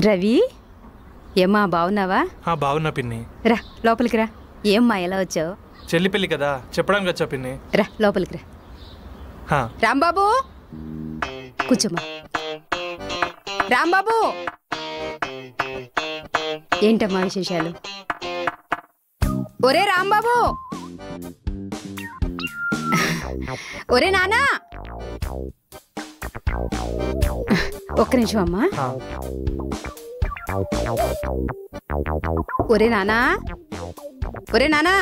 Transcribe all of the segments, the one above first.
రవి ఏమ్మా బాగున్నావా ఆ, బాగున్నా పిన్ని రా లోపలికి రా ఏమ్మా ఎలా వచ్చావు చెల్లి పెళ్ళి కదా చెప్పడానికి వచ్చా పిన్ని రా లోపలికి రా హా, రాంబాబు కూర్చోమ్మా రాంబాబు ఏంటమ్మా విశేషాలు ఒరే రాంబాబు ఒరే నానా ఒక్క నిమిషం అమ్మా హా. ఒరే నానా ఒరే నానా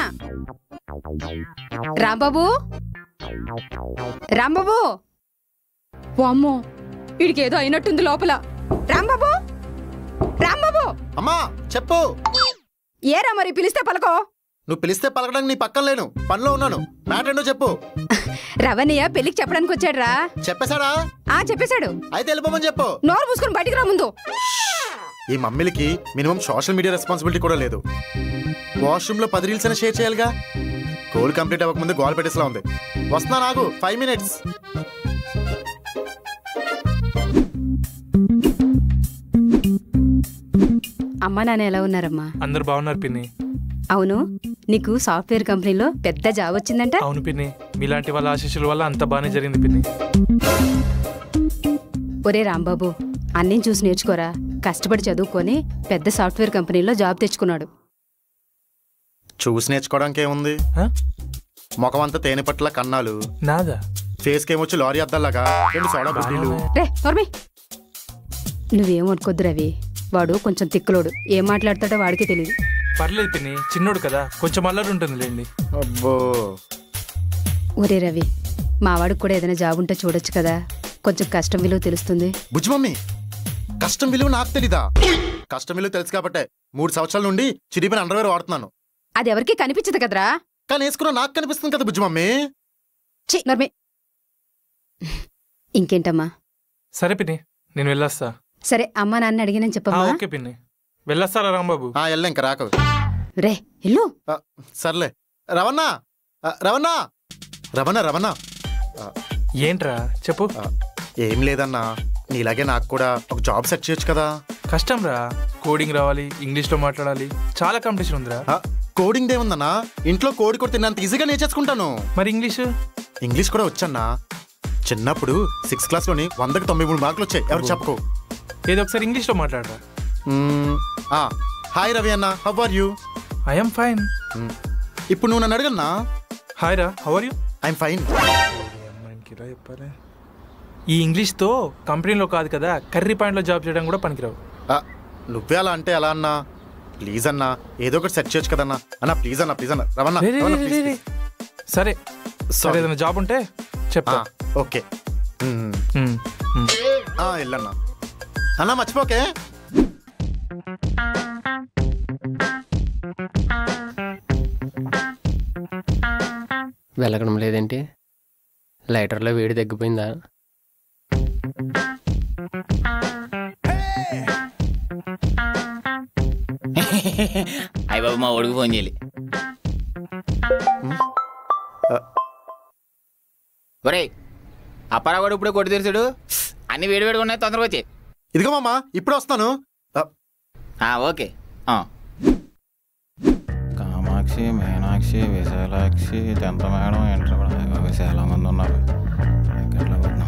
రాంబాబు రాంబాబు వామ్మో వీడికేదో అయినట్టుంది లోపల రాంబాబు రాంబాబు అమ్మా చెప్పు ఏరా మరి పిలిస్తే పలకో నువ్వు పిలిస్తే పలకడానికి నీ పక్కన లేను పనిలో ఉన్నాను మ్యాటర్ ఏంటో చెప్పు రవణయ్య పెళ్లికి చెప్పడానికి వచ్చాడ్రా చెప్పేశాడా ఆ చెప్పేశాడు అయితే వెళ్ళిపోమని చెప్పు నోరు పూసుకొని బయటికి రా ముందు ఈ మమ్మీలకి మినిమం సోషల్ మీడియా రెస్పాన్సిబిలిటీ కూడా లేదు వాష్రూమ్ లో పది రీల్స్ అయినా షేర్ చేయాలిగా గోల్ కంప్లీట్ అవ్వకముందు గోల్ పెట్టేసలా ఉంది వస్తున్నా నాకు ఫైవ్ మినిట్స్ అమ్మా నాన్న ఎలా ఉన్నారమ్మా అందరు బాగున్నారు పిన్ని అవును నీకు సాఫ్ట్వేర్ కంపెనీలో పెద్ద జాబ్ వచ్చిందంట అవును పిన్ని మీలాంటి వాళ్ళ ఆశీస్సుల వల్ల అంత బాగానే జరిగింది పిన్ని ఒరే రాంబాబు అన్నీ చూసి నేర్చుకోరా కష్టపడి చదువుకొని పెద్ద సాఫ్ట్వేర్ కంపెనీలో జాబ్ తెచ్చుకున్నాడు చూసి నేర్చుకోవడానికి ఏముంది హ? ముఖం అంతా తేనె పట్ల కన్నాలు నాదా ఫేస్ కేమొచ్చి లారీ అద్దాలాగా రెండు సోడా బుడ్డీలు రే నోర్మి నువ్వేం అనుకోద్దు రవి వాడు కొంచెం తిక్కులోడు ఏం మాట్లాడతాడో వాడికే తెలియదు పర్లేదు పిన్ని చిన్నోడు కదా కొంచెం అల్లరి ఉంటుంది లేండి అబ్బో ఒరే రవి మావాడికి కూడా ఏదైనా జాబ్ ఉంటే చూడొచ్చు కదా కొంచెం కష్టం విలువ తెలుస్తుంది బుజ్జి మమ్మీ కష్టం విలువ నాకు తెలీదా కష్టం విలువ తెలుసు కాబట్టే మూడు సంవత్సరాల నుండి చిరిగిపోయిన అండర్వేర్ వాడుతున్నాను అది ఎవరికి కనిపించదు కదరా కానీ వేసుకున్న నాకు కనిపిస్తుంది కదా బుజ్జి మమ్మీ చి నర్మి ఇంకేంటమ్మా సరే పిన్ని నేను వెళ్ళొస్తా సరే అమ్మా నాన్న అడిగినని ఆ, చెప్పమ్మా ఓకే పిన్ని వెళ్ళొస్తారా రాంబాబు ఆ ఎల్ల ఇంకా రాకు రే ఇల్లు ఆ, సర్లే రవణ ఆ, రవణ రవణ రవణ ఏంట్రా చెప్పు ఆ, ఏం లేదన్నా నీలాగే నాకు కూడా ఒక జాబ్ సెట్ చేయొచ్చు కదా కష్టం రా కోడింగ్ రావాలి ఇంగ్లీష్లో మాట్లాడాలి చాలా కాంపిటీషన్ ఉందిరా ఆ, కోడింగ్ ఏముందన్నా ఇంట్లో కోడి కూడా తిన్నంత ఈజీగా నేర్చేసుకుంటాను మరి ఇంగ్లీషు ఇంగ్లీష్ కూడా వచ్చన్నా చిన్నప్పుడు సిక్స్త్ క్లాస్లోని వందకి తొంభై మూడు మార్కులు వచ్చాయి ఎవరు చెప్పకు ఏదో ఒకసారి ఇంగ్లీష్లో మాట్లాడరా మ్మ్, ఆ, హాయ్ రవి అన్న how are you I'm fine ఇప్పుడు నువ్వు నన్ను అడగన్నా హాయ్ రా how are you I'm fine ఈ ఇంగ్లీష్తో కంపెనీలో కాదు కదా కర్రీ పాయింట్లో జాబ్ చేయడం కూడా పనికిరావు నువ్వే అలా అంటే ఎలా అన్నా ప్లీజ్ అన్నా ఏదో ఒకటి సెట్ చేయొచ్చు కదన్నా అన్నా ప్లీజ్ అన్నా ప్లీజ్ అన్నా రవణ రే, రే, రవణ, రే, please, రే, రే. please. సరే సరే Sorry. ఏదైనా జాబ్ ఉంటే చెప్తా ఆ, ఓకే మ్మ్. మ్మ్, మ్మ్. ఆ, వెళ్ళన్నా అన్నా మర్చిపోకే వెలగడం లేదేంటి లైటర్లో వేడి తగ్గిపోయిందా అయ్య బాబు మా ఒడుగు ఫోన్ చేయాలి ఒరేయ్ అప్పారావు కూడా ఇప్పుడే కొట్టి తెరిచాడు అన్ని వేడి వేడిగా ఉన్నాయి తొందరగా వచ్చి ఇదిగో మామ ఇప్పుడు వస్తాను ఆ, ఓకే ఆ. Kamakshi Meenakshi Visalakshi tenth madam inter madam చాలా మంది ఉన్నారు ఎక్కట్లో పోతున్నాం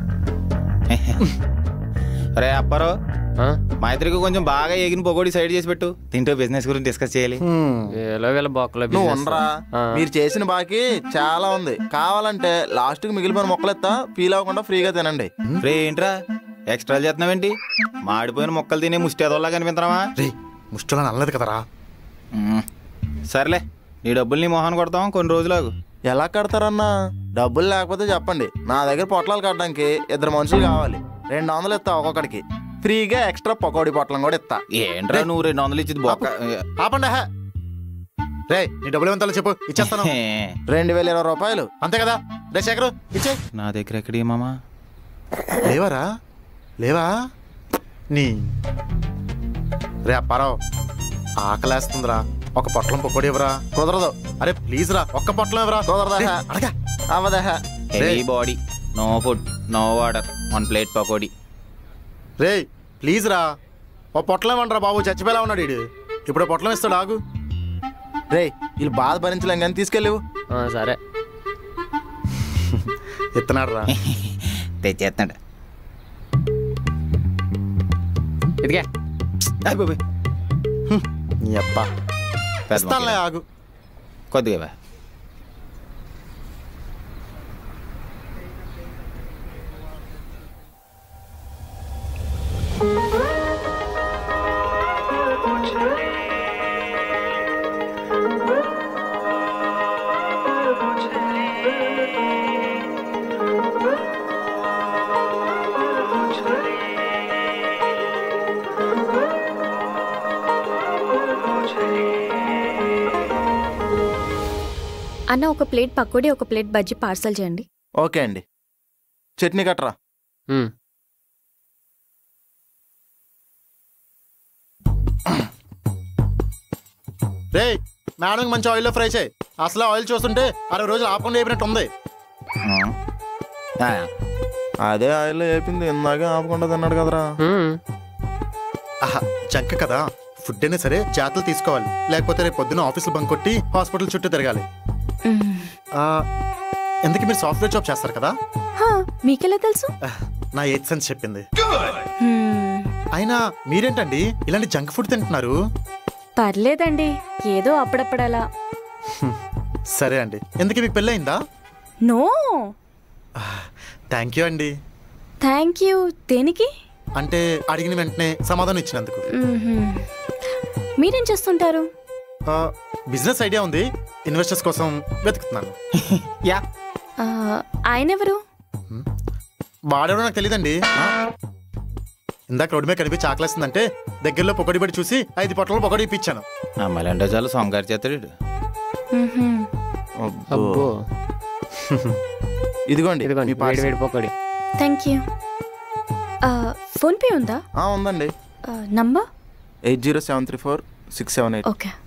రే అప్పారావు ఆ? మా ఇద్దరికి కొంచెం బాగా ఎగిన పొగోడి సైడ్ చేసి పెట్టు తింటూ బిజినెస్ గురించి డిస్కస్ చేయాలి హ్మ్. ఏలో వీళ్ళ బొక్కలో నువ్వు business. ఉండరా ఆ. మీరు చేసిన బాకీ చాలా ఉంది కావాలంటే లాస్ట్ కి మిగిలిపోయిన మొక్కలెత్తా ఫీల్ అవ్వకుండా ఫ్రీగా తినండి రే ఏంట్రా ఎక్స్ట్రా చేస్తున్నావేంటి మాడిపోయిన మొక్కలు తినే ముష్టి ఎదవల్లా కనిపించరామా రే ముష్టలా నల్లదు కదరా మ్మ్. సర్లే నీ డబ్బులు నీ మొహాన్ని కొడతాం కొన్ని రోజులాగు ఎలా కడతారన్నా డబ్బులు లేకపోతే చెప్పండి నా దగ్గర పొట్లాలు కట్టడానికి ఇద్దరు మనుషులు కావాలి రెండు వందలు ఇస్తా ఒక్కొక్కడికి ఫ్రీగా ఎక్స్ట్రా పకోడీ పొట్లం కూడా ఇస్తా ఏంట్రా నువ్వు రెండు వందలు ఇచ్చింది బొక్క ఆపండి హే రే నీ డబ్బులు ఏమంతా చెప్పు ఇచ్చేస్తాను రెండు వేల ఇరవై రూపాయలు అంతే కదా రే శేఖరు ఇచ్చే నా దగ్గర ఎక్కడి మామా లేవరా లేవా నీ రే అప్పారావు ఆకలేస్తుందిరా ఒక పొట్లం పొక్కడి ఇవ్వరా కుదరదు అరే ప్లీజ్ రా ఒక్క పొట్లం ఇవ్వరా కుదరదా రే, అడగా అవదహ heavy body no food no water one plate pakodi రే ప్లీజ్ రా ఓ పొట్లమేమంటారా బాబు చచ్చిపోయేలా ఉన్నాడు వీడు ఇప్పుడు పొట్లం ఇస్తాడు ఆగు రే వీళ్ళు బాధ భరించలేం కానీ తీసుకెళ్ళేవు ఆ, సరే ఇస్తున్నాడు రా తెచ్చేస్తాడు ఇదిగే అయ్ బాబోయ్. నీ అబ్బా పెద్ద ఇస్తానులే మొక్క. ఆగు కొద్దిగా ఇవ్వ. అన్న ఒక ప్లేట్ పకోడీ ఒక ప్లేట్ బజ్జీ పార్సల్ చేయండి ఓకే అండి చట్నీ కట్టరా ఉమ్. రే మేడం మంచి ఆయిల్లో ఫ్రై చేయి అసలు ఆయిల్ చూస్తుంటే అరవై రోజులు ఆపకుండా వేపినట్టు ఉంది ఆ, అదే ఆయిల్లో వేపింది ఇందాకే ఆపకుండా తిన్నాడు కదరా ఉమ్. ఆహా జంక కదా ఫుడ్ అయినా సరే జాతలు తీసుకోవాలి లేకపోతే రేపు పొద్దున ఆఫీసులో బంక్ కొట్టి హాస్పిటల్ చుట్టూ తిరగాలి ఆ, ఎందుకు మీరు సాఫ్ట్వేర్ జాబ్ చేస్తారు కదా హా, మీకెలా తెలుసు ఆ, నా ఎయిత్ సెన్స్ చెప్పింది హ్మ్, అయినా మీరేంటండి ఇలాంటి జంక్ ఫుడ్ తింటున్నారు పర్లేదండి ఏదో అప్పుడప్పుడలా సరే అండి ఎందుకు మీకు పెళ్ళయిందా నో థ్యాంక్ యూ అండి థ్యాంక్ యూ దేనికి అంటే అడిగిన వెంటనే సమాధానం ఇచ్చినందుకు మ్మ్హ్మ్. మీరేం చేస్తుంటారు బిజినెస్ ఐడియా ఉంది ఇన్వెస్టర్స్ కోసం వెతుకుతున్నాను యా ఆ, ఆయనెవరు వాడెవడో నాకు తెలియదండి ఇందాక రోడ్డు మీద కనిపించి ఆకలిస్తుందంటే దగ్గరలో పొగడి పడి చూసి ఐదు పొట్టలు పొగడి ఇప్పించాను అమ్మాయిలంటే చాలా సొంగారు చేస్తాడు వీడు. మ్మ్హ్మ్. అబ్బో ఇదిగోండి ఇదిగోండి మీ వేడి parcel. వేడి పకోడీ థ్యాంక్ యూ ఆ, ఫోన్ పే ఉందా ఆ, ఉందండి ఆ, number eight zero seven three four six seven eight okay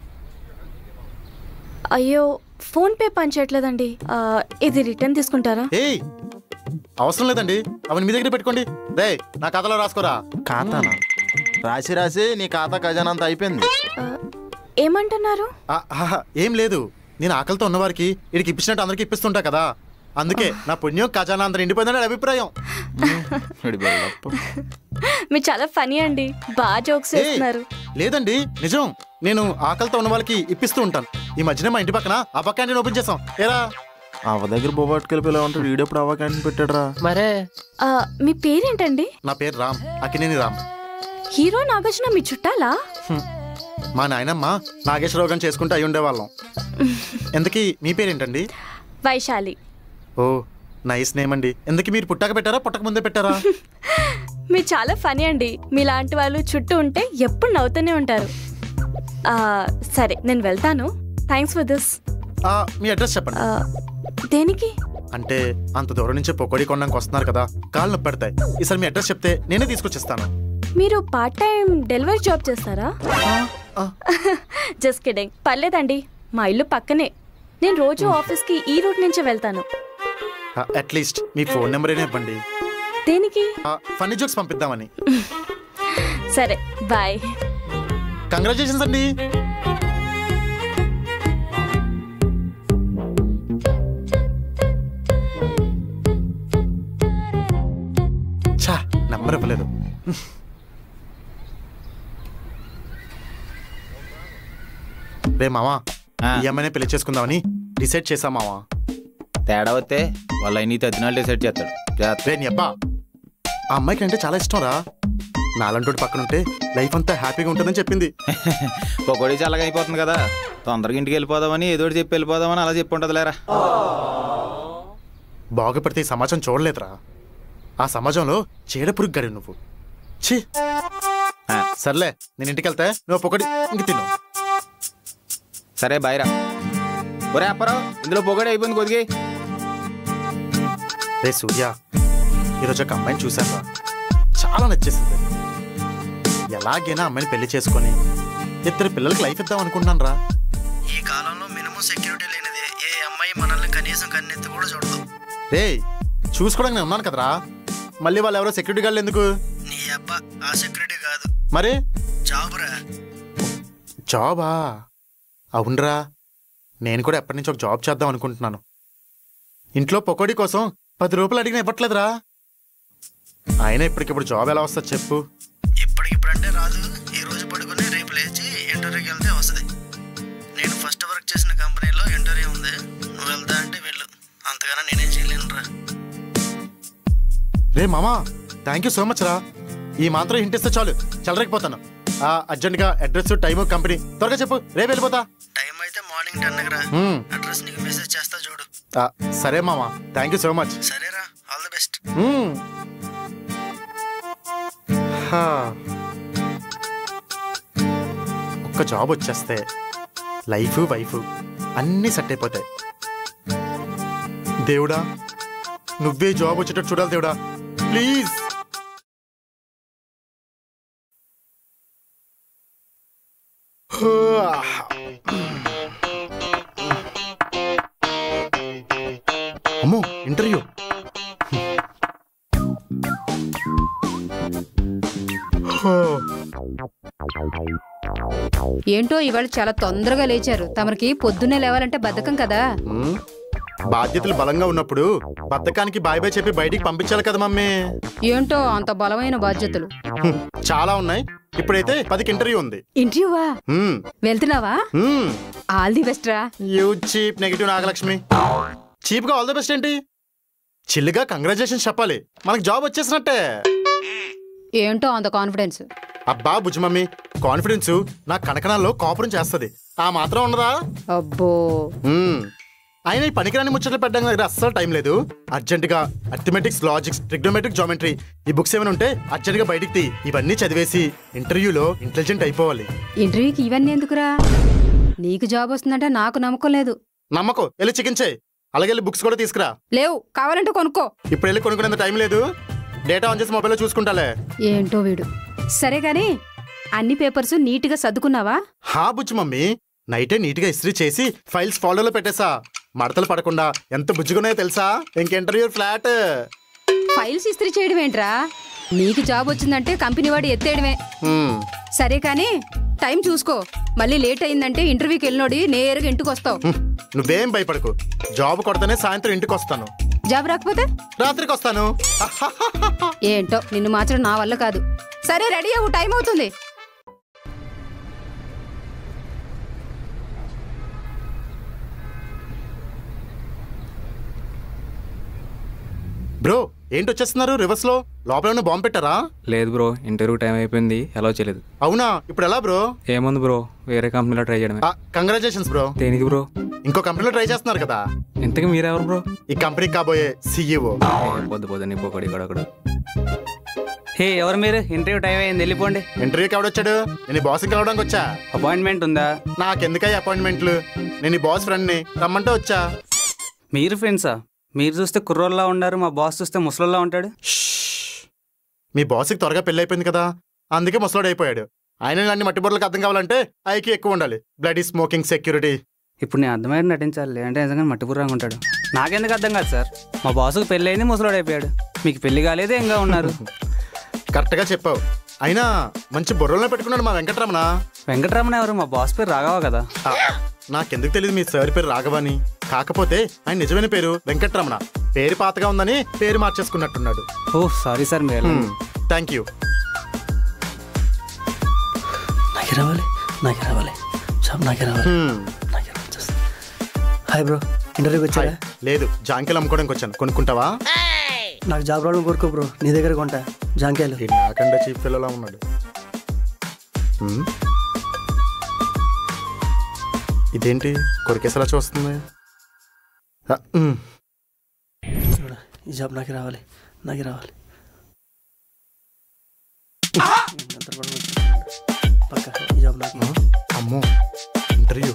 అయ్యో ఫోన్ పే పనిచేయట్లేదండి ఆ, ఇది రిటర్న్ తీసుకుంటారా ఏయ్ అవసరం లేదండి అవన్నీ మీ దగ్గర పెట్టుకోండి రే నా ఖాతాలో రాసుకోరా ఖాతానా రాసి రాసి నీ ఖాతా ఖజానా అంతా అయిపోయింది ఆ, ఏమంటున్నారు ఆ, ఆహా, ఏం లేదు నేను ఆకలితో ఉన్నవారికి ఇడికి ఇప్పించినట్టు అందరికి ఇప్పిస్తుంటా కదా అందుకే నా పుణ్యం ఖజానా అందరు నిండిపోయిందని నా అభిప్రాయం వీడి build-up. మీరు చాలా ఫనీ అండి బాగా జోక్స్ ఏయ్, చేస్తున్నారు లేదండి నిజం నేను ఆకలితో ఉన్న వాళ్ళకి ఇప్పిస్తూ ఉంటాను ఈ మధ్యనే మా ఇంటి పక్కన ఆ పక్క క్యాంటీన్ ఓపెన్ చేసాం ఏరా అవ్వ దగ్గర బొబాట్కెళ్ళి పిల్ల ఉంటాడు వీడెప్పుడు అవ్వ క్యాంటీన్ పెట్టాడురా మరే ఆ, మీ పేరేంటండి నా పేరు రామ్ అకినేని రామ్ హీరో నాగార్జున మీ చుట్టాలా హ్మ్. మా నాయనమ్మ నాగేశ్వరరావు గారిని చేసుకుంటూ అయి ఉండేవాళ్ళం ఎందుకీ మీ పేరేంటండి వైశాలి ఓ నైస్ నేమ్ అండి ఎందుకు మీరు పుట్టాక పెట్టారా పుట్టక ముందే పెట్టారా మీరు చాలా ఫనీ అండి మీలాంటి వాళ్ళు చుట్టూ ఉంటే ఎప్పుడు నవ్వుతూనే ఉంటారు ఆ, సరే నేను వెళ్తాను థ్యాంక్స్ ఫర్ దిస్ ఆ, మీ అడ్రస్ చెప్పండి దేనికి అంటే అంత దూరం నుంచి పొకోడి కొనడానికి వస్తున్నారు కదా కాళ్ళు నొప్పి పెడతాయి ఈసారి మీ అడ్రస్ చెప్తే నేనే తీసుకొచ్చిస్తాను మీరు పార్ట్ టైం డెలివరీ జాబ్ చేస్తారా ఆ, జస్ట్ కిడింగ్ పర్లేదండి మా ఇల్లు పక్కనే నేను రోజు ఆఫీస్కి ఈ రూట్ నుంచే వెళ్తాను ఆ, అట్లీస్ట్ మీ ఫోన్ నెంబర్ అయినా ఇవ్వండి దేనికి ఫన్నీ జోక్స్ పంపిద్దామని సరే బాయ్ కంగ్రాచులేషన్స్ అండి ఛా నంబర్ ఇవ్వలేదు రే మావా ఆ. ఈ అమ్మాయినే పెళ్లి చేసుకుందామని డిసైడ్ చేసా మావా తేడా వస్తే వాళ్ళ నీ తద్దినాలు డిసైడ్ చేస్తాడు జాగ్రత్త. రే నీ అబ్బా ఆ అమ్మాయికి అంటే చాలా ఇష్టం రా నాలంటోటి పక్కన ఉంటే లైఫ్ అంతా హ్యాపీగా ఉంటుందని చెప్పింది పకోడీ చల్లగా అయిపోతుంది కదా తొందరగా ఇంటికి వెళ్ళిపోదామని ఏదో ఒకటి చెప్పి వెళ్ళిపోదామని అలా చెప్పి ఉంటుంది లేరా బాగుపడితే ఈ సమాజం చూడలేదురా ఆ సమాజంలో చీడపురుగు గడి నువ్వు ఛీ ఆ, సర్లే నేను ఇంటికి వెళ్తే నువ్వు పొగడి ఇంక తిను సరే బాయ్ రా ఒరే అప్పారావు ఇందులో పొగడి అయిపోయింది కొద్దిగా రే సూర్య ఈరోజు ఒక అమ్మాయిని చూశాను చాలా నచ్చేసింది ఎలాగైనా అమ్మాయిని పెళ్లి చేసుకొని ఇద్దరు పిల్లలకి లైఫ్ ఇద్దాం అనుకుంటున్నాను రా ఈ కాలంలో మినిమం సెక్యూరిటీ లేనిది ఏ అమ్మాయి మనల్ని కనీసం కన్నెత్తి కూడా చూడదు రే చూసుకోవడానికి నేను ఉన్నాను కదరా మళ్ళీ వాళ్ళు ఎవరో సెక్యూరిటీ గార్డులు ఎందుకు నీ అబ్బా ఆ సెక్యూరిటీ కాదు మరి జాబురా జాబా అవునరా నేను కూడా ఎప్పటి నుంచి ఒక జాబ్ చేద్దాం అనుకుంటున్నాను ఇంట్లో పొకోడీ కోసం పది రూపాయలు అడిగినా ఇవ్వట్లేదురా అయినా ఇప్పటికిప్పుడు జాబ్ ఎలా వస్తుంది చెప్పు ఇప్పటికిప్పుడంటే రాదు ఈ రోజు పడుకుని రేపు లేచి ఇంటర్వ్యూకి వెళ్తే వస్తుంది నేను ఫస్ట్ వర్క్ చేసిన కంపెనీలో ఇంటర్వ్యూ ఉంది నువ్వు వెళ్తా అంటే వెళ్ళు అంతగానో నేనేం చేయలేనురా రే మామా థ్యాంక్ యూ సో మచ్ రా ఈ మాత్రం హింట్ ఇస్తే చాలు చెలరకపోతాను ఆ అర్జెంట్గా అడ్రస్ టైము కంపెనీ త్వరగా చెప్పు రేపు వెళ్ళిపోతా టైం అయితే మార్నింగ్ టెన్ రా మ్మ్. అడ్రస్ నీకు మెసేజ్ చేస్తా చూడు ఆ, సరే మామా థ్యాంక్ యూ సో మచ్ సరేరా ఆల్ ది బెస్ట్ మ్మ్. హా. ఒక్క జాబ్ వచ్చేస్తే లైఫ్ వైఫ్ అన్నీ సెట్ అయిపోతాయి దేవుడా నువ్వే జాబ్ వచ్చేటట్టు చూడాలి దేవుడా ప్లీజ్ అమ్మో ఇంటర్వ్యూ ఏంటో ఇవాళ చాలా తొందరగా లేచారు తమరికి పొద్దున్నే లేవాలంటే బద్ధకం కదా మ్మ్. బాధ్యతలు బలంగా ఉన్నప్పుడు బద్ధకానికి బాయ్ బాయ్ చెప్పి బయటికి పంపించాలి కదా మమ్మీ ఏంటో అంత బలమైన బాధ్యతలు హ్మ్. చాలా ఉన్నాయి ఇప్పుడైతే పదికి ఇంటర్వ్యూ ఉంది ఇంటర్వ్యూవా మ్మ్. వెళ్తున్నావా మ్మ్. ఆల్ ది బెస్ట్ రా you cheap negative Nagalakshmi cheap గా ఆల్ ద బెస్ట్ ఏంటి చిల్లుగా కంగ్రాచులేషన్స్ చెప్పాలి మనకు జాబ్ వచ్చేసినట్టే ఏంటో అంత కాన్ఫిడెన్స్ అబ్బా బుజ్జి మమ్మీ కాన్ఫిడెన్స్ నా కనకనాల్లో కాపురం చేస్తుంది ఆ మాత్రం ఉండదా అబ్బో మ్మ్. ఆయన ఈ పనికిరాని ముచ్చట్లు పెట్టడానికి దగ్గర అస్సలు టైం లేదు అర్జెంట్ గా అర్థమెటిక్స్ లాజిక్స్ ట్రిగ్నోమెట్రిక్ జామెట్రీ ఈ బుక్స్ ఏమైనా ఉంటే అర్జెంట్ గా బయటికి తీ ఇవన్నీ చదివేసి ఇంటర్వ్యూలో ఇంటెలిజెంట్ అయిపోవాలి ఇంటర్వ్యూకి ఇవన్నీ ఎందుకురా నీకు జాబ్ వస్తుందంటే నాకు నమ్మకం లేదు నమ్మకం వెళ్ళి చికెన్ చేయి అలాగే వెళ్ళి బుక్స్ కూడా తీసుకురా లేవు కావాలంటే కొనుక్కో ఇప్పుడు వెళ్ళి కొనుక్కునేంత టైం లేదు డేటా ఆన్ చేసి మొబైల్లో చూసుకుంటాలే ఏంటో వీడు సరే గాని అన్ని పేపర్స్ నీట్గా సర్దుకున్నావా హా బుజ్జి మమ్మీ నైటే నీట్గా ఇస్త్రీ చేసి ఫైల్స్ ఫాలోలో పెట్టేసా మడతలు పడకుండా ఎంత బుజ్జుకున్నాయో తెలుసా ఇంక ఇంటర్వ్యూ ఫ్లాట్ ఫైల్స్ ఇస్త్రీ చేయడం ఏంట్రా నీకు జాబ్ వచ్చిందంటే కంపెనీ వాడు ఎత్తేయడమే హ్మ్. సరే కానీ టైం చూసుకో మళ్ళీ లేట్ అయిందంటే ఇంటర్వ్యూకి వెళ్ళినోడి నేరుగా ఇంటికి వస్తావు హ్మ్. నువ్వేం భయపడకు జాబ్ కొడతానే సాయంత్రం ఇంటికి వస్తాను జాబ్ రాకపోతే రాత్రికి వస్తాను ఏంటో నిన్ను మార్చడం నా వల్ల కాదు సరే రెడీ అవ్వు టైం అవుతుంది బ్రో ఏంటి వచ్చేస్తున్నారు రివర్స్ లో లోపల ఏమైనా బాంబు పెట్టారా లేదు బ్రో ఇంటర్వ్యూ టైం అయిపోయింది ఎలా చేయలేదు అవునా ఇప్పుడు ఎలా బ్రో ఏముంది బ్రో వేరే కంపెనీలో ట్రై చేయడమే కంగ్రాచులేషన్స్ బ్రో దేనికి బ్రో ఇంకో కంపెనీలో ట్రై చేస్తున్నారు కదా ఇంతకీ మీరెవరు బ్రో ఈ కంపెనీకి కాబోయే సీఈఓ ఏ, పొద్దు పొద్దుని పోకడి ఇక్కడ హే ఎవరు మీరు ఇంటర్వ్యూ టైం అయింది వెళ్ళిపోండి ఇంటర్వ్యూకి ఎవడొచ్చాడు నేను బాస్ కలవడానికి వచ్చా అపాయింట్మెంట్ ఉందా నాకెందుకయ్యి అపాయింట్మెంట్లు నేను ఈ బాస్ ఫ్రెండ్ని రమ్మంటే వచ్చా మీరు ఫ్రెండ్సా మీరు చూస్తే కుర్రోల్లా ఉన్నారు మా బాస్ చూస్తే ముసలోల్లా ఉంటాడు మీ బాస్కి త్వరగా పెళ్ళి అయిపోయింది కదా అందుకే ముసలోడు అయిపోయాడు ఆయన ఇలాంటి మట్టి బొర్రలకు అర్థం కావాలంటే ఐకి ఎక్కువ ఉండాలి బ్లడ్ స్మోకింగ్ సెక్యూరిటీ ఇప్పుడు నేను అర్థమైన నటించాలి అంటే నిజంగా మట్టిపుర్రంగా ఉంటాడు నాకెందుకు అర్థం కాదు సార్ మా బాసుకు పెళ్ళి అయింది ముసలోడు అయిపోయాడు మీకు పెళ్లి కాలేదు ఏంగా ఉన్నారు కరెక్ట్గా చెప్పావు అయినా మంచి బుర్రలో పెట్టుకున్నాడు మా వెంకటరమణ వెంకటరమణ ఎవరు మా బాస్ పేరు రాఘవ కదా ఆ, నాకెందుకు తెలియదు మీ సార్ పేరు రాఘవాని కాకపోతే ఆయన నిజమైన పేరు వెంకటరమణ పేరు పాతగా ఉందని పేరు మార్చేసుకున్నట్టున్నాడు ఓ సారీ సార్ మీరు వెళ్ళండి. థ్యాంక్ యూ నాకే రావాలి నాకే రావాలి షాప్ నాకే రావాలి నాకే రావాలి just. హాయ్ బ్రో ఇంటర్వ్యూకి వచ్చారా లేదు జాంకెలు అమ్ముకోవడానికి వచ్చాను కొనుక్కుంటావా నాకు జాబ్ రావడం కోరుకో బ్రో నీ దగ్గర కొంటా జాంకాయలు ఈ నాకంటే చీఫ్ పిల్లలా ఉన్నాడు హ్మ్? ఇదేంటి కొరికేసేలా చూస్తుంది ఆ, హ్మ్. చూడు, ఈ జాబ్ నాకే రావాలి నాకే రావాలి పక్క ఈ జాబ్ నాకే అమ్మో ఇంటర్వ్యూ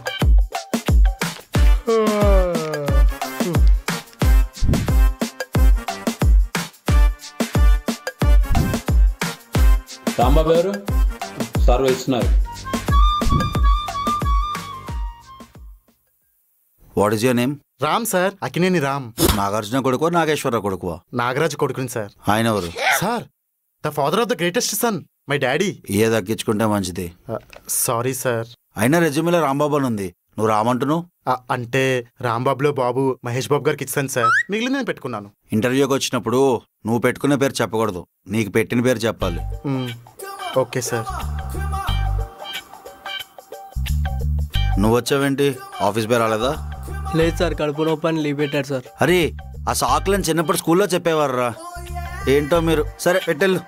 రాంబాబు గారు సార్ ఇస్తున్నారు what is your name Ram sir Akkineni Ram Nagarjuna కొడుకు నాగేశ్వరరావు కొడుకు నాగరాజు కొడుకుని సార్ ఆయన ఎవరు sir the father of the greatest son my daddy ఏ దక్కించుకుంటే మంచిది సారీ సార్ అయినా రెజ్యూమేలో రాంబాబు అని ఉంది నువ్వు రామంటున్నావు అంటే రాంబాబులో బాబు మహేష్ బాబు గారికి ఇచ్చాను సార్ మిగిలిన నేను పెట్టుకున్నాను ఇంటర్వ్యూకి వచ్చినప్పుడు నువ్వు పెట్టుకునే పేరు చెప్పకూడదు నీకు పెట్టిన పేరు చెప్పాలి మ్మ్. ఓకే సార్ నువ్వు వచ్చావేంటి ఆఫీస్ పేరు రాలేదా లేదు సార్ కడుపు నొప్పి అని లీవ్ పెట్టారు సార్ అరే ఆ సాకులని చిన్నప్పుడు స్కూల్లో చెప్పేవారురా ఏంటో మీరు సరే పెట్టెళ్ళు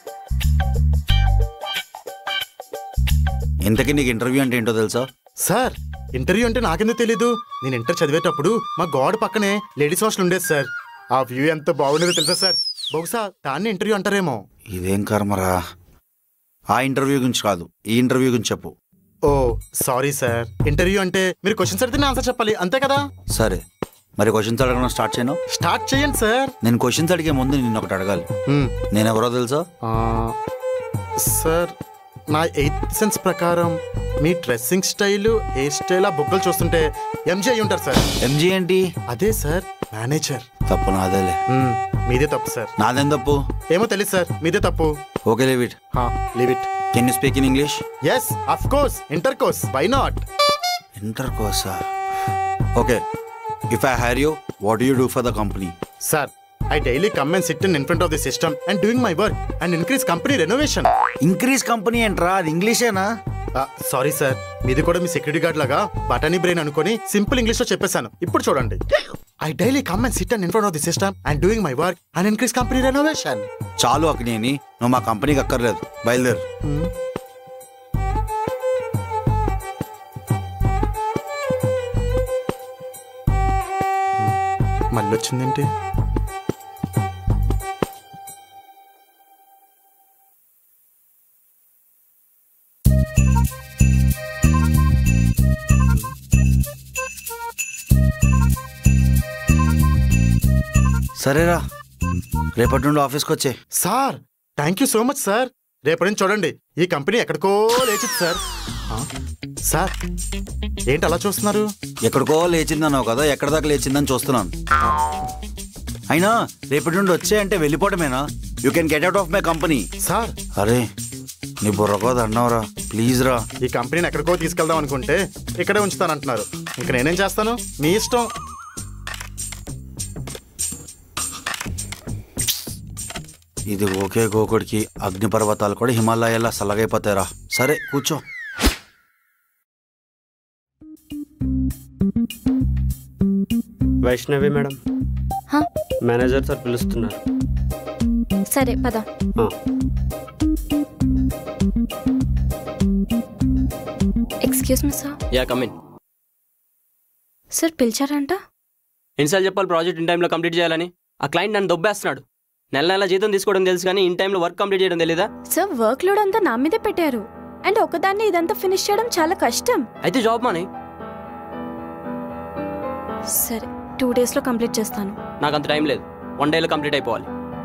ఇంతకీ నీకు ఇంటర్వ్యూ అంటే ఏంటో తెలుసా సార్ ఇంటర్వ్యూ అంటే నాకెందుకు తెలీదు నేను ఇంటర్ చదివేటప్పుడు మా గోడ పక్కనే లేడీస్ హాస్టల్ ఉండేది సార్ ఆ వ్యూ ఎంత బాగుండేదో తెలుసా సార్ బహుశా దాన్ని ఇంటర్వ్యూ అంటారేమో ఇదేం కర్మరా ఆ ఇంటర్వ్యూ గురించి కాదు ఈ ఇంటర్వ్యూ గురించి చెప్పు ఓ సారీ సార్ ఇంటర్వ్యూ అంటే మీరు క్వశ్చన్స్ అడిగితే ఆన్సర్ చెప్పాలి అంతే కదా సరే మరి క్వశ్చన్స్ అడగడం స్టార్ట్ చేయను స్టార్ట్ చేయండి సార్ నేను క్వశ్చన్స్ అడిగే ముందు నేను ఒకటి అడగాలి నేను ఎవరో తెలుసా సార్ నా ఎయిత్ సెన్స్ ప్రకారం మీ డ్రెస్సింగ్ స్టైల్ హెయిర్ స్టైల్ ఆ బుగ్గలు చూస్తుంటే ఎంజీ అయి ఉంటారు సార్ ఎంజీ ఏంటి అదే సార్ మేనేజర్ తప్పు నాదేలే మీదే తప్పు సార్ నాదేం తప్పు ఏమో తెలియదు సార్ మీదే తప్పు okay leave it leave it can you speak in English yes of course inter course why not inter కోర్సా okay if I hire you what you do for the company sir I daily come and sit in front of the system and doing my work and increase company renovation increase company ఏంట్రా అది ఇంగ్లీషేనా sorry sir మీది కూడా మీ security guard లాగా బటనీ brain అనుకొని simple English లో చెప్పేశాను ఇప్పుడు చూడండి I daily come and sit and in front of the system and doing my work and increase company renovation చాలు అక్నేని నువ్వు మా కంపెనీకి అక్కర్లేదు బయలుదేరు మళ్ళీ వచ్చిందేంటి సరేరా రేపటి నుండి ఆఫీస్కి వచ్చే sir thank you so much sir రేపటి నుంచి చూడండి ఈ కంపెనీ ఎక్కడికో లేచింది సార్ ఆ, సార్ ఏంటి అలా చూస్తున్నారు ఎక్కడికో లేచిందన్నావు కదా ఎక్కడ దాకా లేచిందని చూస్తున్నాను అయినా రేపటి నుండి వచ్చే అంటే వెళ్ళిపోవటమేనా you can get out of my company sir అరే నీ బుర్రకో అన్నావురా ప్లీజ్ రా ఈ కంపెనీని ఎక్కడికో తీసుకెళ్దాం అనుకుంటే ఇక్కడే ఉంచుతానంటున్నారు ఇంక నేనేం చేస్తాను మీ ఇష్టం ఇది ఓకే గోకుడికి అగ్నిపర్వతాలు కూడా హిమాలయాల్లో సల్లగైపోతాయిరా సరే కూర్చో వైష్ణవి మేడం హా? మేనేజర్ సార్ పిలుస్తున్నారు సరే పద ఆ. Excuse me sir yeah come in sir పిలిచారంట ఎన్నిసార్లు చెప్పాలి ప్రాజెక్ట్ ఇన్ టైంలో కంప్లీట్ చేయాలని ఆ క్లయింట్ నన్ను దొబ్బేస్తున్నాడు నెల నెల జీతం తీసుకోవడం తెలుసు కానీ ఇన్ టైంలో వర్క్ కంప్లీట్ చేయడం తెలీదా సార్ వర్క్ లోడ్ అంతా నా మీదే పెట్టారు అండ్ ఒకదాన్ని ఇదంతా ఫినిష్ చేయడం చాలా కష్టం అయితే జాబ్ మానే సరే టూ డేస్ లో కంప్లీట్ చేస్తాను నాకు అంత టైం లేదు వన్ డేలో కంప్లీట్ అయిపోవాలి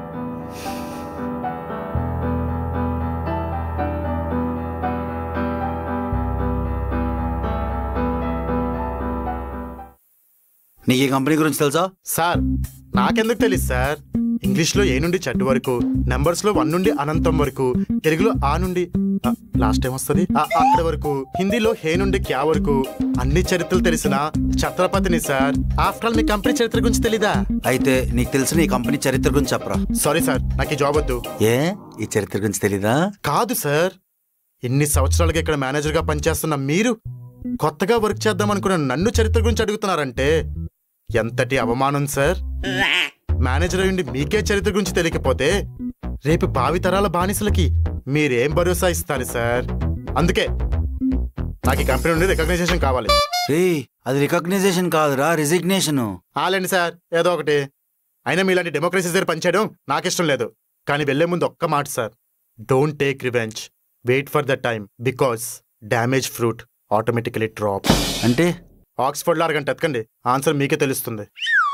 నీకు ఈ కంపెనీ గురించి తెలుసా సార్ నాకెందుకు తెలియదు సార్ ఇంగ్లీష్ లో ఏ నుండి చెట్టు వరకు నెంబర్స్ లో వన్ నుండి అనంతం వరకు తెలుగులో ఆ నుండి ఆ, లాస్ట్ టైం వస్తుంది అక్కడ వరకు హిందీలో హే నుండి క్యా వరకు అన్ని చరిత్రలు తెలిసిన ఛత్రపతిని సార్ ఆఫ్టర్ ఆల్ మీ కంపెనీ చరిత్ర గురించి తెలీదా అయితే నీకు తెలిసిన ఈ కంపెనీ చరిత్ర గురించి చెప్పరా సారీ సార్ నాకు ఈ జాబ్ వద్దు ఏ ఈ చరిత్ర గురించి తెలీదా కాదు సార్ ఇన్ని సంవత్సరాలుగా ఇక్కడ మేనేజర్ గా పనిచేస్తున్న మీరు కొత్తగా వర్క్ చేద్దాం అనుకున్న నన్ను చరిత్ర గురించి అడుగుతున్నారంటే ఎంతటి అవమానం సార్ మేనేజర్ అయ్యుండి మీకే చరిత్ర గురించి తెలియకపోతే రేపు భావితరాల బానిసలకి మీరేం భరోసా ఇస్తారు సార్ అందుకే నాకు ఈ కంపెనీ నుండి రికగ్నైజేషన్ కావాలి రే అది రికగ్నైజేషన్ కాదురా రిజిగ్నేషన్ ఆలండి సార్ ఏదో ఒకటి అయినా మీలాంటి డెమోక్రసీ దగ్గర పనిచేయడం నాకు ఇష్టం లేదు కానీ వెళ్లే ముందు ఒక్క మాట sir don't take revenge wait for the time because damage fruit automatically drop అంటే ఆక్స్ఫర్డ్ లో అరగంట ఎత్కండి ఆన్సర్ మీకే తెలుస్తుంది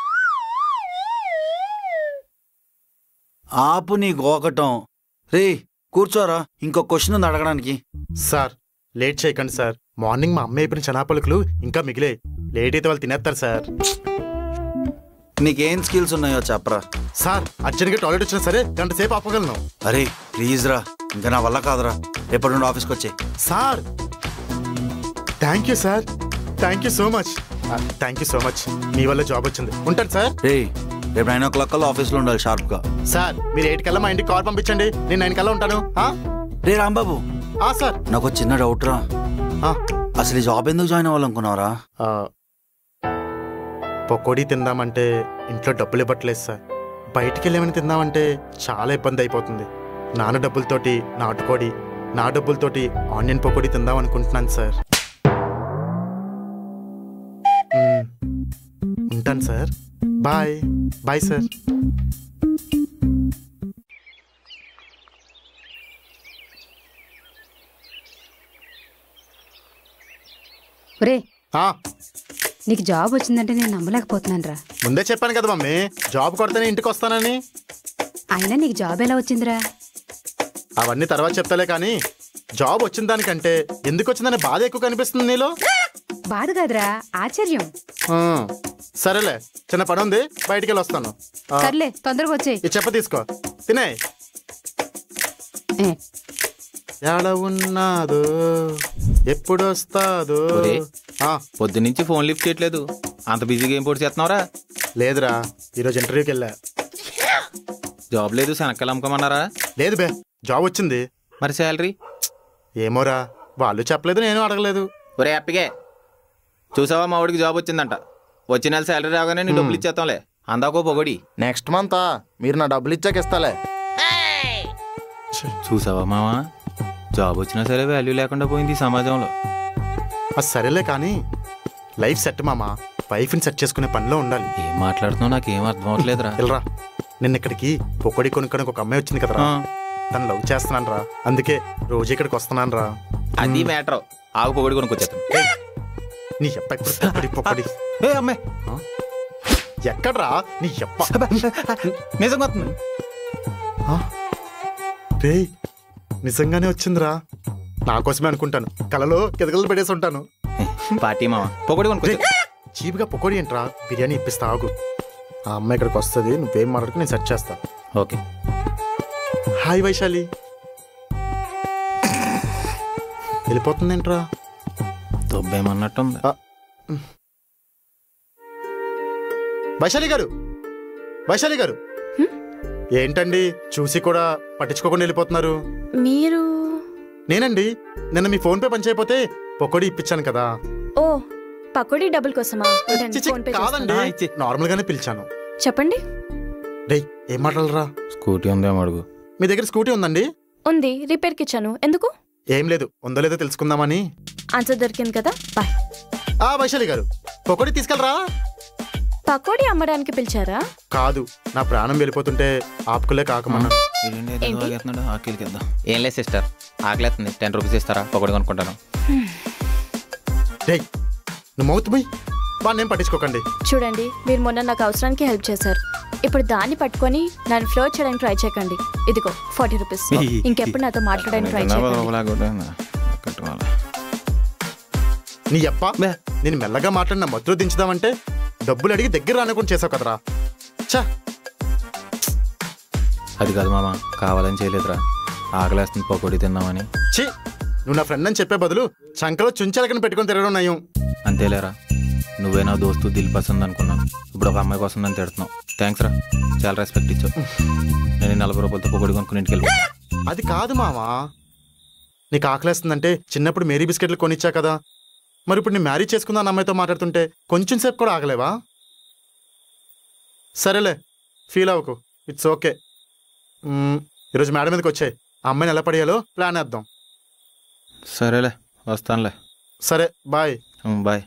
ఆపు నీ గోకటం రే కూర్చోరా ఇంకో క్వశ్చన్ ఉంది అడగడానికి సార్ లేట్ చేయకండి సార్ మార్నింగ్ మా అమ్మ అయిపోయిన చనాపలుకులు ఇంకా మిగిలే లేట్ అయితే వాళ్ళు తినేస్తారు సార్ నీకేం స్కిల్స్ ఉన్నాయో చెప్పరా సార్ అర్జెంట్గా టాయిలెట్ వచ్చినా సరే గంట సేపు ఆపగలను అరే ప్లీజ్ రా ఇంకా నా వల్ల కాదురా రేపటి నుండి ఆఫీస్కి వచ్చే sir thank you sir thank you so much thank you so much మీ వల్ల జాబ్ వచ్చింది ఉంటాను సార్ రే రేపు నైన్ ఓ క్లాక్ కల్లా ఆఫీస్లో ఉండాలి షార్ప్గా సార్ మీరు ఎయిట్ కల్లా మా ఇంటికి కార్ పంపించండి నేను నైన్ కల్లా ఉంటాను ఆ? రే రాంబాబు ఆ సార్ నాకు ఒక చిన్న డౌట్ రా అసలు ఈ జాబ్ ఎందుకు జాయిన్ అవ్వాలనుకున్నావురా ఆ, పకోడీ తిందామంటే ఇంట్లో డబ్బులు ఇవ్వట్లేదు సార్ బయటికి వెళ్ళేమని తిందామంటే చాలా ఇబ్బంది అయిపోతుంది నాన్న డబ్బులతోటి నాటుకోడి నా డబ్బులతోటి ఆనియన్ పకోడీ తిందాం అనుకుంటున్నాను సార్ మ్మ్. ఉంటాను సార్ బాయ్ బాయ్ సార్ ఒరే ఆ, నీకు జాబ్ వచ్చిందంటే నేను నమ్మలేకపోతున్నాను రా ముందే చెప్పాను కదా మమ్మీ జాబ్ కొడితేనే ఇంటికి వస్తానని అయినా నీకు జాబ్ ఎలా వచ్చిందిరా అవన్నీ తర్వాత చెప్తాలే కానీ జాబ్ వచ్చిన దానికంటే ఎందుకు వచ్చిందనే బాధ ఎక్కువ కనిపిస్తుంది నీలో బాధ కాదురా ఆశ్చర్యం ఆ, సరేలే చిన్న పని ఉంది బయటికి వెళ్ళి వస్తాను ఆ, సర్లే తొందరగా వచ్చేయ్ ఈ చెప్ప తీసుకో తినే ఏ, ఎడ ఉన్నాదో ఎప్పుడు వస్తాదో ఒరే, ఆ, పొద్దున్నుంచి ఫోన్ లిఫ్ట్ చేయట్లేదు అంత బిజీగా ఏం పోటీ చేస్తున్నావురా లేదురా ఈరోజు ఇంటర్వ్యూకి వెళ్ళా జాబ్ లేదు శనక్కలు అమ్ముకోమన్నారా లేదు బే జాబ్ వచ్చింది మరి శాలరీ ఏమోరా వాళ్ళు చెప్పలేదు నేను అడగలేదు ఒరే హ్యాపీగే చూసావా మా వాడికి జాబ్ వచ్చిందంట వచ్చిన నెల శాలరీ రాగానే నీ డబ్బులు ఇచ్చేస్తాంలే అందాకో పొగడి నెక్స్ట్ మంత్ మీరు నా డబ్బులు ఇచ్చాక ఇస్తాలే చూసావా మావా జాబ్ వచ్చినా సరే వాల్యూ లేకుండా పోయింది ఈ సమాజంలో అది సరేలే కానీ లైఫ్ సెట్ మామా వైఫ్ని సెట్ చేసుకునే పనిలో ఉండాలి ఏం మాట్లాడుతున్నావు నాకేం అర్థం అవట్లేదురా వెళ్ళరా నిన్న ఇక్కడికి పొక్కడి కొనుక్కొని ఒక అమ్మాయి వచ్చింది కదరా తను లవ్ చేస్తున్నాను రా అందుకే రోజు ఇక్కడికి వస్తున్నాను రా అది మ్యాటర్ ఆగు పొగడి కొనుక్కొచ్చేస్తాం నీ ఎప్ప ఎప్పుడు పొక్కడి పొక్కడి ఏ అమ్మాయి ఎక్కడ్రా నీ ఎప్ప నిజంగా వస్తుంది రే నిజంగానే వచ్చిందిరా నా కోసమే అనుకుంటాను కలలో కిదకలు పెట్టేసి ఉంటాను పార్టీ మామ పొగడి కొనుక్కొచ్చే చీప్గా పొకోడి ఏంట్రా బిర్యానీ ఇప్పిస్తా ఆగు ఆ అమ్మాయి ఇక్కడికి వస్తుంది నువ్వేం మాట్లాడుకు నేను సెర్చ్ చేస్తా ఓకే హాయ్ వైశాలి వెళ్ళిపోతుందేంట్రా దొబ్బేమన్నట్టుంది వైశాలి గారు వైశాలి గారు ఏంటండి చూసి కూడా పట్టించుకోకుండా వెళ్ళిపోతున్నారు మీరు నేనండి నిన్న మీ ఫోన్ పే పనిచేయపోతే పొక్కడి ఇప్పించాను కదా ఓ పకోడీ డబుల్ కోసమా ఉండండి, చిచి, ఫోన్ పే కాదండి చేస్తాను. నార్మల్ గానే పిలిచాను చెప్పండి డేయ్ ఏం మాట్లాడరా స్కూటీ ఉందేమో అడుగు మీ దగ్గర స్కూటీ ఉందండి ఉంది రిపేర్కి ఇచ్చాను ఎందుకు ఏం లేదు ఉందో లేదో తెలుసుకుందామని ఆన్సర్ దొరికింది కదా బాయ్ ఆ వైశాలి గారు పొక్కడి తీసుకెళ్ళరా పకోడీ అమ్మడానికి పిలిచారా కాదు నా ప్రాణం వెళ్ళిపోతుంటే ఆపుకులే కాకమన్నా ఆకలికి వెళ్దాం ఏం లేదు సిస్టర్ ఆకలేస్తుంది టెన్ రూపీస్ ఇస్తారా పొగడి కొనుక్కుంటాను డేయ్ నువ్వు మౌత్ పోయి వాడిని ఏం పట్టించుకోకండి చూడండి మీరు మొన్న నాకు అవసరానికి హెల్ప్ చేశారు ఇప్పుడు దాన్ని పట్టుకొని నన్ను ఫ్లోర్ చేయడానికి ట్రై చేయకండి ఇదిగో ఫార్టీ రూపీస్ ఇంకెప్పుడు నాతో మాట్లాడడానికి ట్రై చేయకండి నీ అప్ప నేను మెల్లగా మాట్లాడిన మత్తులో దించుదామంటే డబ్బులు అడిగి దగ్గర రానుకుండా చేసావు కదరా చా అది కాదు మామ కావాలని చేయలేదురా ఆకలేస్తుంది పకోడీ తిన్నామని ఛీ నువ్వు నా ఫ్రెండ్ అని చెప్పే బదులు చంకలో చుంచెలకని పెట్టుకొని తిరగడం నయం అంతేలేరా నువ్వే నా దోస్తు దిల్ పసంద్ అనుకున్నాను ఇప్పుడు ఒక అమ్మాయి కోసం నన్ను తిడుతున్నావు థ్యాంక్స్ రా చాలా రెస్పెక్ట్ ఇచ్చావు నేను ఈ నలభై రూపాయలతో పొగడి కొనుక్కుని ఇంటికి వెళ్ళిపోతా అది కాదు మావా నీకు ఆకలేస్తుందంటే చిన్నప్పుడు మేరీ బిస్కెట్లు కొనిచ్చా కదా మరి ఇప్పుడు నేను మ్యారీ చేసుకుందా అమ్మాయితో మాట్లాడుతుంటే కొంచెం సేపు కూడా ఆగలేవా సరేలే ఫీల్ అవ్వకు ఇట్స్ ఓకే మ్మ్, ఈరోజు మేడం మీదకి వచ్చాయి ఆ అమ్మాయిని ఎలా పడేయాలో ప్లాన్ వేద్దాం సరేలే వస్తానులే సరే బాయ్ ఉమ్, బాయ్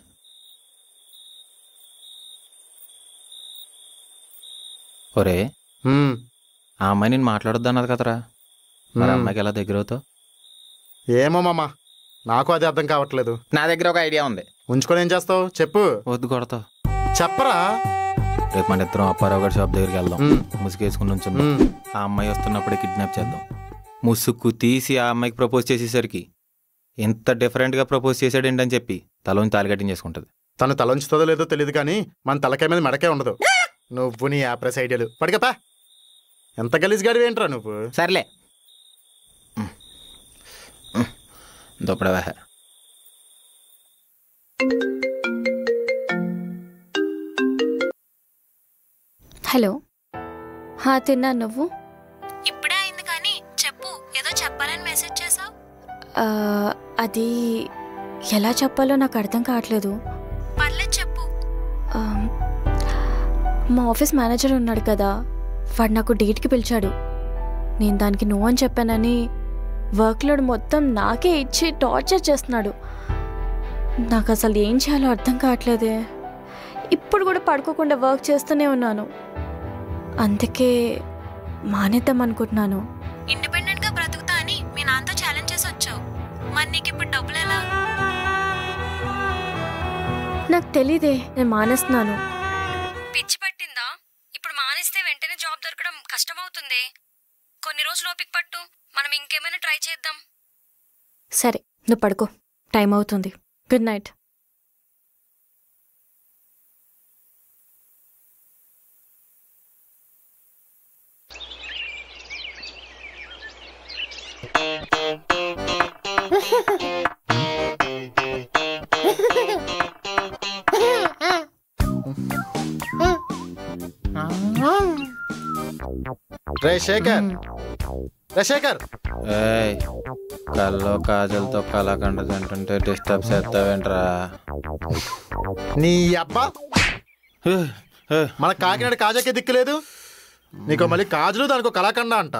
ఒరే ఆ అమ్మాయి నేను మాట్లాడొద్దు అన్నది కదరా మరి మ్మ్. అమ్మాయికి ఎలా దగ్గర అవుతావు ఏమో మామ నాకు అది అర్థం కావట్లేదు నా దగ్గర ఒక ఐడియా ఉంది ఉంచుకొని ఏం చేస్తావు చెప్పు వద్దు కొడతావు చెప్పరా రేపు మన ఇద్దరం అప్పారావు గారి షాప్ దగ్గరికి వెళ్దాం మ్మ్. ముసుగేసుకుని ఉంచుందాం మ్మ్. ఆ అమ్మాయి వస్తున్నప్పుడే కిడ్నాప్ చేద్దాం ముసుక్కు తీసి ఆ అమ్మాయికి ప్రపోజ్ చేసేసరికి ఎంత డిఫరెంట్గా ప్రపోజ్ చేశాడేంటని చెప్పి తలని తాలి కట్టించేసుకుంటుంది తను తలంచుతుందో లేదో తెలియదు కానీ మన తలకాయ మీద మెడకే ఉండదు నువ్వు నీ యాప్రెస్ ఐడియాలు పడికపా ఎంత గలీజ్ గడివి ఏంట్రా నువ్వు సర్లే దొప్పడవా హలో హా తిన్నా నువ్వు ఇప్పుడే అయింది కానీ చెప్పు ఏదో చెప్పాలని మెసేజ్ చేసావు ఆ, అది ఎలా చెప్పాలో నాకు అర్థం కావట్లేదు పర్లేదు చెప్పు ఆ, మా ఆఫీస్ మేనేజర్ ఉన్నాడు కదా వాడు నాకు డేట్కి పిలిచాడు నేను దానికి నో అని చెప్పానని వర్క్ లోడ్ మొత్తం నాకే ఇచ్చి టార్చర్ చేస్తున్నాడు నాకు అసలు ఏం చేయాలో అర్థం కావట్లేదే ఇప్పుడు కూడా పడుకోకుండా వర్క్ చేస్తూనే ఉన్నాను అందుకే మానేద్దాం అనుకుంటున్నాను ఇండిపెండెంట్ గా బ్రతుకుతా అని మీ నాన్నతో ఛాలెంజ్ చేసి వచ్చావు మరి నీకు ఇప్పుడు డబ్బులు ఎలా నాకు తెలీదే నేను మానేస్తున్నాను పిచ్చి పట్టిందా ఇప్పుడు మానేస్తే వెంటనే జాబ్ దొరకడం కష్టమవుతుంది కొన్ని రోజులు ఓపిక పట్టు మనం ఇంకేమైనా ట్రై చేద్దాం సరే నువ్వు పడుకో టైం అవుతుంది గుడ్ నైట్ రే శేఖర్ రే శేఖర్ ఏయ్ కల్లో కాజల్తో కళాకండ తింటుంటే డిస్టర్బ్ చేస్తావేంట్రా నీ అబ్బా మన కాకినాడ కాజాకే దిక్కులేదు నీకు మళ్ళీ కాజులు దానికో కళాకండ అంట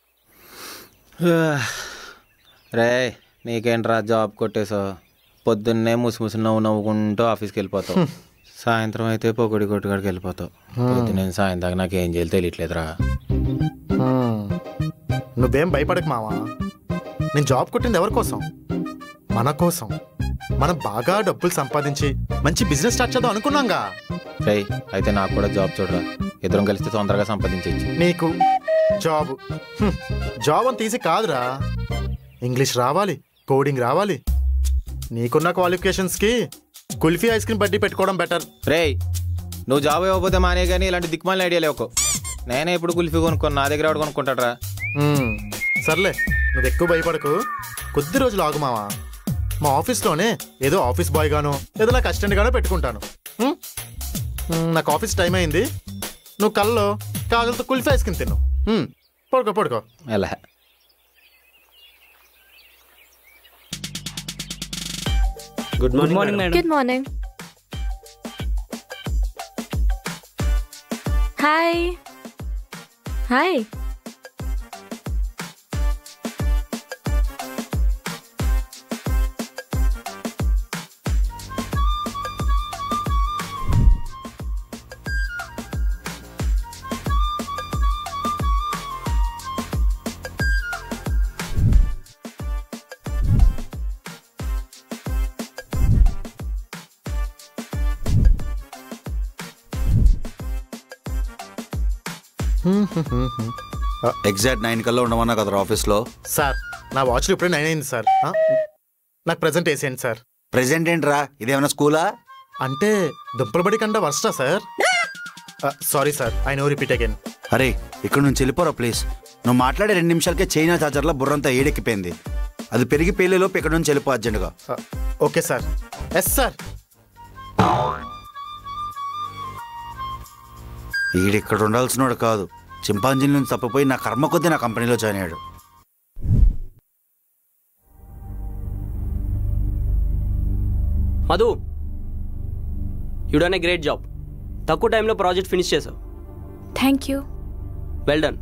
రే నీకేంట్రా జాబ్ కొట్టేసావు పొద్దున్నే ముసి ముసి నవ్వు నవ్వుకుంటూ ఆఫీస్కి వెళ్ళిపోతావు సాయంత్రం అయితే పొగడి కొట్టుకాడికి వెళ్ళిపోతావు పొద్దున్నే సాయం దాకా నాకేం చేయాలి తెలియట్లేదురా హ్మ్. నువ్వేం భయపడకు మావా నేను జాబ్ కొట్టింది ఎవరి కోసం మన కోసం మనం బాగా డబ్బులు సంపాదించి మంచి బిజినెస్ స్టార్ట్ చేద్దాం అనుకున్నాంగా రేయ్ అయితే నాకు కూడా జాబ్ చూడరా ఇద్దరం కలిస్తే తొందరగా సంపాదించవచ్చు నీకు జాబ్ హ్మ్. జాబ్ అని తీసి కాదురా ఇంగ్లీష్ రావాలి కోడింగ్ రావాలి నీకున్న క్వాలిఫికేషన్స్కి కుల్ఫీ ఐస్ క్రీమ్ బడ్డీ పెట్టుకోవడం బెటర్ రేయ్ నువ్వు జాబ్ ఇవ్వకపోతే మానే కానీ ఇలాంటి దిక్కుమాలిన ఐడియా లేవు నేనే ఇప్పుడు కుల్ఫీ కొనుక్కోను నా దగ్గర ఎవడు కొనుక్కుంటాడ్రా మ్మ్. సర్లే నువ్వు ఎక్కువ భయపడకు కొద్ది రోజులు ఆగు మావా మా ఆఫీస్లోనే ఏదో ఆఫీస్ బాయ్ గానో ఏదో నాకు అసిస్టెంట్ గానో పెట్టుకుంటాను మ్మ్? మ్మ్, నాకు ఆఫీస్ టైం అయింది నువ్వు కల్లో కాజలతో కుల్ఫీ ఐస్ క్రీమ్ తిను మ్మ్. పడుకో పడుకో ఎలా good morning morning madam good morning hi hi exact nine కల్లా ఉండమన్నా కదా ఆఫీస్లో సార్ నా వాచ్లో ఇప్పుడే నైన్ అయింది సార్ ఆ? నాకు ప్రజెంట్ వేసేయండి సార్ ప్రెసెంట్ ఏంట్రా ఇదేమైనా స్కూలా అంటే దుంపలబడి కంటే వర్స్టా sir sorry sir I no repeat again అరే ఇక్కడ నుంచి వెళ్ళిపోరా ప్లీజ్ నువ్వు మాట్లాడే రెండు నిమిషాలకే చైనా చార్జర్లో బుర్రంతా ఏడెక్కిపోయింది అది పెరిగి పేలేలోపు ఇక్కడ నుంచి వెళ్ళిపో అర్జెంటుగా ఓకే సార్ ఎస్ సార్ ఈడిక్కడ ఉండాల్సినోడు కాదు చింపాంజీ నుంచి తప్పిపోయి నా కర్మ కొద్దీ నా కంపెనీలో జాయిన్ అయ్యాడు Madhu you done a great job తక్కువ టైంలో ప్రాజెక్ట్ ఫినిష్ చేసావు thank you well done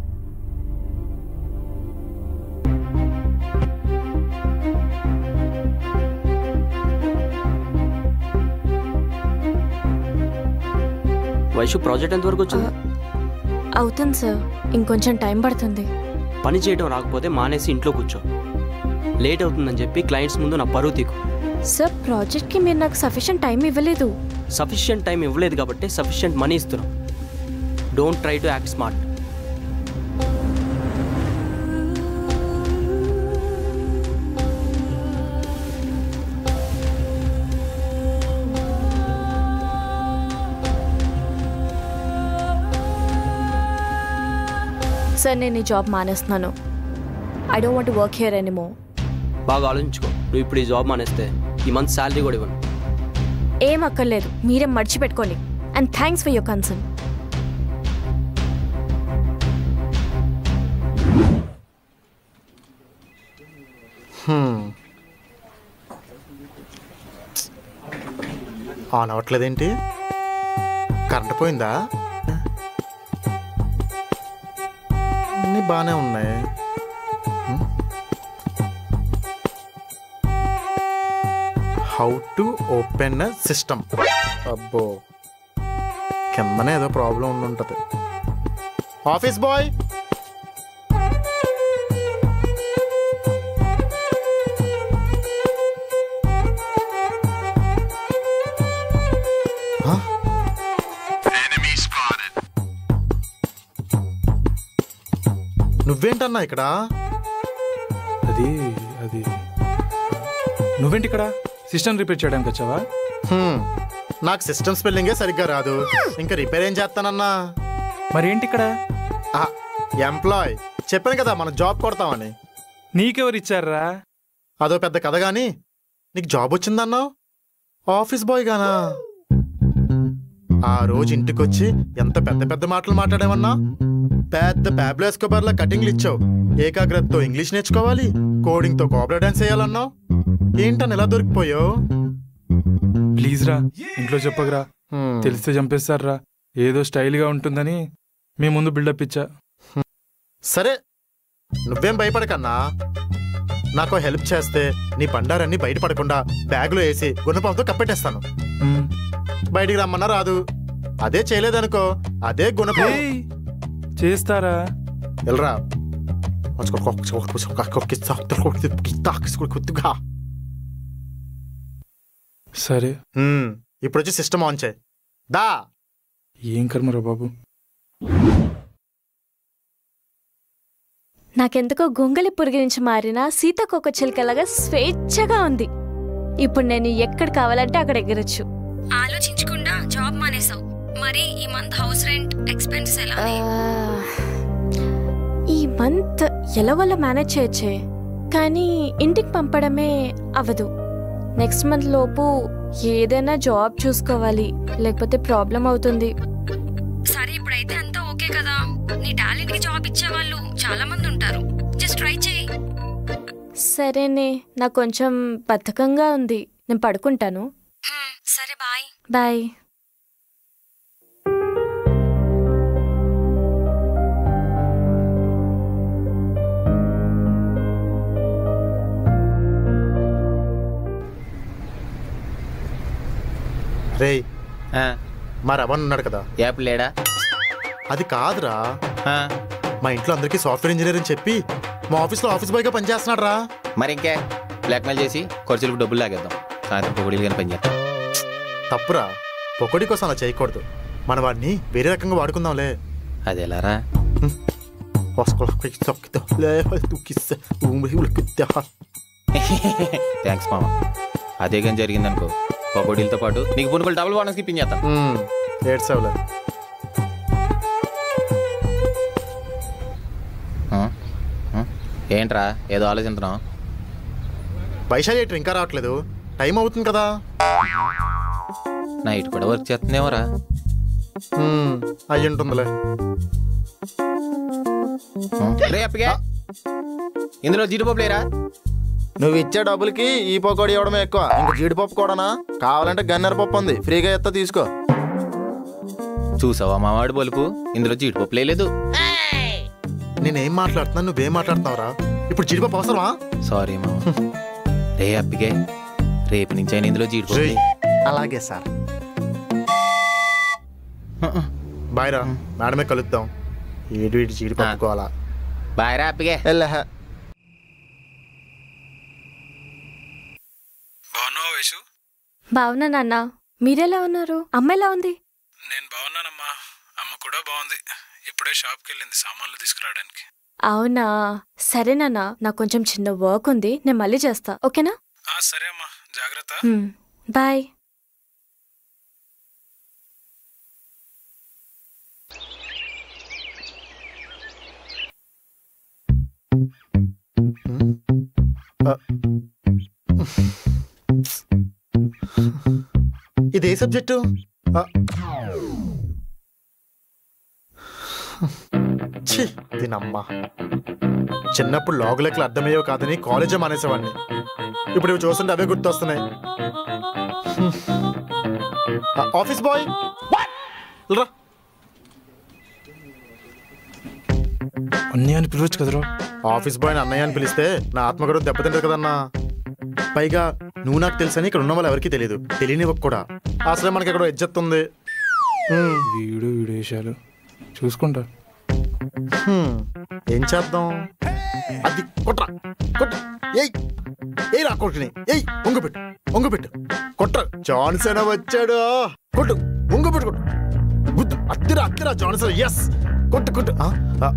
Vaishu project ఎంతవరకు వచ్చింది అవుతుంది సార్ ఇంకొంచెం టైం పడుతుంది పని చేయడం రాకపోతే మానేసి ఇంట్లో కూర్చో లేట్ అవుతుందని చెప్పి క్లయింట్స్ ముందు నా పరువు తీకు సార్ ప్రాజెక్ట్కి మీరు నాకు సఫిషియంట్ టైం ఇవ్వలేదు సఫిషియంట్ టైం ఇవ్వలేదు కాబట్టి సఫిషియంట్ మనీ ఇస్తున్నాం don't try to act smart sir నేను ఈ జాబ్ మానేస్తున్నాను I don't want work here anymore బాగా ఆలోచించుకో నువ్వు ఇప్పుడు ఈ జాబ్ మానేస్తే ఈ మంత్ శాలరీ కూడా ఇవ్వను ఏం అక్కర్లేదు మీరే మర్చిపెట్టుకోండి and thanks for your concern హ్మ్. ఆన్ అవ్వట్లేదేంటి కరెంట్ పోయిందా అన్నీ బాగానే ఉన్నాయి హౌ టు ఓపెన్ సిస్టమ్ అబ్బో కిందనే ఏదో ప్రాబ్లం ఉండి ఉంటుంది ఆఫీస్ బాయ్ నువ్వేంటన్నా ఇక్కడ అది అది నువ్వేంటి ఇక్కడ సిస్టమ్ రిపేర్ చేయడానికి వచ్చావా హ్మ్. నాకు సిస్టమ్ స్పెల్లింగే సరిగ్గా రాదు ఇంకా రిపేర్ ఏం చేస్తానన్నా మరి ఏంటి ఇక్కడ ఎంప్లాయ్ చెప్పాను కదా మనం జాబ్ కొడతామని నీకెవరు ఇచ్చారా అదో పెద్ద కథ గాని నీకు జాబ్ వచ్చిందన్నావు ఆఫీస్ బాయ్ గానా ఆ రోజు ఇంటికొచ్చి ఎంత పెద్ద పెద్ద మాటలు మాట్లాడామన్నా పెద్ద ప్యాబ్లో ఎస్కోబార్లా కటింగ్లు ఇచ్చావు ఏకాగ్రతతో ఇంగ్లీష్ నేర్చుకోవాలి కోడింగ్తో కోబ్రా డాన్స్ చేయాలన్నావు ఏంటని ఎలా దొరికిపోయావు ప్లీజ్ రా ఇంట్లో చెప్పగరా తెలిస్తే చంపేస్తారా ఏదో స్టైల్గా ఉంటుందని మీ ముందు బిల్డప్ ఇచ్చా సరే నువ్వేం భయపడకన్నా నాకు హెల్ప్ చేస్తే నీ బండారన్నీ బయటపడకుండా బ్యాగులో వేసి గుణపంతో కప్పెట్టేస్తాను బయటికి రమ్మన్నా రాదు అదే చేయలేదనుకో అదే గుణపం చేస్తారా వెళ్ళరా సరే ఇప్పుడు వచ్చి సిస్టమ్ ఆన్ చేయి దా ఏం కర్మరా బాబు నాకెందుకో గొంగలి పురుగు నుంచి మారిన సీతకొక చిలుకలాగా స్వేచ్ఛగా ఉంది ఇప్పుడు నేను ఎక్కడ కావాలంటే అక్కడ ఎగరొచ్చు ఆలోచించకుండా జాబ్ మానేసావు మరి ఈ మంత్ హౌస్ రెంట్ ఎక్స్పెన్స్ ఎలా ఈ మంత్ ఎలా వల్ల మేనేజ్ చేయొచ్చే కానీ ఇంటికి పంపడమే అవ్వదు నెక్స్ట్ మంత్ లోపు ఏదైనా జాబ్ చూసుకోవాలి లేకపోతే ప్రాబ్లం అవుతుంది సరే ఇప్పుడైతే అంతా ఓకే కదా నీ టాలెంట్ కి జాబ్ ఇచ్చే వాళ్ళు చాలా మంది ఉంటారు జస్ట్ ట్రై చేయి సరేనే నాకు కొంచెం బద్ధకంగా ఉంది నేను పడుకుంటాను సరే బాయ్ బాయ్ రేయ్ మా రమణ్ ఉన్నాడు కదా యాప్ లేడా అది కాదురా మా ఇంట్లో అందరికీ సాఫ్ట్వేర్ ఇంజనీర్ అని చెప్పి మా ఆఫీస్లో ఆఫీస్ బాయ్గా పనిచేస్తున్నాడు రా మరి ఇంకే బ్లాక్మెయిల్ చేసి ఖర్చులకు డబ్బులు లాగేద్దాం సాయంత్రం పొగడిలు కానీ పని చేద్దాం తప్పురా పొక్కడి కోసం అలా చేయకూడదు మన వాడిని వేరే రకంగా వాడుకుందాంలే అది ఎలారా థ్యాంక్స్ మామ అదే కానీ జరిగిందనుకో పకోడీలతో పాటు నీకు పునుకులు డబుల్ బోనస్ ఇప్పించేస్తాం ఏడ్సావులే ఆ? ఆ? ఏంట్రా ఏదో ఆలోచించున్నావు వైశాలి ఎయిటర్ ఇంకా రావట్లేదు టైం అవుతుంది కదా నైట్ కూడా వర్క్ చేస్తుందేమోరా హ్మ్, అయ్యి ఉంటుందిలే రే అప్పగా ఇందులో జీడిపప్పు లేరా నువ్వు ఇచ్చే డబ్బులకి ఈ పకోడీ ఇవ్వడమే ఎక్కువ ఇంక జీడిపప్పు కూడానా కావాలంటే గన్నెర పప్పు ఉంది ఫ్రీగా ఎత్తా తీసుకో చూసావా మావాడు బలుపు ఇందులో జీడిపప్పు లేదు నేనేం మాట్లాడుతున్నా నువ్వేం మాట్లాడుతున్నావురా ఇప్పుడు జీడిపప్పు అవసరమా సారీ మామ రే అప్పిగే రేపు నుంచి అయినా ఇందులో జీడిపప్పు రేయ్, అలాగే సార్ బాయ్ రా మేడమే కలుద్దాం ఏడు ఇటు జీడిపప్పుకోవాలా బాయ్ రా అప్పిగే వెళ్ళహ బాగున్నావా వైషు బావునా నాన్న మీరెలా ఉన్నారు అమ్మ ఎలా ఉంది నేను బాగున్నానమ్మా అమ్మ కూడా బాగుంది ఇప్పుడే షాప్కి వెళ్ళింది సామాన్లు తీసుకురావడానికి అవునా సరే నాన్న నాకు కొంచెం చిన్న వర్క్ ఉంది నేను మళ్ళీ చేస్తా ఓకేనా ఆ, సరే అమ్మా జాగ్రత్త హ్మ్, బాయ్ ఆ. ఇది ఏ సబ్జెక్టు ఆ. ఛీ, దీనమ్మా చిన్నప్పుడు లాగు లెక్కలు అర్థమయ్యో కాదని కాలేజే మానేసేవాడిని ఇప్పుడు ఇవి చూస్తుంటే అవే గుర్తొస్తున్నాయి హ్మ్. ఆ, ఆఫీస్ బాయ్ రా అన్నీ అని పిలవచ్చు కదరా ఆఫీస్ బాయ్ అన్నయ్య అని పిలిస్తే నా ఆత్మగౌరవం దెబ్బతింటది కదన్నా పైగా నువ్వు నాకు తెలుసని ఇక్కడ ఉన్న వాళ్ళు ఎవరికీ తెలియదు తెలియనివ్వకు కూడా అసలే మనకి ఎక్కడో ఇజ్జత్ ఉంది హ్మ్. వీడు వీడు వేషాలు చూసుకుంటా హ్మ్. ఏం చేద్దాం అది కొట్రా కొట్ట ఏయ్ ఏయ్ రా కొట్టుని ఏయ్ ఉంగపెట్టు ఉంగపెట్టు కొట్ర జాన్సన్ వచ్చాడు కొట్టు ఉంగపెట్టు కొట్టు గుద్దు అత్తిరా అత్తిరా జాన్సన్ ఎస్ కొట్టు కొట్టు ఆ, ఆ.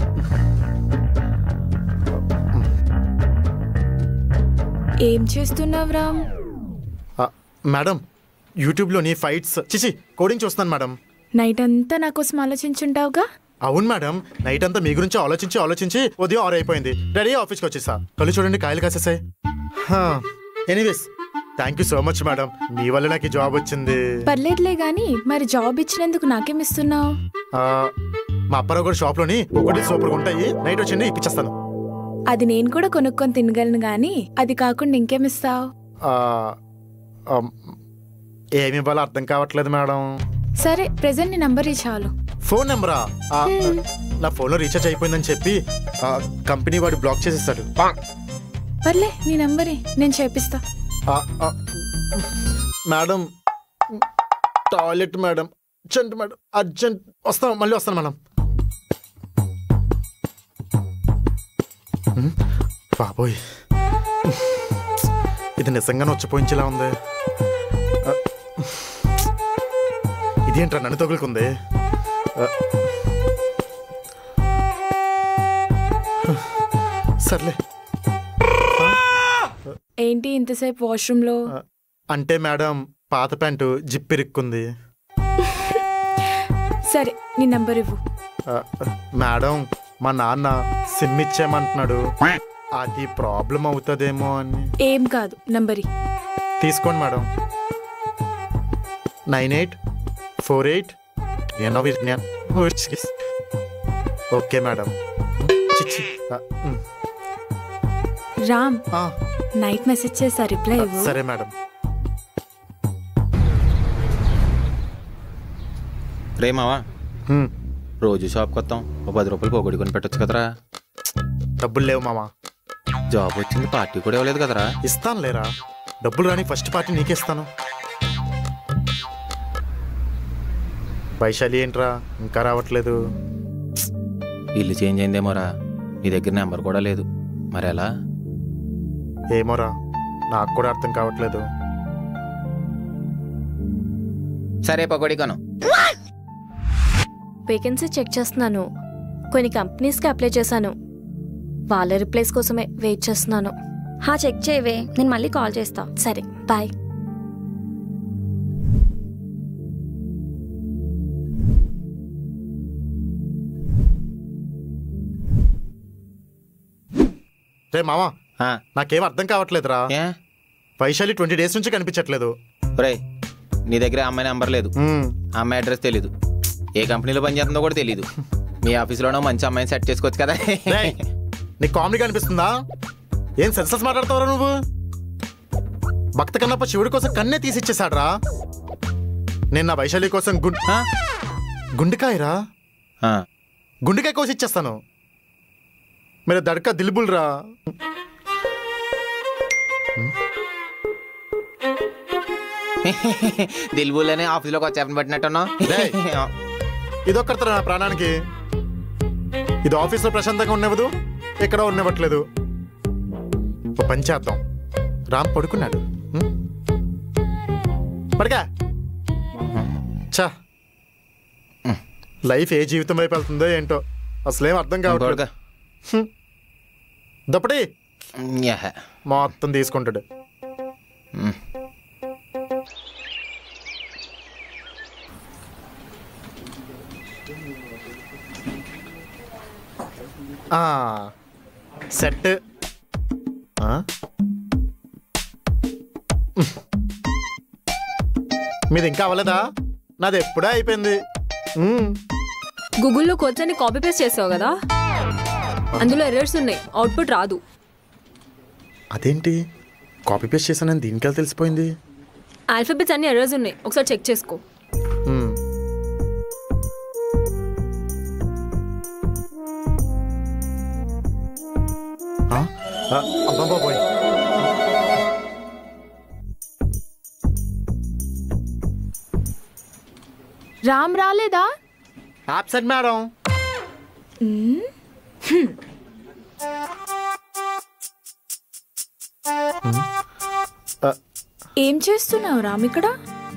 ఏం చేస్తున్నావు రామ్ ఆ, మేడం యూట్యూబ్లోని ఫైట్స్ చిచి కోడింగ్ చూస్తున్నాను మేడం నైట్ అంతా నా కోసం ఆలోచించుంటావుగా అవును మేడం నైట్ అంతా మీ గురించి ఆలోచించి ఆలోచించి ఉదయం ఆరు అయిపోయింది రెడీ ఆఫీస్కి వచ్చేసా కళ్ళు చూడండి కాయలు కాసేసాయి anyways thank you so much madam మీ వల్ల నాకు ఈ జాబ్ వచ్చింది పర్లేదులే గాని మరి జాబ్ ఇచ్చినందుకు నాకేం ఇస్తున్నావు ఆ, మా అప్పారావు గారి షాప్లోని ఒకటి సూపర్గా ఉంటాయి నైట్ వచ్చింది ఇప్పించేస్తాను అది నేను కూడా కొనుక్కొని తినగలను గాని అది కాకుండా ఇంకేమిస్తావు ఆ, ఆ, ఏమి ఇవ్వాలో అర్థం కావట్లేదు మేడం సరే ప్రెసెంట్ నీ నంబర్ చాలు ఫోన్ నెంబరా ఆ, నా ఫోన్లో రీఛార్జ్ అయిపోయిందని చెప్పి ఆ, కంపెనీ వాడు బ్లాక్ చేసేస్తాడు పర్లే నీ నంబరే నేను చేపిస్తా ఆ, ఆ, madam toilet madam urgent madam urgent వస్తాం మళ్ళీ వస్తాను మేడం ఉమ్, బాబోయ్ ఇది నిజంగానే వచ్చిపోయించేలా ఉంది ఆ, ఇదేంట్రా నన్ను తగులుకుంది ఆ, సర్లే ఏంటి ఇంతసేపు వాష్రూమ్ లో అంటే మేడం పాత ప్యాంటు జిప్ ఇరుక్కుంది సరే నీ నంబర్ ఇవ్వు ఆ, మేడం మా నాన్న సిమ్ ఇచ్చేయమంటున్నాడు అది ప్రాబ్లం అవుతుందేమో అని ఏం కాదు నంబర్ ఇ. తీసుకోండి madam nine eight four eight ఎన్నో విజ్ఞాన్ ఓకే మేడం చిచ్చి ఆ, ఉమ్, రామ్ ఆ, నైట్ మెసేజ్ చేసా రిప్లై ఇవ్వు సరే మేడం రే మావా హ్మ్, రోజు షాప్కి వస్తాం ఓ పది రూపాయలు పోగొడి కొని పెట్టొచ్చు కదరా డబ్బులు లేవు మామా జాబ్ వచ్చింది పార్టీ కూడా ఇవ్వలేదు కదరా ఇస్తాను లేరా డబ్బులు రాని ఫస్ట్ పార్టీ నీకే ఇస్తాను వైశాలి ఏంట్రా ఇంకా రావట్లేదు ఇల్లు చేంజ్ అయిందేమోరా నీ దగ్గర నెంబర్ కూడా లేదు మరి ఎలా ఏమోరా నాకు కూడా అర్థం కావట్లేదు సరే పకోడీ కొను వేకెన్సీ చెక్ చేస్తున్నాను కొన్ని కంపెనీస్కి అప్లై చేశాను వాళ్ళ రిప్లేస్ కోసమే వెయిట్ చేస్తున్నాను హా చెక్ చేయవే నేను మళ్ళీ కాల్ చేస్తా సరే బాయ్ రే మామా ఆ, నాకేం అర్థం కావట్లేదురా ఏ వైశాలి ట్వంటీ డేస్ నుంచి కనిపించట్లేదు ఒరేయ్ నీ దగ్గర ఆ అమ్మాయి నెంబర్ లేదు మ్మ్. ఆ అమ్మాయి అడ్రస్ తెలీదు ఏ కంపెనీలో పనిచేస్తుందో కూడా తెలీదు మీ ఆఫీస్లోనో మంచి అమ్మాయిని సెట్ చేసుకోవచ్చు కదా రేయ్, నీకు కామెడీ కనిపిస్తుందా ఏం సెన్సెస్ మాట్లాడతావురా నువ్వు భక్త కన్నప్ప శివుడి కోసం కన్నే తీసిచ్చేశాడ్రా నేను నా వైశాలి కోసం గుండ్ ఆ? గుండెకాయరా ఆ, గుండెకాయ కోసి ఇచ్చేస్తాను మీరు దడక దిల్బుల్ రా దిల్బుల్ అని ఆఫీస్లోకి వచ్చి చెప్పని పట్టినట్టున్నావు రేయ్. ఇదొక్కడతారా నా ప్రాణానికి ఇది ఆఫీస్లో ప్రశాంతంగా ఉండవదు ఇక్కడ ఉండవట్లేదు ఓ పని చేద్దాం రామ్ పడుకున్నాడు ఉం? పడుకా చా లైఫ్ ఏ జీవితం వైపు వెళ్తుందో ఏంటో అసలేం అర్థం కావట్లేదు పడుకో. దప్పటి యహ. మొత్తం తీసుకుంటాడు మ్. ఆ, సెట్ ఆ? మీది ఇంకా అవ్వలేదా నాది ఎప్పుడూ అయిపోయింది మ్మ్. గూగుల్లో కోడ్స్ అన్ని కాపీ పేస్ట్ చేసావు కదా అందులో ఎర్రర్స్ ఉన్నాయి అవుట్పుట్ రాదు అదేంటి కాపీ పేస్ట్ చేశానని దీనికెళ్ళి తెలిసిపోయింది ఆల్ఫాబెట్స్ అన్ని ఎర్రర్స్ ఉన్నాయి ఒకసారి చెక్ చేసుకో మ్మ్. ఆ? ఆ, అబ్బబ్బబ్బోయ్. రామ్ రాలేదా ఆబ్సెంట్ మేడం మ్మ్. హ్మ్. ఆ, ఏం చేస్తున్నావు రామ్ ఇక్కడ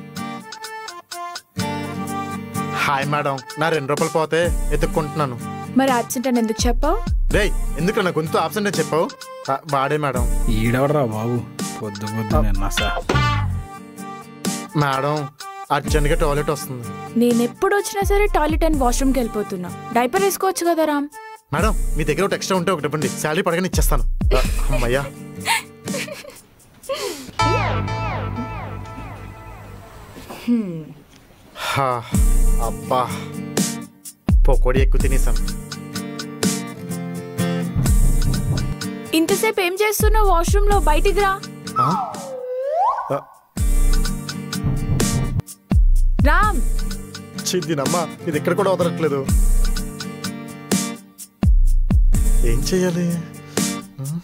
హాయ్ మేడం నా రెండు రూపాయలు పోతే ఎత్తుక్కుంటున్నాను మరి అబ్సెంట్ అని ఎందుకు చెప్పావు రేయ్ ఎందుకు నా గొంతు ఆబ్సెంట్ అని చెప్పావు ఆ, వాడే మేడం ఈడవడరా బాబు పొద్దు పొద్దు నసా మేడం అర్జెంట్గా టాయిలెట్ వస్తుంది నేను ఎప్పుడు వచ్చినా సరే టాయిలెట్ అండ్ వాష్రూమ్కి వెళ్ళిపోతున్నా డైపర్ వేసుకోవచ్చు కదా రామ్ మేడం మీ దగ్గర ఒకటి ఎక్స్ట్రా ఉంటే ఒకటి ఇవ్వండి శాలరీ పడగానే ఇచ్చేస్తాను ఆ, అమ్మయ్యా హ్మ్. హా, అబ్బా పకోడీ ఎక్కువ తినేసాను ఇంతసేపు ఏం చేస్తున్నావు వాష్రూమ్ లో బయటికి రా ఆ? ఆ, రామ్ చిద్దినమ్మా ఇది ఇక్కడ కూడా వదలట్లేదు ఏం చెయ్యాలి ఉమ్.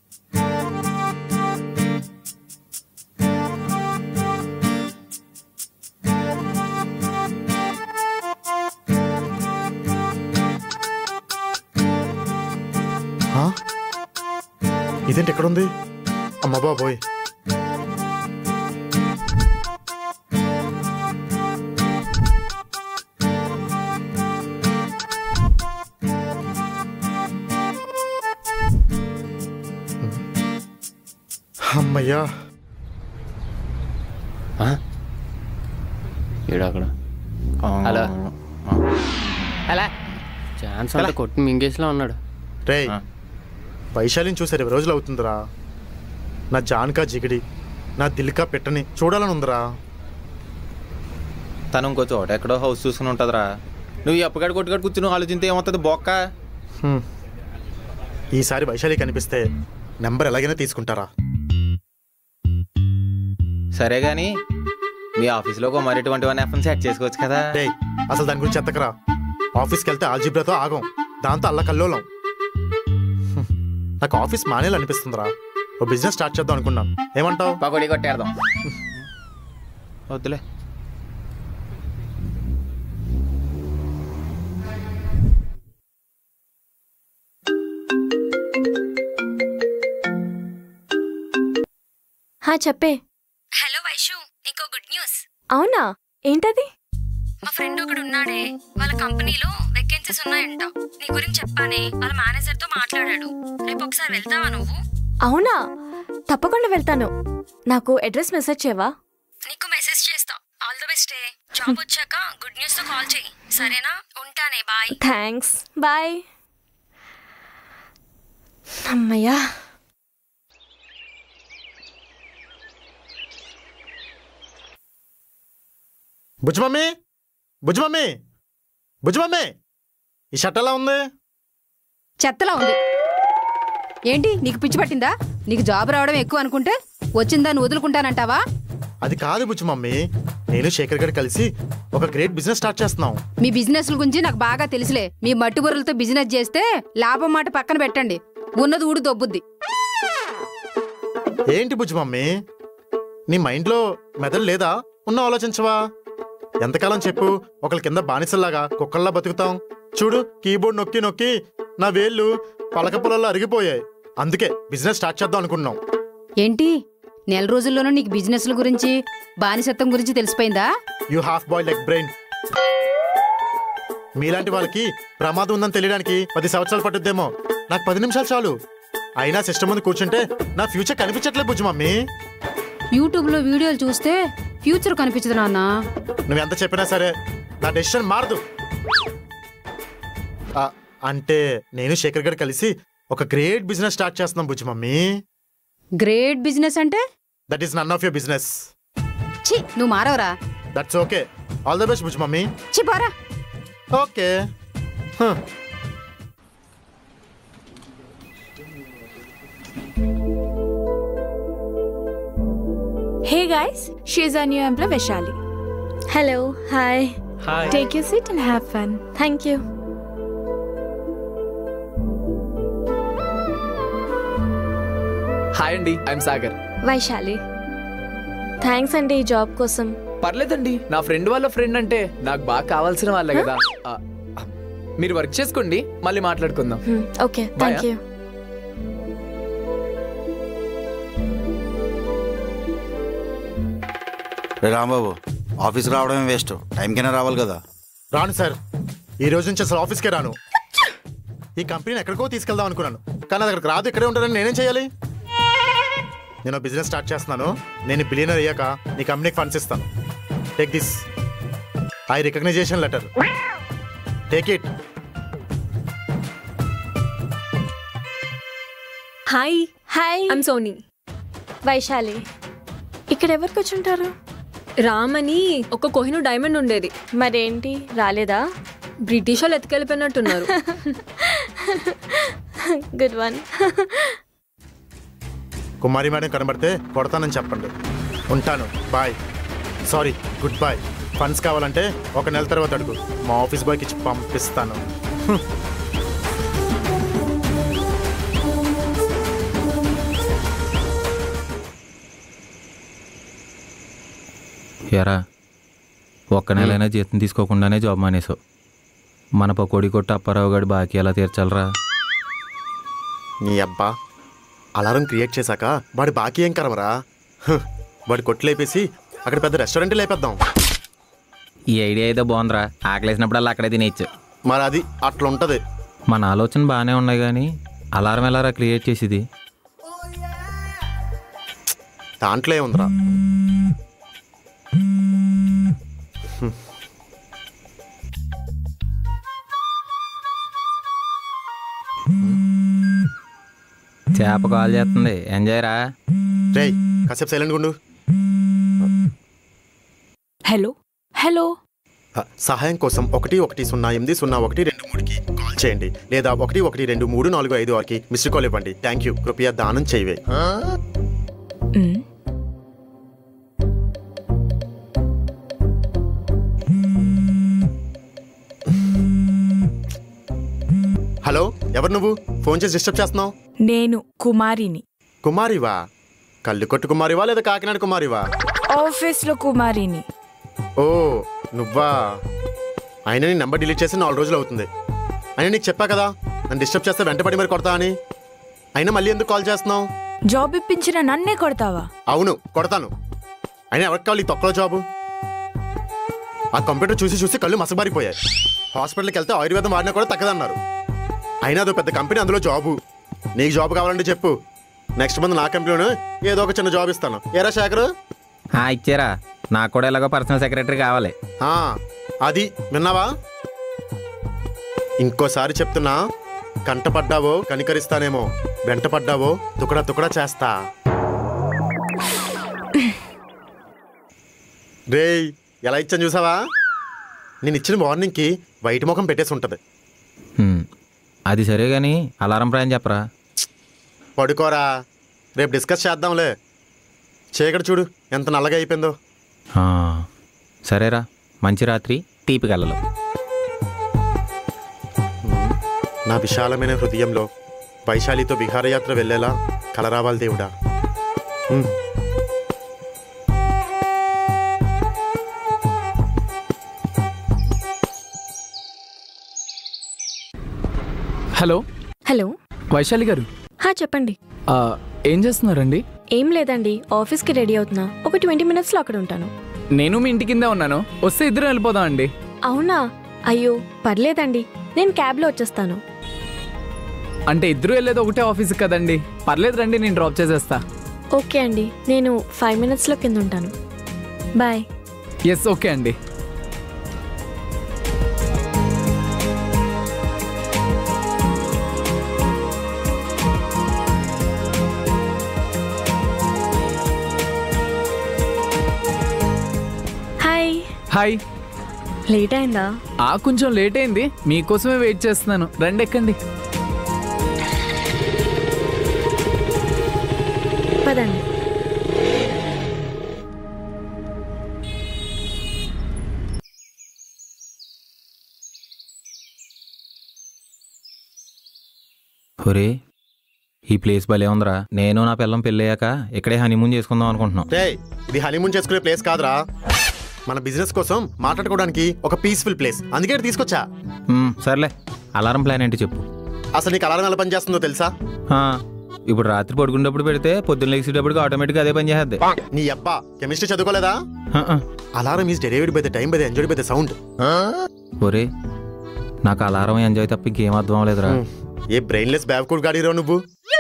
ఆ? ఇదేంటి ఎక్కడుంది అమ్మ బాబోయ్ అమ్మయ్యా ఈడు అక్కడ హలో అలా ఛాన్స్ అంతా కొట్టి మింగేసిలో ఉన్నాడు రే వైశాలిని చూసారు ఇరవై రోజులు అవుతుందిరా నా జాన్కా జిగిడి నా దిల్కా పెట్టని చూడాలని ఉందిరా తను ఇంకో చోట ఎక్కడో హౌస్ చూసుకుని ఉంటుందిరా నువ్వు ఎప్పగాడు కొట్టుకాడు కూర్చుని ఆలోచింతే ఏమవుతుంది బొక్క హ్మ్. ఈసారి వైశాలి కనిపిస్తే నెంబర్ ఎలాగైనా తీసుకుంటారా సరే గాని మీ ఆఫీస్లో ఒక మరి ట్వంటీ వన్ ఎఫ్ఎం సెట్ చేసుకోవచ్చు కదా డే అసలు దాని గురించి ఎత్తకరా ఆఫీస్కి వెళ్తే ఆల్జీబ్రాతో ఆగం దాంతో అల్ల కల్లోలం హ్మ్. నాకు ఆఫీస్ మానేయాలి అనిపిస్తుందిరా ఓ బిజినెస్ స్టార్ట్ చేద్దాం అనుకున్నాను ఏమంటావు పకోడీ కొట్టేద్దాం వద్దులే హా చెప్పే హలో వైషు నీకో గుడ్ న్యూస్ అవునా ఏంటది మా ఫ్రెండ్ ఒకడు ఉన్నాడే వాళ్ళ కంపెనీలో వేకెన్సీస్ ఉన్నాయంట నీ గురించి చెప్పానే వాళ్ళ మేనేజర్ తో మాట్లాడాడు రేపు ఒకసారి వెళ్తావా నువ్వు అవునా తప్పకుండా వెళ్తాను నాకు అడ్రస్ మెసేజ్ చేయవా నీకు మెసేజ్ చేస్తా ఆల్ ద బెస్ట్ జాబ్ వచ్చాక గుడ్ న్యూస్ తో కాల్ చేయి సరేనా ఉంటానే బాయ్ థ్యాంక్స్ బాయ్ అమ్మయ్యా బుజ్జి మమ్మీ బుజ్జి మమ్మీ బుజ్జి మమ్మీ ఈ షర్ట్ ఎలా ఉంది చెత్తలా ఉంది ఏంటి నీకు పిచ్చి పట్టిందా నీకు జాబ్ రావడం ఎక్కువ అనుకుంటే వచ్చిన దాన్ని వదులుకుంటానంటావా అది కాదు బుజ్జి మమ్మీ నేను శేఖర్ గారు కలిసి ఒక గ్రేట్ బిజినెస్ స్టార్ట్ చేస్తున్నాం మీ బిజినెస్ గురించి నాకు బాగా తెలుసులే మీ మట్టి బుర్రలతో బిజినెస్ చేస్తే లాభం మాట పక్కన పెట్టండి ఉన్నది ఊడు దొబ్బుద్ది ఏంటి బుజ్జి మమ్మీ నీ మైండ్లో మెదడు లేదా ఉన్న ఆలోచించవా ఎంతకాలం చెప్పు ఒకరి కింద బానిసల్లాగా కుక్కల్లా బతుకుతాం చూడు కీబోర్డ్ నొక్కి నొక్కి నా వేళ్ళు పలక పొలంలో అరిగిపోయాయి అందుకే బిజినెస్ స్టార్ట్ చేద్దాం అనుకున్నాం ఏంటి నెల రోజుల్లోనూ నీకు బిజినెస్ల గురించి బానిసత్వం గురించి తెలిసిపోయిందా you half boil egg brain మీలాంటి వాళ్ళకి ప్రమాదం ఉందని తెలియడానికి పది సంవత్సరాలు పట్టుద్దేమో నాకు పది నిమిషాలు చాలు అయినా సిస్టమ్ ముందు కూర్చుంటే నా ఫ్యూచర్ కనిపించట్లేదు బుజ్జి మమ్మీ యూట్యూబ్లో వీడియోలు చూస్తే ఫ్యూచర్ కనిపించదు నాన్న నువ్వు ఎంత చెప్పినా సరే నా డెసిషన్ మారదు ఆ, అంటే నేను శేఖర్ గారు కలిసి ఒక గ్రేట్ బిజినెస్ స్టార్ట్ చేస్తున్నాం బుజ్జి మమ్మీ గ్రేట్ బిజినెస్ అంటే that is none of your business ఛీ నువ్వు మారవరా that's okay all the best బుజ్జి మమ్మీ ఛీ పోరా okay Hey guys, she's our new employee Vaishali. Hello, hi. Hi. Take your seat and have fun. Thank you. Hi అండి I'm Sagar Vaishali thanks అండి ఈ job కోసం పర్లేదండి నా ఫ్రెండ్ వాళ్ళ ఫ్రెండ్ అంటే నాకు బాగా కావాల్సిన వాళ్ళే కదా ఆ, ఆ, మీరు వర్క్ చేసుకోండి మళ్ళీ మాట్లాడుకుందాం okay Bye, thank ah. You రే రాంబాబు ఆఫీస్ రావడమే వేస్ట్ టైంకైనా రావాలి కదా రాను సార్ ఈ రోజు నుంచి అసలు ఆఫీస్కే రాను ఈ కంపెనీని ఎక్కడికో తీసుకెళ్దాం అనుకున్నాను కానీ అది అక్కడికి రాదు ఇక్కడే ఉంటానని నేనేం చేయాలి నేను బిజినెస్ స్టార్ట్ చేస్తున్నాను నేను బిలియనర్ అయ్యాక నీ కంపెనీకి ఫండ్స్ ఇస్తాను take this I recognition letter take it hi hi I'm Soni Vaishali ఇక్కడ ఎవరు కూర్చుంటారు రామ్ అని ఒక కోహినూ డైమండ్ ఉండేది మరేంటి రాలేదా బ్రిటిష్ వాళ్ళు ఎత్తుకెళ్ళిపోయినట్టున్నారు గుడ్ వన్ కుమారి మేడం కనబడితే కొడతానని చెప్పండి ఉంటాను bye sorry good bye funds కావాలంటే ఒక నెల తర్వాత అడుగు మా ఆఫీస్ బాయ్కి ఇచ్చి పంపిస్తాను హ్మ్. ఎరా ఒక్క నెలైనా జీతం తీసుకోకుండానే జాబ్ మానేసావు మన పకోడి కొట్టు అప్పారావు గడి బాకీ ఎలా తీర్చాలరా నీ అబ్బా అలారం క్రియేట్ చేశాక వాడి బాకీ ఏం కరవరా హ్, వాడి కొట్లు లేపేసి అక్కడ పెద్ద రెస్టారెంట్ లేపేద్దాం ఈ ఐడియా అయితే బాగుందిరా ఆకలేసినప్పుడల్లా అక్కడే తినేయచ్చు మరి అది అట్లా ఉంటది మన ఆలోచన బాగానే ఉన్నాయి కానీ అలారం ఎలారా క్రియేట్ చేసేది దాంట్లో ఏముందిరా చేప కాల్ చేస్తుంది ఎంజాయ్ రా రేయ్ కాసేపు సైలెంట్ గుండు హలో హలో ఆ, సహాయం కోసం ఒకటి ఒకటి సున్నా ఎనిమిది సున్నా ఒకటి రెండు మూడుకి కాల్ చేయండి లేదా ఒకటి ఒకటి రెండు మూడు నాలుగు ఐదు ఆరుకి మిస్డ్ కాల్ ఇవ్వండి థ్యాంక్ యూ కృపయా దానం చేయవే హలో ఎవరు నువ్వు ఫోన్ చేసి డిస్టర్బ్ చేస్తున్నావు నేను కుమారిని కుమారివా కళ్ళు కొట్టు కుమారివా లేదా కాకినాడ కుమారివా ఆఫీస్లో కుమారిని ఓ నువ్వా అయినా నీ నెంబర్ డిలీట్ చేసి నాలుగు రోజులు అవుతుంది అయినా నీకు చెప్పా కదా నన్ను డిస్టర్బ్ చేస్తే వెంటబడి మరి కొడతా అని అయినా మళ్ళీ ఎందుకు కాల్ చేస్తున్నావు జాబ్ ఇప్పించిన నన్నే కొడతావా అవును కొడతాను అయినా ఎవరికి కావాలి ఈ తొక్కలో జాబు ఆ కంప్యూటర్ చూసి చూసి కళ్ళు మసబారిపోయాయి హాస్పిటల్కి వెళ్తే ఆయుర్వేదం వాడినా కూడా తగ్గదన్నారు అయినా అదో పెద్ద కంపెనీ అందులో జాబు నీకు జాబ్ కావాలంటే చెప్పు నెక్స్ట్ మంత్ నా కంపెనీలో ఏదో ఒక చిన్న జాబ్ ఇస్తాను ఏరా శేఖరు ఆ, ఇచ్చారా నాకు కూడా ఎలాగో పర్సనల్ సెక్రటరీ కావాలి ఆ, అది విన్నావా ఇంకోసారి చెప్తున్నా కంటపడ్డావో కనికరిస్తానేమో వెంటపడ్డావో తుకడా తుకడా చేస్తా రేయ్ ఎలా ఇచ్చాను చూసావా నేను ఇచ్చిన మార్నింగ్కి వైట్ ముఖం పెట్టేసి ఉంటుంది హ్మ్. అది సరే కానీ అలారం ప్రాయం చెప్పరా పడుకోరా రేపు డిస్కస్ చేద్దాంలే చీకటి చూడు ఎంత నల్లగా అయిపోయిందో ఆ, సరేరా మంచి రాత్రి తీపి కళ్ళలో నా విశాలమైన హృదయంలో వైశాలితో విహారయాత్ర వెళ్ళేలా కలరావాలి దేవుడా ఉమ్. హలో హలో వైశాలి గారు హా చెప్పండి ఆ, ఏం చేస్తున్నారండి ఏం లేదండి ఆఫీస్కి రెడీ అవుతున్నా ఒక ట్వంటీ మినిట్స్లో అక్కడ ఉంటాను నేను మీ ఇంటి కిందే ఉన్నాను వస్తే ఇద్దరం వెళ్ళిపోదాం అండి అవునా అయ్యో పర్లేదండి నేను క్యాబ్లో వచ్చేస్తాను అంటే ఇద్దరు వెళ్ళేది ఒకటే ఆఫీస్ కదండి పర్లేదు రండి నేను డ్రాప్ చేసేస్తా ఓకే అండి నేను ఫైవ్ మినిట్స్లో కింద ఉంటాను బాయ్ ఎస్ ఓకే అండి హాయ్ లేట్ అయిందా ఆ కొంచెం లేట్ అయింది మీకోసమే వెయిట్ చేస్తున్నాను రండి ఎక్కండి పదండి ఒరే ఈ ప్లేస్ భలే ఉందిరా నేను నా పిల్లం పెళ్ళయ్యాక ఇక్కడే హనీమూన్ చేసుకుందాం అనుకుంటున్నాం రే ఇది హనీమూన్ చేసుకునే ప్లేస్ కాదురా మన బిజినెస్ కోసం మాట్లాడుకోవడానికి ఒక పీస్ఫుల్ ప్లేస్ అందుకే ఇక్కడ తీసుకొచ్చా మ్మ్, సర్లే అలారం ప్లాన్ ఏంటి చెప్పు అసలు నీకు అలారం ఎలా పనిచేస్తుందో తెలుసా ఆ, ఇప్పుడు రాత్రి పడుకునేటప్పుడు పెడితే పొద్దున్న లేచేటప్పటికి ఆటోమేటిక్గా అదే పని చేస్తుంది నీ అబ్బా కెమిస్ట్రీ చదువుకోలేదా alarm is derived by the time by the enjoyed by the sound ఒరే నాకు అలారం ఎంజాయ్ తప్ప ఇంకేం అర్థం అవ్వలేదురా ఏ బ్రెయిన్లెస్ బ్యావ్కూడ్ గాడిరో నువ్వు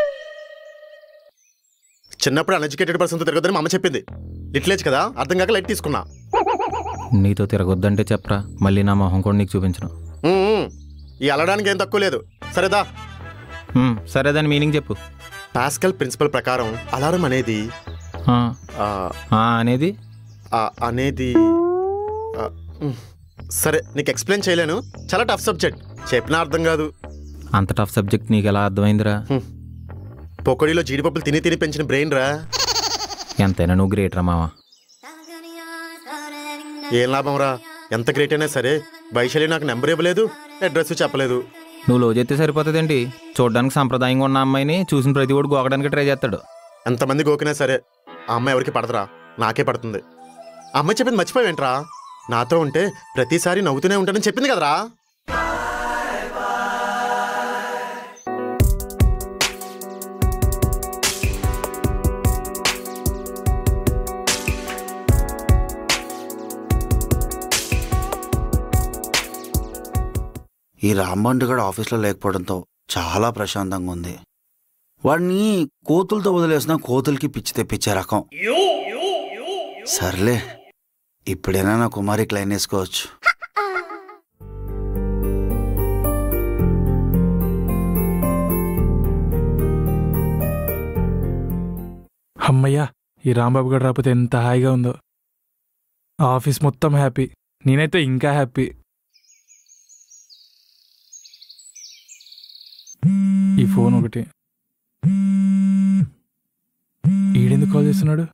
చిన్నప్పుడు అన్ఎడ్యుకేటెడ్ పర్సన్తో తిరగొద్దని మా అమ్మ చెప్పింది లిట్లేజ్ కదా అర్థం కాక లైట్ తీసుకున్నా నీతో తిరగొద్దంటే చెప్పరా మళ్ళీ నా మొహం కూడా నీకు చూపించను ఉమ్, ఉమ్. ఈ అలడానికి ఏం తక్కువ లేదు సరేదా మ్మ్, సరే దాని మీనింగ్ చెప్పు పాస్కల్ ప్రిన్సిపల్ ప్రకారం అలారం అనేది ఆ, ఆ, ఆ అనేది ఆ, అనేది ఆ, ఉమ్. సరే నీకు ఎక్స్ప్లెయిన్ చేయలేను చాలా టఫ్ సబ్జెక్ట్ చెప్పినా అర్థం కాదు అంత టఫ్ సబ్జెక్ట్ నీకు ఎలా అర్థమైందిరా పొక్కడిలో జీడిపప్పులు తిని తిని పెంచిన బ్రెయిన్ రా ఎంతైనా నువ్వు గ్రేట్ రా మావా ఏం లాభం రా ఎంత గ్రేట్ అయినా సరే వైశాలి నాకు నెంబర్ ఇవ్వలేదు అడ్రస్ చెప్పలేదు నువ్వు లో చేస్తే సరిపోతుందేంటి చూడడానికి సంప్రదాయంగా ఉన్న అమ్మాయిని చూసిన ప్రతి ఒడు గోకడానికి ట్రై చేస్తాడు ఎంతమంది గోకినా సరే ఆ అమ్మాయి ఎవరికి పడదురా నాకే పడుతుంది ఆ అమ్మాయి చెప్పింది మర్చిపోయావేంట్రా నాతో ఉంటే ప్రతిసారి నవ్వుతూనే ఉంటానని చెప్పింది కదరా ఈ రాంబండు గడు ఆఫీస్లో లేకపోవడంతో చాలా ప్రశాంతంగా ఉంది వాడిని కోతులతో వదిలేసిన కోతులకి పిచ్చి తెప్పించే రకం సర్లే ఇప్పుడైనా నా కుమారి క్లైన్ వేసుకోవచ్చు అమ్మయ్యా ఈ రాంబాబు గారు రాకపోతే ఎంత హాయిగా ఉందో ఆ ఆఫీస్ మొత్తం హ్యాపీ నేనైతే ఇంకా హ్యాపీ ఈ ఫోన్ ఒకటి ఈడెందుకు కాల్ చేస్తున్నాడు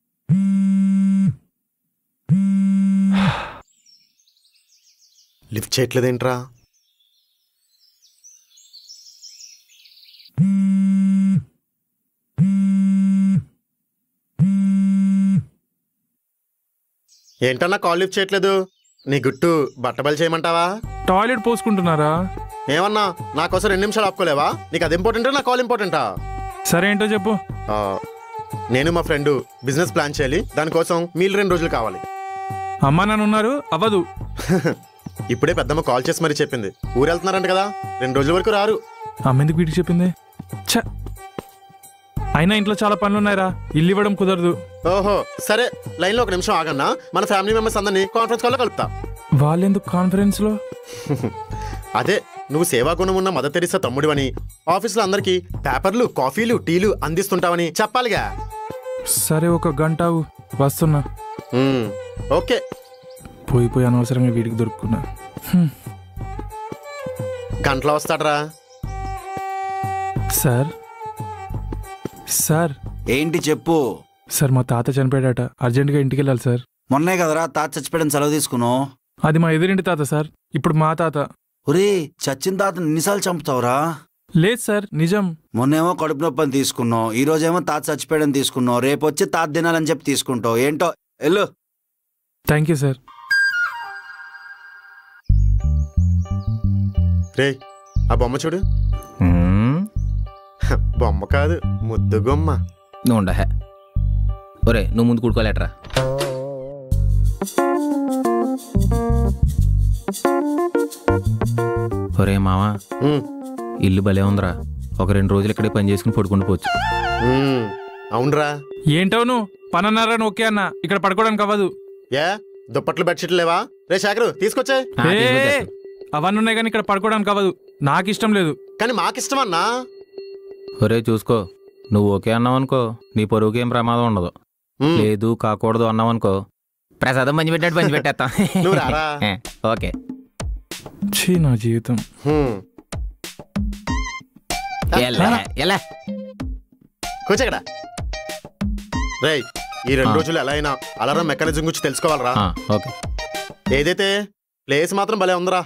లిఫ్ట్ చేయట్లేదేంట్రా ఏంటన్నా కాల్ లిఫ్ట్ చేయట్లేదు నీ గుట్టు బట్టబయలు చేయమంటావా టాయిలెట్ పోసుకుంటున్నారా ఏమన్నా నా కోసం రెండు నిమిషాలు ఆపుకోలేవా నీకు అది ఇంపార్టెంటా నా కాల్ ఇంపార్టెంటా సరే ఏంటో చెప్పు ఆ, నేను మా ఫ్రెండ్ బిజినెస్ ప్లాన్ చేయాలి దానికోసం మీరు రెండు రోజులు కావాలి అమ్మా నాన్న ఉన్నారు అవ్వదు ఇప్పుడే పెద్దమ్మ కాల్ చేసి మరీ చెప్పింది ఊరు వెళ్తున్నారంట కదా రెండు రోజుల వరకు రారు అమ్మ ఎందుకు వీటికి చెప్పింది ఛ అయినా ఇంట్లో చాలా పనులు ఉన్నాయిరా ఇల్లు ఇవ్వడం కుదరదు ఓహో సరే లైన్లో ఒక నిమిషం ఆగన్నా మన ఫ్యామిలీ మెంబర్స్ అందరినీ కాన్ఫరెన్స్ కాల్లో కలుపుతా వాళ్ళెందుకు కాన్ఫరెన్స్ లో అదే నువ్వు సేవా గుణం ఉన్న మదర్ తెరిసా తమ్ముడివని ఆఫీసులో అందరికీ పేపర్లు కాఫీలు టీలు అందిస్తుంటావని చెప్పాలిగా సరే ఒక గంట ఆగు. వస్తున్నా ఓకే పోయి పోయి అనవసరంగా వీడికి దొరుకున్నా హ్మ్. గంటలో వస్తాడరా సార్ సార్ ఏంటి చెప్పు సార్ మా తాత చనిపోయాడట అర్జెంటుగా ఇంటికి వెళ్ళాలి సార్ మొన్నే కదరా తాత చచ్చిపోయాడని సెలవు తీసుకున్నావు అది మా ఎదురింటి తాత సార్ ఇప్పుడు మా తాత ఒరే చచ్చిన తాత ఎన్నిసార్లు చంపుతావురా లేదు సార్ నిజం మొన్నేమో కడుపు నొప్పి అని తీసుకున్నావు ఈ రోజేమో తాత చచ్చిపోయాడని తీసుకున్నావు రేపు వచ్చి తాత తినాలని చెప్పి తీసుకుంటావు ఏంటో వెళ్ళు థ్యాంక్ యూ సార్ రే ఆ బొమ్మ చూడు బొమ్మ కాదు ముద్దు బొమ్మ నువ్వు ఉండ హే ఒరే నువ్వు ముందు కూడుకోలేట్రా ఒరే మావా ఇల్లు భలే ఉందిరా ఒక రెండు రోజులు ఇక్కడే పని చేసుకుని పడుకుంటూ పోవచ్చు అవునరా ఏంటవును పనన్నారని ఓకే అన్న ఇక్కడ పడుకోవడానికి అవ్వదు ఏ దుప్పట్లు బెడ్షీట్లు లేవా రే శేఖరు తీసుకొచ్చే ఏ, అవన్నీ ఉన్నాయి కానీ ఇక్కడ పడుకోవడానికి అవ్వదు నాకు ఇష్టం లేదు కానీ మాకిష్టం అన్నా ఒరే చూసుకో నువ్వు ఓకే అన్నావు అనుకో నీ పరువుకి ఏం ప్రమాదం ఉండదు లేదు కాకూడదు అన్నావు అనుకో ప్రసాదం మంచి పెట్టినట్టు మంచి పెట్టేస్తాం నువ్వు రారా. ఏ, ఓకే ఛీ నా జీవితం ఎలా ఎలా కూర్చో ఇక్కడ రేయ్ ఈ రెండు ఆ. రోజులు ఎలా అయినా అలారం మెకానిజం గురించి తెలుసుకోవాలరా ఆ, ఓకే ఏదైతే ప్లేస్ మాత్రం భలే ఉందిరా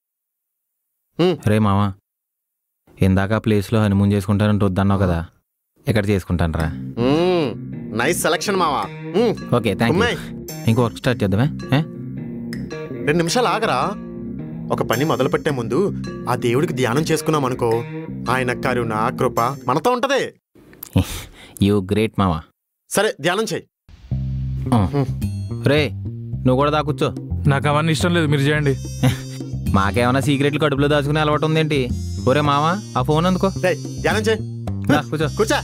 రే మామ ఇందాక ఆ ప్లేస్లో హనుమూన్ చేసుకుంటానంటే వద్దన్నావు కదా ఇక్కడ చేసుకుంటాను రా నైస్ సెలక్షన్ మావా మ్మ్. ఓకే థ్యాంక్ యూ ఉమ్మాయ్. ఇంకో వర్క్ స్టార్ట్ చేద్దామే ఏ? రెండు నిమిషాలు ఆగరా ఒక పని మొదలు పెట్టే ముందు ఆ దేవుడికి ధ్యానం చేసుకున్నాం అనుకో ఆయన కరుణ కృప మనతో ఉంటది యూ గ్రేట్ మామ సరే ధ్యానం చెయ్యి రే నువ్వు కూడా దాకూర్చో నాకు అవన్నీ ఇష్టం లేదు మీరు చేయండి మాకేమైనా సీక్రెట్లు కడుపులో దాచుకునే అలవాటు ఉందేంటి ఒరే మామ ఆ ఫోన్ అందుకో రేయ్, ధ్యానం చేయి దా, కూర్చో కూర్చో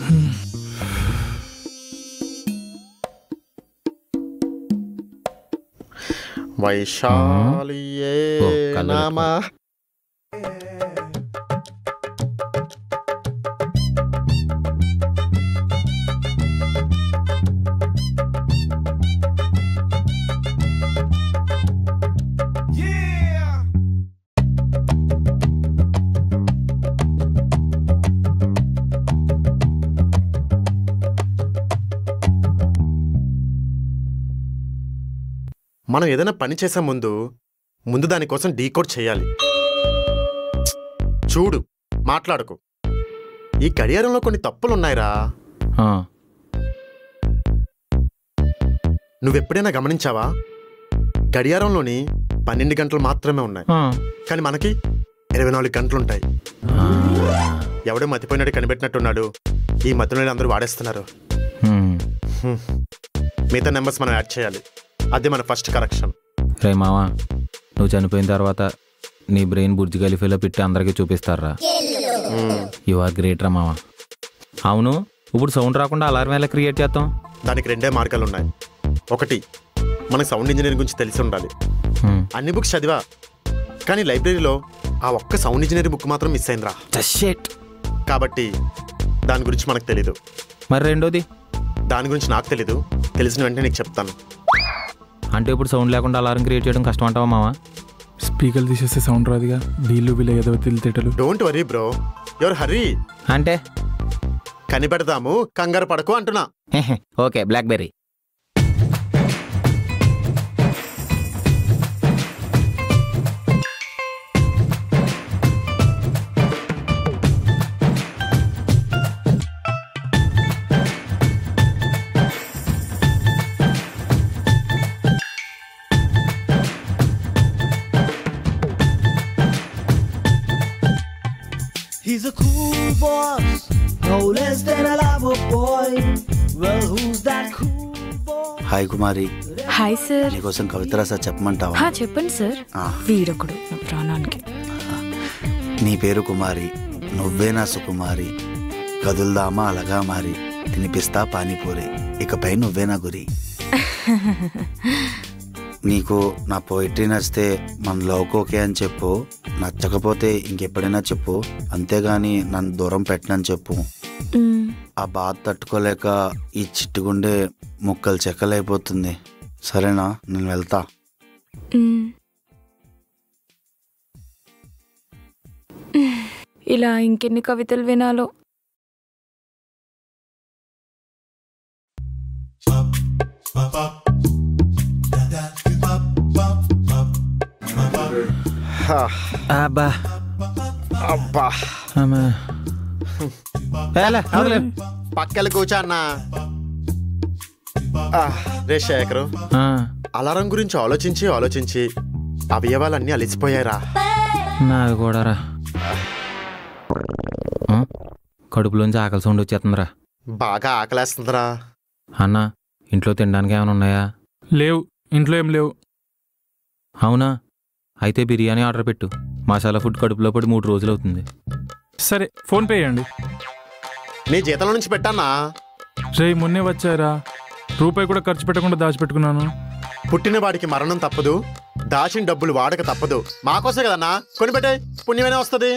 వైశాలియే ఓ, కళ్ళు నామా మనం ఏదైనా పని చేసే ముందు ముందు దానికోసం డీకోడ్ చేయాలి చూడు మాట్లాడకు ఈ గడియారంలో కొన్ని తప్పులున్నాయిరా ఆ, నువ్వెప్పుడైనా గమనించావా గడియారంలోని పన్నెండు గంటలు మాత్రమే ఉన్నాయి ఆ. కానీ మనకి ఇరవై నాలుగు గంటలుంటాయి ఎవడో మతిపోయినట్టు కనిపెట్టినట్టున్నాడు ఈ మతిని అందరూ వాడేస్తున్నారు హ్మ్. హ్మ్. మిగతా నెంబర్స్ మనం యాడ్ చేయాలి అది మన ఫస్ట్ కరెక్షన్ రే మామ నువ్వు చనిపోయిన తర్వాత నీ బ్రెయిన్ బుర్జ్ ఖలీఫాలో పెట్టి అందరికీ చూపిస్తారా యు ఆర్ గ్రేట్ రా మామ అవును ఇప్పుడు సౌండ్ రాకుండా అలారం ఎలా క్రియేట్ చేస్తాం దానికి రెండే మార్గాలు ఉన్నాయి ఒకటి మనకు సౌండ్ ఇంజనీరింగ్ గురించి తెలిసి ఉండాలి హ్మ్. అన్ని బుక్స్ చదివా కానీ లైబ్రరీలో ఆ ఒక్క సౌండ్ ఇంజనీరింగ్ బుక్ మాత్రం మిస్ అయిందిరా కాబట్టి దాని గురించి మనకు తెలీదు మరి రెండోది దాని గురించి నాకు తెలీదు తెలిసిన వెంటనే నీకు చెప్తాను అంటే ఇప్పుడు సౌండ్ లేకుండా అలారం క్రియేట్ చేయడం కష్టం అంటావా మామ స్పీకర్ తీసేస్తే సౌండ్ రాదుగా వీళ్ళు వీళ్ళ ఏదో తెలితేటలు don't worry bro your Hari అంటే కనిపెడదాము కంగారు పడకు అంటున్నా okay blackberry He's a cool boss, no less than a lover boy. Well, who's that cool? Hi Kumari hi sir నీకోసం కవిత రాసా చెప్పమంటావా హా, చెప్పండి సార్ ఆ. వీడొకడు నా ప్రాణానికి నీ పేరు కుమారి నువ్వే నా సుకుమారి కదుల్దామా అలగా మారి తినిపిస్తా పానీపూరి ఇకపై నువ్వే నా గురి నీకు నా పోయిటరీ నచ్చితే మన లవ్కి ఓకే అని చెప్పు నచ్చకపోతే ఇంకెప్పుడైనా చెప్పు అంతేగాని నన్ను దూరం పెట్టనని చెప్పు మ్మ్. ఆ బాధ తట్టుకోలేక ఈ చిట్టుగుండె ముక్కలు చెక్కలైపోతుంది సరేనా నేను వెళ్తా మ్మ్. ఇలా ఇంకెన్ని కవితలు వినాలో అబ్బా అబ్బా అమ్మా. ఏలే, వదిలే. పక్కలు కూర్చో అన్నా ఆ, రే శేఖరు ఆ, అలారం గురించి ఆలోచించి ఆలోచించి అవయవాలన్నీ అలిసిపోయారా నాది కూడా రా ఆ, కడుపులోంచి ఆకలి సౌండ్ వచ్చేస్తుందిరా బాగా ఆకలేస్తుందిరా అన్న ఇంట్లో తినడానికి ఏమైనా ఉన్నాయా లేవు ఇంట్లో ఏం లేవు అవునా అయితే బిర్యానీ ఆర్డర్ పెట్టు మసాలా ఫుడ్ కడుపులో పడి మూడు రోజులు అవుతుంది సరే ఫోన్ పే చేయండి నీ జీతంలో నుంచి పెట్టానా రే మొన్నే వచ్చారా రూపాయి కూడా ఖర్చు పెట్టకుండా దాచిపెట్టుకున్నాను పుట్టిన వాడికి మరణం తప్పదు దాచిన డబ్బులు వాడక తప్పదు మాకోసే కదన్నా కొని పెట్టే పుణ్యమైనా వస్తుంది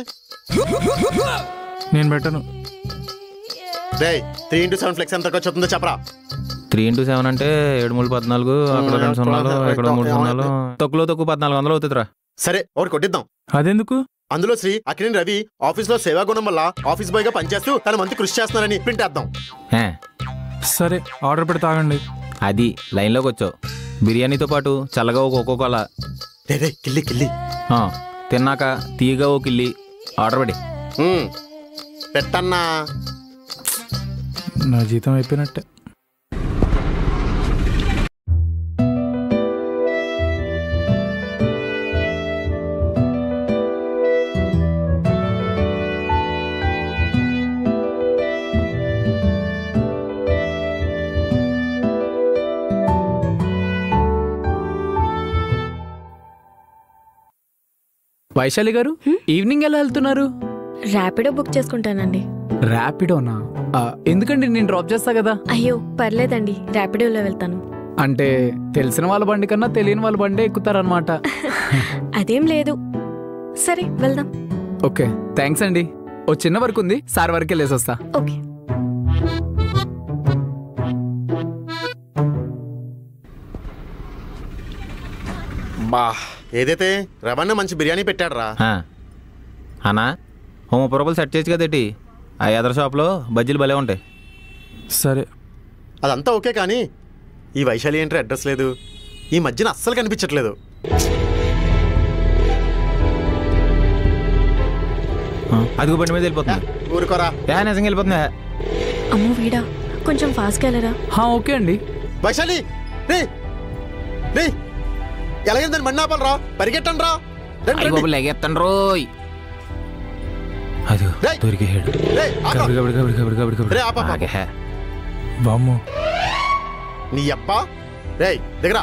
నేను పెట్టను రే త్రీ ఇంటూ సెవెన్ ఫ్లెక్స్ ఎంత ఖర్చు అవుతుందో చెప్పరా త్రీ ఇంటూ సెవెన్ అంటే ఏడు మూడు పద్నాలుగు అక్కడ రెండు సున్నాలు ఇక్కడ మూడు సున్నాలు తక్కువలో తక్కువ పద్నాలుగు వందలు అవుతుందిరా సరే ఒకటి కొట్టిద్దాం అదెందుకు అందులో శ్రీ అక్కినేని రవి ఆఫీస్ లో సేవా గుణం వల్ల ఆఫీస్ బాయ్ గా పనిచేస్తూ తన మంచి కృషి చేస్తున్నారని ప్రింట్ వేద్దాం హే, సరే ఆర్డర్ పెడితే తాగండి అది లైన్లోకి వచ్చావు బిర్యానీతో పాటు చల్లగా ఒక ఒక్కో కోల కిల్లి కిల్లి తిన్నాక తీయగా ఓ కిల్లి ఆర్డర్ పెడి పెట్టన్నా నా జీతం అయిపోయినట్టే వైశాలి గారు ఈవినింగ్ ఎలా వెళ్తున్నారు ర్యాపిడో బుక్ చేసుకుంటానండి ర్యాపిడోనా ఆ, ఎందుకండి నేను డ్రాప్ చేస్తా కదా అయ్యో పర్లేదండి ర్యాపిడోలో వెళ్తాను అంటే తెలిసిన వాళ్ళ బండి కన్నా తెలియని వాళ్ళ బండి ఎక్కుతారనమాట అదేం లేదు సరే వెళ్దాం ఓకే థ్యాంక్స్ అండి ఓ చిన్న వర్క్ ఉంది సార్ వరకు వెళ్ళేసి వస్తా ఓకే బా ఏదైతే రవణ మంచి బిర్యానీ పెట్టాడు రా ఆ. అన్నా ఓ ముప్పై రూపాయలు సెట్ చేయొచ్చు కదేటి ఆ ఎదర షాప్లో బజ్జీలు భలే ఉంటాయి సరే అదంతా ఓకే కానీ ఈ వైశాలి ఏంటి అడ్రస్ లేదు ఈ మధ్యన అస్సలు కనిపించట్లేదు అదిగో బండి మీద వెళ్ళిపోతుంది ఊరుకోరా ఏ నిజంగా వెళ్ళిపోతుంది అమ్మో వీడా కొంచెం ఫాస్ట్గా వెళ్ళరా ఓకే అండి వైశాలి రే రే ఎలాగైనా దాన్ని మಣ್ಣి ఆపాలరా పరిగెట్టండి రా రండి, అయ్య రండి. బాబు లెగెత్తండి రోయ్ అదిగో దొరికేసాడు రేయ్, ఆపు. కబడి కబడి కబడి కబడి కబడి కబడి రే, ఆపు, ఆపు, ఆపు. ఆగే. బామ్మో నీ అప్ప రేయ్ దగ్గర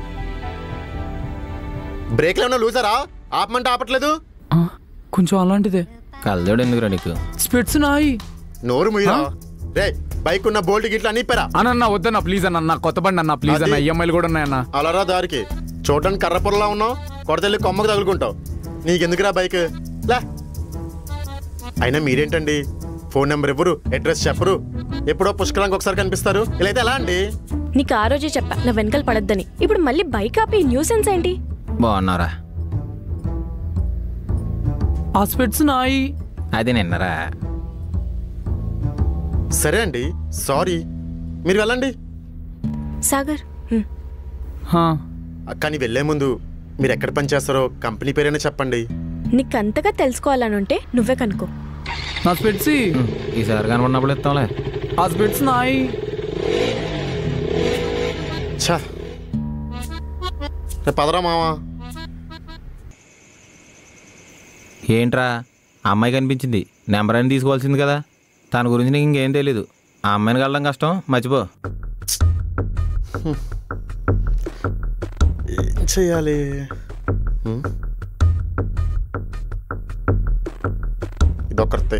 బ్రేక్లు ఏమన్నా లూజారా ఆపమంటే ఆపట్లేదు కొంచెం అలాంటిదే కలదోడు ఎందుకురా నీకు స్పిట్స్ నాయి నోరు ముయ్యరా రే బైక్ ఉన్న బోల్ట్ గిట్ల అన్ని ఇప్పారా అన్న వద్దన్న ప్లీజ్ అన్న నా కొత్త బండి అన్న ప్లీజ్ అన్న అది- ఈఎంఐలు కూడా ఉన్నాయన్న అలారా దారికి చూడడానికి కర్రపురలా ఉన్నావు కొడతెళ్ళి కొమ్మకు తగులుకుంటావు నీకెందుకురా బైక్ లే అయినా మీరేంటండి ఫోన్ నెంబర్ ఇవ్వరు అడ్రస్ చెప్పరు ఎప్పుడో పుష్కరానికి ఒకసారి కనిపిస్తారు ఇలా అయితే ఎలా అండి నీకు ఆ రోజే చెప్పా నా వెనకాల పడద్దని ఇప్పుడు మళ్ళీ బైక్ ఆపి న్యూసెన్స్ ఏంటి బాగున్నారా ఆ స్పిట్స్ నాయి అది నిన్నరా సరే అండి సారీ మీరు వెళ్ళండి సాగర్ కానీ వెళ్ళే ముందు మీరు ఎక్కడ పని చేస్తారో కంపెనీ పేరైనా చెప్పండి నీకు అంతగా తెలుసుకోవాలనుంటే నువ్వే కనుక్కో నా స్పిట్స్ ఈసారి కనబడినప్పుడు ఇస్తాంలే ఆ స్పిట్స్ నాయి ఛా రేపు పదరా మావా ఏంట్రా ఆ అమ్మాయి కనిపించింది నెంబర్ అని తీసుకోవాల్సింది కదా తన గురించి నీకు ఇంకేం తెలీదు ఆ అమ్మాయిని కలడం కష్టం మర్చిపో ఏం చెయ్యాలి హ్మ్? ఇదొకరితే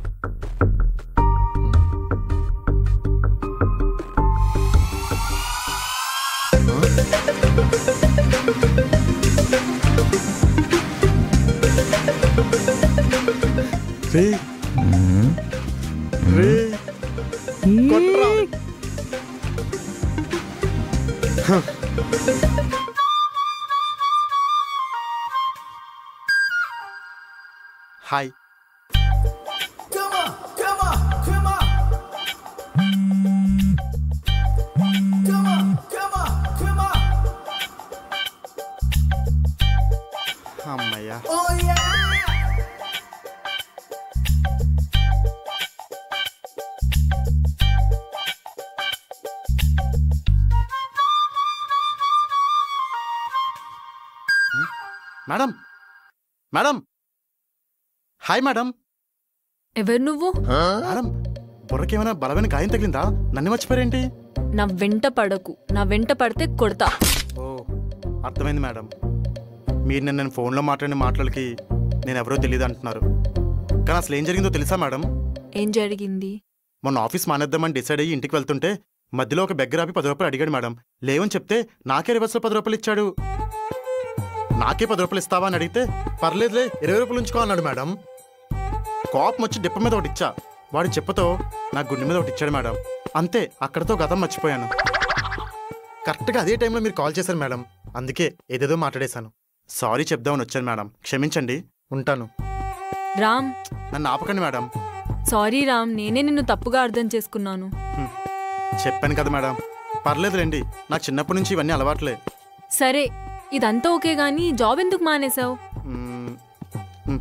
రే రే కొట్రా హ. హాయ్ అమ్మయ్యా మేడం మేడం హాయ్ మేడం ఎవరు నువ్వు మేడం బుర్రకేమైనా బలమైన గాయం తగిలిందా నన్ను మర్చిపోయారేంటి నా వెంట పడకు నా వెంట పడితే కొడతా ఓ అర్థమైంది మేడం మీరు నేను నేను ఫోన్లో మాట్లాడిన మాటలకి నేను ఎవరో తెలియదు అంటున్నారు కానీ అసలు ఏం జరిగిందో తెలుసా మేడం ఏం జరిగింది మొన్న ఆఫీస్ మానేద్దామని డిసైడ్ అయ్యి ఇంటికి వెళ్తుంటే మధ్యలో ఒక బెగ్గర ఆపి పది రూపాయలు అడిగాడు మేడం లేవని చెప్తే నాకే రివర్స్లో పది రూపాయలు ఇచ్చాడు నాకే పది రూపాయలు ఇస్తావా అని అడిగితే పర్లేదులే ఇరవై రూపాయలు ఉంచుకో అన్నాడు మేడం కోపం వచ్చి డిప్ప మీద ఒకటి ఇచ్చా వాడి చెప్పతో నా గుండె మీద ఒకటి ఇచ్చాడు మేడం అంతే అక్కడతో గతం మర్చిపోయాను కరెక్ట్గా అదే టైంలో మీరు కాల్ చేశారు మేడం అందుకే ఏదేదో మాట్లాడేశాను సారీ చెప్దామని వచ్చాను మేడం క్షమించండి ఉంటాను రామ్ నన్ను ఆపకండి మేడం సారీ రామ్ నేనే నిన్ను తప్పుగా అర్థం చేసుకున్నాను చెప్పాను కదా మేడం పర్లేదులేండి నాకు చిన్నప్పటి నుంచి ఇవన్నీ అలవాట్లే సరే ఇదంతా ఓకే గానీ జాబ్ ఎందుకు మానేశావు మ్మ్. మ్మ్.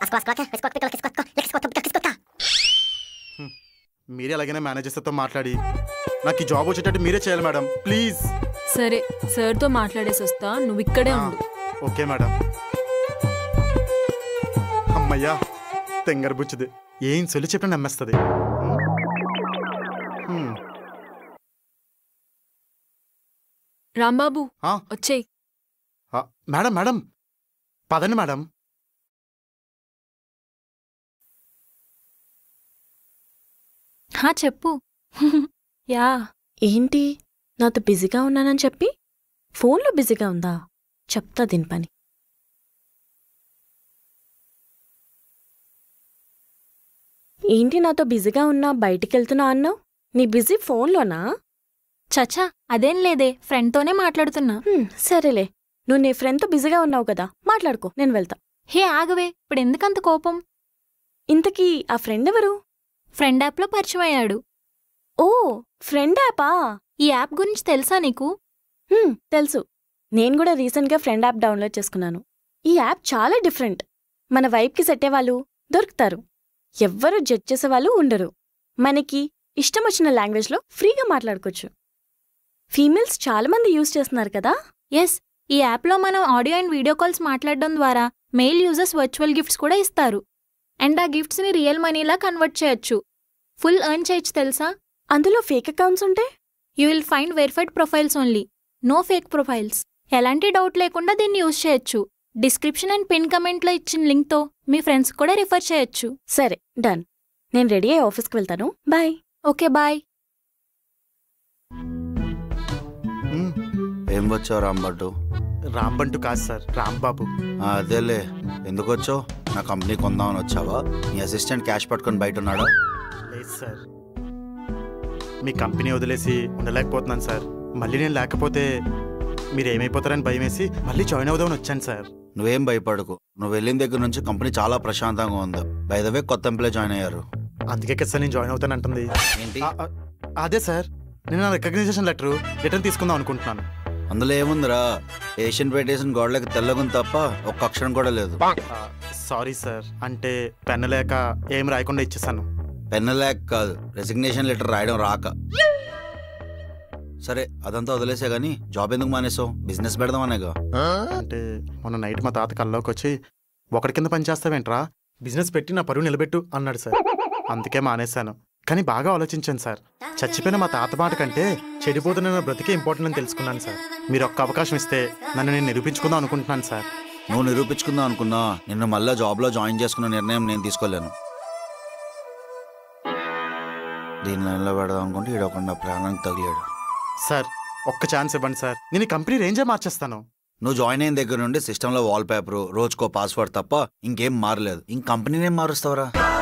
మీరే ఎలాగైనా మేనేజర్స్తో మాట్లాడి నాకు ఈ జాబ్ వచ్చేటట్టు మీరే చేయాలి మేడం ప్లీజ్ సరే సార్తో మాట్లాడేసి వస్తా నువ్వు ఇక్కడే ఉండు ఓకే మేడం అమ్మయ్యా తెంగర బుచ్చిది ఏం సొలి చెప్పినా నమ్మేస్తుంది హ్మ్. రాంబాబు ఆ, వచ్చేయ్ ఆ, మేడం మేడం పదండి మేడం హా చెప్పు యా ఏంటి నాతో బిజీగా ఉన్నానని చెప్పి ఫోన్లో బిజీగా ఉందా చెప్తా దీని పని ఏంటి నాతో బిజీగా ఉన్నా బయటికి వెళ్తున్నా అన్నావు నీ బిజీ ఫోన్లోనా చచ్చా అదేం లేదే ఫ్రెండ్తోనే మాట్లాడుతున్నా హ్మ్, సరేలే నువ్వు నీ ఫ్రెండ్తో బిజీగా ఉన్నావు కదా మాట్లాడుకో నేను వెళ్తా హే ఆగవే ఇప్పుడు ఎందుకంత కోపం ఇంతకీ ఆ ఫ్రెండ్ ఎవరు ఫ్రెండ్ యాప్లో పరిచయం అయ్యాడు ఓ ఫ్రెండ్ యాపా ఈ యాప్ గురించి తెలుసా నీకు హ్మ్, తెలుసు నేను కూడా రీసెంట్గా ఫ్రెండ్ యాప్ డౌన్లోడ్ చేసుకున్నాను ఈ యాప్ చాలా డిఫరెంట్ మన వైబ్కి సెట్ వాళ్ళు దొరుకుతారు ఎవ్వరూ జడ్జ్ చేసేవాళ్ళు ఉండరు మనకి ఇష్టం వచ్చిన లాంగ్వేజ్లో ఫ్రీగా మాట్లాడుకోవచ్చు ఫీమేల్స్ చాలా మంది యూజ్ చేస్తున్నారు కదా ఎస్ ఈ యాప్లో మనం ఆడియో అండ్ వీడియో కాల్స్ మాట్లాడడం ద్వారా మెయిల్ యూజర్స్ వర్చువల్ గిఫ్ట్స్ కూడా ఇస్తారు అండ్ ఆ గిఫ్ట్స్ని రియల్ మనీలా కన్వర్ట్ చేయొచ్చు ఫుల్ ఎర్న్ చేయొచ్చు తెలుసా అందులో ఫేక్ అకౌంట్స్ ఉంటే you will find verified profiles only no fake profiles ఎలాంటి డౌట్ లేకుండా దీన్ని యూజ్ చేయొచ్చు డిస్క్రిప్షన్ అండ్ పిన్ కమెంట్లో ఇచ్చిన లింక్తో మీ ఫ్రెండ్స్ కూడా రిఫర్ చేయొచ్చు సరే డన్ నేను రెడీ అయ్యి ఆఫీస్కి వెళ్తాను బాయ్ ఓకే బాయ్ ఏం వచ్చావు రాంబట్టు రాంబంటు కాదు సార్ రాంబాబు ఆ, అదేలే ఎందుకు వచ్చావు నా కంపెనీ కొందామని వచ్చావా నీ అసిస్టెంట్ క్యాష్ పట్టుకొని బయట ఉన్నాడా లేదు సార్ మీ కంపెనీ వదిలేసి ఉండలేకపోతున్నాను సార్ మళ్ళీ నేను లేకపోతే మీరు ఏమైపోతారని భయం వేసి మళ్ళీ జాయిన్ అవుదామని వచ్చాను సార్ నువ్వేం భయపడకు నువ్వు వెళ్ళిన దగ్గర నుంచి కంపెనీ చాలా ప్రశాంతంగా ఉంది బైదవే కొత్త ఎంప్లాయ్ జాయిన్ అయ్యారు అందుకే కదా సార్ నేను జాయిన్ అవుతాను అంటుంది ఏంటి ఆ, ఆ, అదే సార్ నేను నా రికగ్నైజేషన్ లెటర్ రిటర్న్ తీసుకుందాం అనుకుంటున్నాను అందులో ఏముందిరా ఏషియన్ పెట్టేసిన గోడలకి తెల్లగుంది తప్ప ఒక్క అక్షరం కూడా లేదు సారీ సార్ అంటే పెన్ లేక ఏం రాయకుండా ఇచ్చేసాను పెన్ లేక కాదు రెసిగ్నేషన్ లెటర్ రాయడం రాక సరే అదంతా వదిలేసే గానీ జాబ్ ఎందుకు మానేసావు బిజినెస్ పెడదామనేగా అంటే మొన్న నైట్ మా తాత కల్లోకి వచ్చి ఒకటి కింద పని చేస్తావేంట్రా బిజినెస్ పెట్టి నా పరువు నిలబెట్టు అన్నాడు సార్ అందుకే మానేశాను కానీ బాగా ఆలోచించాను సార్ చచ్చిపోయిన మా తాత మాట కంటే చెడిపోతున్న నా బ్రతికే ఇంపార్టెంట్ అని తెలుసుకున్నాను సార్ మీరు ఒక్క అవకాశం ఇస్తే నన్ను నేను నిరూపించుకుందాం అనుకుంటున్నాను సార్ నువ్వు నిరూపించుకుందాం అనుకున్నా నిన్ను మళ్ళా జాబ్లో జాయిన్ చేసుకున్న నిర్ణయం నేను తీసుకోలేను దీని లైన్లో పెడదాం అనుకుంటే ఈడొక ప్రాణానికి తగిలాడు సార్ ఒక్క ఛాన్స్ ఇవ్వండి సార్ నేను ఈ కంపెనీ రేంజే మార్చేస్తాను నువ్వు జాయిన్ అయిన దగ్గర నుండి సిస్టంలో వాల్ పేపర్ రోజుకో పాస్వర్డ్ తప్ప ఇంకేం మారలేదు ఇంక కంపెనీనేం మారుస్తావరా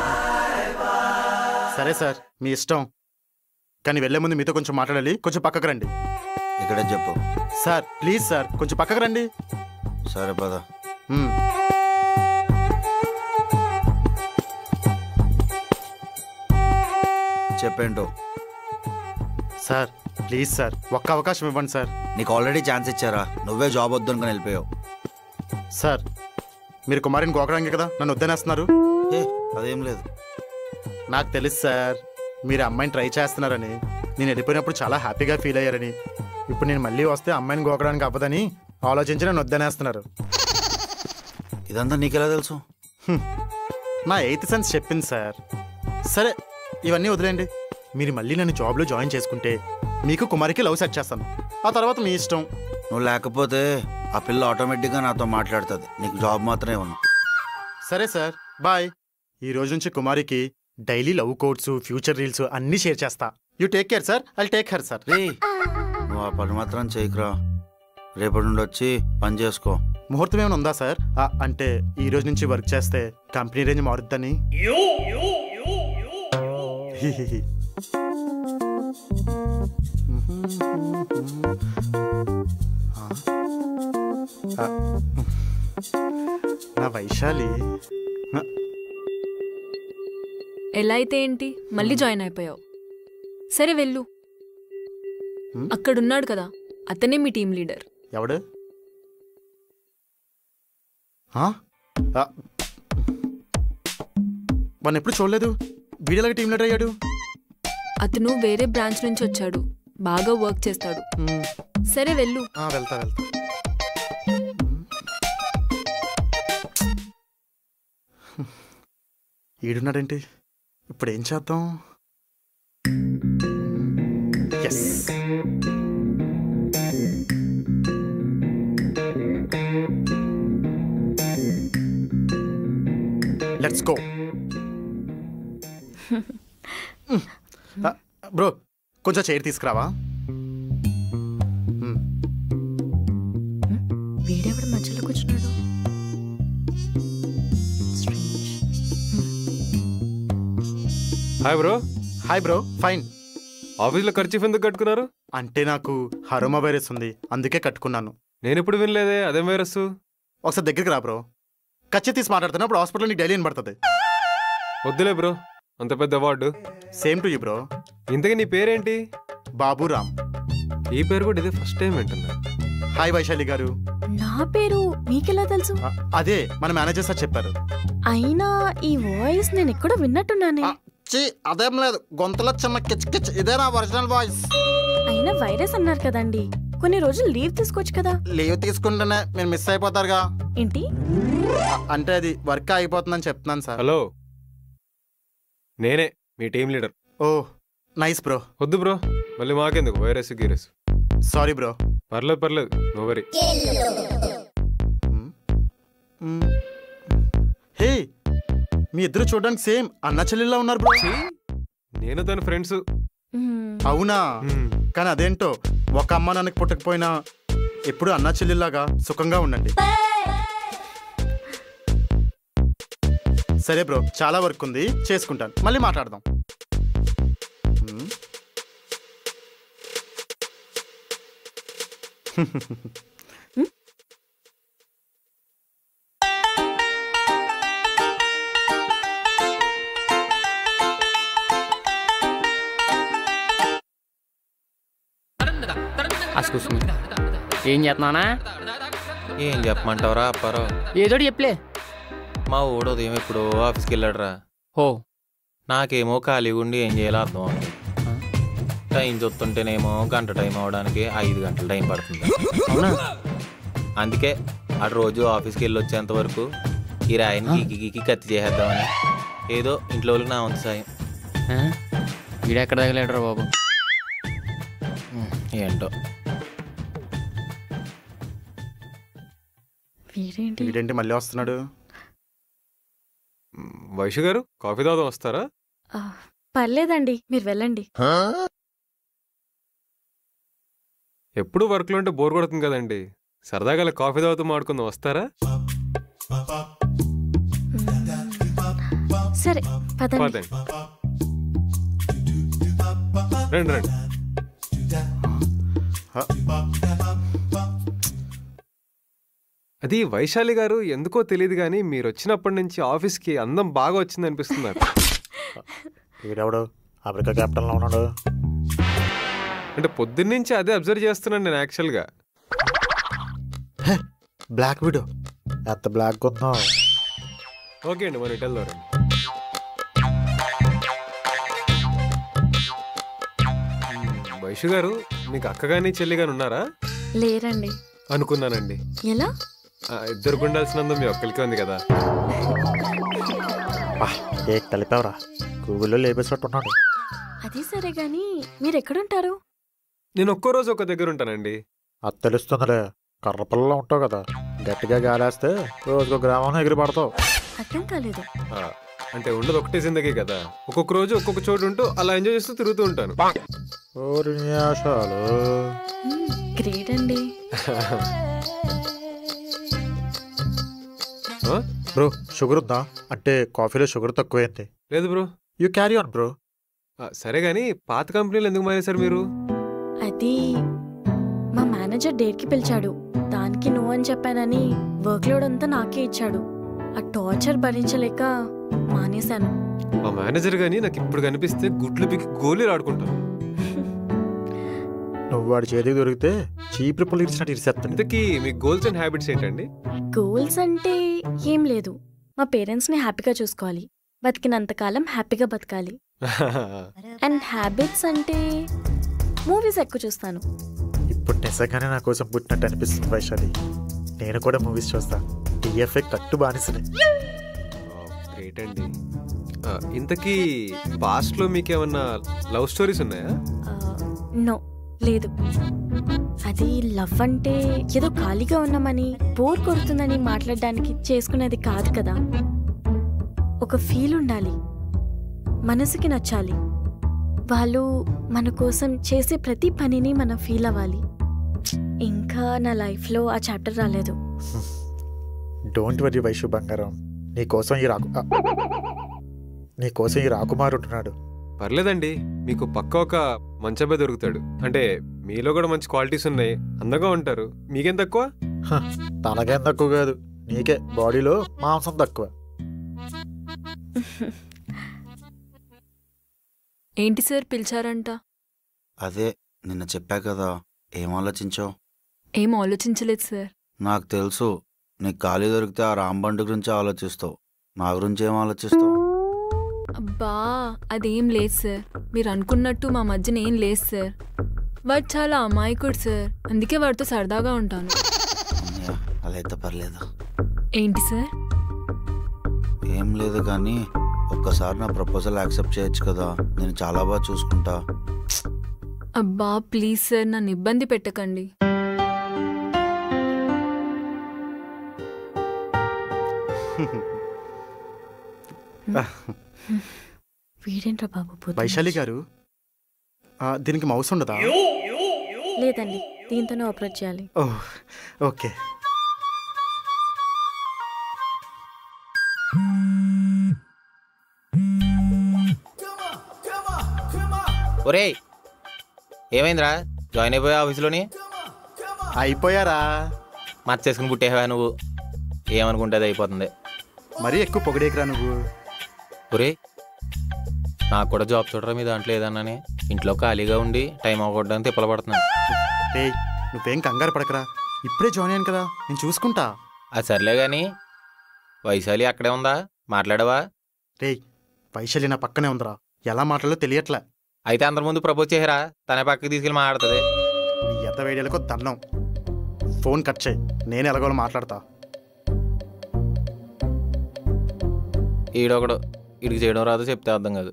సరే సార్ మీ ఇష్టం కానీ వెళ్లే ముందు మీతో కొంచెం మాట్లాడాలి కొంచెం పక్కకు రండి ఇక్కడే చెప్పు సార్ ప్లీజ్ సార్ కొంచెం పక్కకు రండి సరే పద మ్మ్. చెప్పేంటో సార్ ప్లీజ్ సార్ ఒక్క అవకాశం ఇవ్వండి సార్ నీకు ఆల్రెడీ ఛాన్స్ ఇచ్చారా నువ్వే జాబ్ వద్దు అనుకుని వెళ్ళిపోయావు సార్ మీరు కుమారిని గోకడానికి కదా నన్ను వద్దనేస్తున్నారు ఏ అదేం లేదు నాకు తెలుసు సార్ మీరు అమ్మాయిని ట్రై చేస్తున్నారని నేను వెళ్ళిపోయినప్పుడు చాలా హ్యాపీగా ఫీల్ అయ్యారని ఇప్పుడు నేను మళ్ళీ వస్తే అమ్మాయిని గోకడానికి అవ్వదని ఆలోచించి నన్ను వద్దనేస్తున్నారు ఇదంతా నీకెలా తెలుసు హ్మ్. నా ఎయిత్ సెన్స్ చెప్పింది సార్ సరే ఇవన్నీ వదిలేండి మీరు మళ్ళీ నన్ను జాబ్లో జాయిన్ చేసుకుంటే మీకు కుమారికి లవ్ సెట్ చేస్తాను ఆ తర్వాత మీ ఇష్టం నువ్వు లేకపోతే ఆ పిల్ల ఆటోమేటిక్గా నాతో మాట్లాడుతుంది నీకు జాబ్ మాత్రమే ఉంది సరే సార్ బాయ్ ఈ రోజు నుంచి కుమారికి daily love quotes future reels అన్నీ షేర్ చేస్తా you take care sir I take care sir రే నువ్వు ఆ పని మాత్రం చేయకురా రేపటి నుండి వచ్చి పని చేసుకో ముహూర్తం ఏమైనా ఉందా సార్ ఆ, అంటే ఈ రోజు నుంచి వర్క్ చేస్తే కంపెనీ రేంజ్ మారుద్దని హిహిహి. మ్హూ. ఆ, నా వైశాలి ఎలా అయితే ఏంటి మళ్ళీ జాయిన్ అయిపోయావు సరే వెళ్ళు అక్కడున్నాడు కదా అతనే మీ టీం లీడర్ ఎవడు ఆ? ఆ. వాడిని ఎప్పుడు చూడలేదు వీడియోలాగా టీం లీడర్ అయ్యాడు అతను వేరే బ్రాంచ్ నుంచి వచ్చాడు బాగా వర్క్ చేస్తాడు సరే వెళ్ళు ఆ, వెళ్తా వెళ్తా ఈడున్నాడేంటి ఇప్పుడు ఏం చేద్దాం ఎస్ లెట్స్ గో బ్రో కొంచెం చైర్ తీసుకురావా వీడెవడు మధ్యలో కూర్చున్నాడు hi bro hi bro fine ఆఫీస్లో ఖర్చు ఎందుకు కట్టుకున్నారు అంటే నాకు హరోమా వైరస్ ఉంది అందుకే కట్టుకున్నాను నేను ఎప్పుడు వినలేదే అదేం వైరస్ ఒకసారి దగ్గరికి రా బ్రో ఖర్చు తీసి మాట్లాడుతున్నప్పుడు హాస్పిటల్ నీకు డైలీ వినబడుతుంది వద్దులే బ్రో అంత పెద్ద award same to you bro ఇంతకీ నీ పేరేంటి బాబురామ్ ఈ పేరు కూడా ఇదే ఫస్ట్ టైం వింటున్నా హాయ్ వైశాలి గారు నా పేరు మీకెలా తెలుసు అదే మన మేనేజర్ సార్ చెప్పారు అయినా ఈ వాయిస్ నేను ఎక్కడో విన్నట్టున్నానే చి అదేం లేదు గొంతులో చిన్న కిచ్ కిచ్ ఇదే నా ఒరిజినల్ వాయిస్ అయినా వైరస్ అన్నారు కదండి కొన్ని రోజులు లీవ్ తీసుకోవచ్చు కదా లీవ్ తీసుకుంటేనే మీరు మిస్ అయిపోతారుగా ఏంటి అ- అంటే అది వర్క్ అయిపోతుందని చెప్తున్నాను సార్ హలో నేనే మీ team leader oh nice bro వద్దు బ్రో మళ్ళీ మాకెందుకు వైరస్ గీరస్ సారీ బ్రో పర్లేదు పర్లేదు నో వరీ హే మీ ఇద్దరు చూడడానికి సేమ్ అన్న చెల్లెల్లా ఉన్నారు బ్రో నేను తన ఫ్రెండ్స్ అవునా కానీ అదేంటో ఒక అమ్మ నాన్నకి పుట్టకపోయినా ఎప్పుడు అన్న చెల్లెల్లాగా సుఖంగా ఉండండి సరే బ్రో చాలా వర్క్ ఉంది చేసుకుంటాను మళ్ళీ మాట్లాడదాం హ్మ్. కూర్చుంది ఏం చేస్తున్నానా ఏం చెప్పమంటావురా అప్పారావు ఏదోటి చెప్పలే మా ఊడు ఉదయం ఎప్పుడో ఆఫీస్కి వెళ్ళాడురా ఓ నాకేమో ఖాళీగా ఉండి ఏం చేయాలో అర్థం అవుతుంది టైం చూస్తుంటేనేమో గంట టైం అవడానికి ఐదు గంటల టైం పడుతుంది అవునా అందుకే అటు రోజు ఆఫీస్కి వెళ్ళి వచ్చేంత వరకు ఈ రాయిని గీకి గీకి కత్తి చేసేద్దామని ఏదో ఇంట్లో వాళ్ళకి నా వంతు సాయం వీడెక్కడ తగలేడరా బాబు ఏంటో వీడేంటి వీడేంటి మళ్ళీ వస్తున్నాడు వైషు గారు కాఫీ తాగుదాం వస్తారా ఆ, పర్లేదండి మీరు వెళ్ళండి ఎప్పుడు వర్క్లో ఉంటే బోర్ కొడుతుంది కదండి సరదాగా అలా కాఫీ తాగుతూ మాడుకుందాం వస్తారా సరే పదండి పదండి రండి రండి అది వైశాలి గారు ఎందుకో తెలియదు కానీ మీరు వచ్చినప్పటి నుంచి ఆఫీస్కి అందం బాగా వచ్చింది అనిపిస్తున్నారు వీడెవడు అమెరికా క్యాపిటల్లో ఉన్నాడు అంటే పొద్దున్నుంచి అదే అబ్జర్వ్ చేస్తున్నాను నేను యాక్చువల్గా బ్లాక్ వీడియో ఎంత బ్లాక్ ఉందో ఓకే అండి మన ఇటల్ రండి మ్మ్, వైషు గారు మీకు అక్క కానీ చెల్లి కానీ ఉన్నారా లేరండి అనుకున్నానండి ఎలా ఆ, ఇద్దరికి ఉండాల్సినందుకు మీ ఒక్కరికి ఉంది కదా ఏ కలిపావరా గూగుల్లో లేపేసినట్టున్నాడు అది సరే గాని మీరు ఎక్కడుంటారు నేను ఒక్కో రోజు ఒక దగ్గర ఉంటానండి అది తెలుస్తుందిలే కర్రపల్లలో ఉంటావు కదా గట్టిగా గాలేస్తే రోజుకో గ్రామంలో ఎగిరి పడతావు అర్థం కాలేదు ఆ, అంటే ఉండదు ఒకటే జిందగీ కదా ఒక్కొక్క రోజు ఒక్కొక్క చోటు ఉంటూ అలా ఎంజాయ్ చేస్తూ తిరుగుతూ ఉంటాను ఓరి నియాసాలు గ్రేట్ అండి ఆ? బ్రో షుగర్ ఉందా అంటే కాఫీలో షుగర్ తక్కువైంది లేదు bro you carry on bro ఆ, సరే కానీ పాత కంపెనీలు ఎందుకు మానేశారు మీరు అది మా మేనేజర్ డేట్కి పిలిచాడు దానికి నో అని చెప్పానని వర్క్ లోడ్ అంతా నాకే ఇచ్చాడు ఆ టార్చర్ భరించలేక మానేశాను మా మేనేజర్ గాని నాకు ఇప్పుడు కనిపిస్తే గుడ్లు పికి గోళీలు ఆడుకుంటాను నువ్వు వాడి చేతికి దొరికితే చీపురు ఇరిచినట్టు ఇరిసేస్తాను ఇంతకీ మీ గోల్స్ అండ్ హ్యాబిట్స్ ఏంటండి గోల్స్ అంటే ఏం లేదు మా పేరెంట్స్ని హ్యాపీగా చూసుకోవాలి బతికినంతకాలం హ్యాపీగా బతకాలి అండ్ హ్యాబిట్స్ అంటే మూవీస్ ఎక్కువ చూస్తాను ఇప్పుడు నిజంగానే నా కోసం పుట్టినట్టు అనిపిస్తుంది వైశాలి నేను కూడా మూవీస్ చూస్తా టీఎఫ్ఏ కట్టు బానిసనే గ్రేట్ అండి ఆ, ఇంతకీ పాస్ట్ లో మీకు ఏమన్నా లవ్ స్టోరీస్ ఉన్నాయా నో లేదు అది లవ్ అంటే ఏదో ఖాళీగా ఉన్నామని బోర్ కొడుతుందని మాట్లాడడానికి చేసుకునేది కాదు కదా ఒక ఫీల్ ఉండాలి మనసుకి నచ్చాలి వాళ్ళు మన కోసం చేసే ప్రతి పనిని మనం ఫీల్ అవ్వాలి ఇంకా నా లైఫ్లో ఆ చాప్టర్ రాలేదు డోంట్ వరీ వైషు బంగారం నీ కోసం ఈ రాకు ఆ, నీ కోసం ఈ రాకుమారు ఉంటున్నాడు పర్లేదండి మీకు పక్క ఒక మంచి అబ్బాయి దొరుకుతాడు అంటే మీలో కూడా మంచి క్వాలిటీస్ ఉన్నాయి అందంగా ఉంటారు మీకేం తక్కువ హ, తనకేం తక్కువ కాదు నీకే బాడీలో మాంసం తక్కువ ఏంటి సార్ పిలిచారంట అదే నిన్న చెప్పా కదా ఏం ఆలోచించావు ఏం ఆలోచించలేదు సార్ నాకు తెలుసు నీకు ఖాళీ దొరికితే ఆ రాంబండు గురించి ఆలోచిస్తావు నా గురించి ఏం ఆలోచిస్తావు అబ్బా అదేం లేదు సార్ మీరు అనుకున్నట్టు మా మధ్యన ఏం లేదు సార్ వాడు చాలా అమాయకుడు సార్ అందుకే వాడితో సరదాగా ఉంటాను అన్నయ్య, అలా అయితే పర్లేదు ఏంటి సార్ ఏం లేదు కానీ ఒక్కసారి నా ప్రపోజల్ యాక్సెప్ట్ చేయొచ్చు కదా నేను చాలా బాగా చూసుకుంటా అబ్బా ప్లీజ్ సార్ నన్ను ఇబ్బంది పెట్టకండి వీడేంట్రా బాబు పొద్దున్న వైశాలి గారు ఆ, దీనికి మౌస్ ఉండదా లేదండి దీంతోనే ఆపరేట్ చేయాలి ఓహ్ ఓకే ఒరేయ్ ఏమైందిరా జాయిన్ అయిపోయా ఆఫీస్లోని అయిపోయారా మర్చేసుకుని పుట్టేవా నువ్వు ఏమనుకుంటే అది అయిపోతుంది మరీ ఎక్కువ పొగడేకరా నువ్వు ఒరే నాకు కూడా జాబ్ చూడరా మీ దాంట్లో ఏదన్నాని ఇంట్లో ఖాళీగా ఉండి టైం అవ్వకూడదని తిప్పలు పడుతున్నాను రేయ్ నువ్వేం కంగారు పడకరా ఇప్పుడే జాయిన్ అయ్యాను కదా నేను చూసుకుంటా అది సర్లే కానీ వైశాలి అక్కడే ఉందా మాట్లాడవా రేయ్ వైశాలి నా పక్కనే ఉందిరా ఎలా మాట్లాడలో తెలియట్లే అయితే అందరి ముందు ప్రపోజ్ చేయరా తనే పక్కకి తీసుకెళ్ళి మాట్లాడుతుంది నీ ఎత్త వేడియాలకో దన్నం ఫోన్ కట్ చేయి నేను ఎలాగోలో మాట్లాడతా ఈడొకడు ఇడికి చేయడం రాదు చెప్తే అర్థం కాదు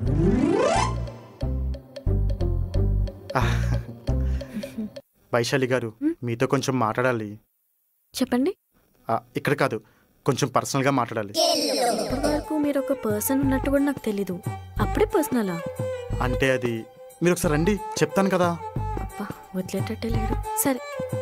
వైశాలి గారు మీతో కొంచెం మాట్లాడాలి చెప్పండి ఆ, ఇక్కడ కాదు కొంచెం పర్సనల్గా మాట్లాడాలి ఇప్పటి వరకు మీరు ఒక పర్సన్ ఉన్నట్టు కూడా నాకు తెలీదు అప్పుడే పర్సనలా అంటే అది మీరు ఒకసారి రండి చెప్తాను కదా అబ్బా వదిలేటట్టే లేడు సరే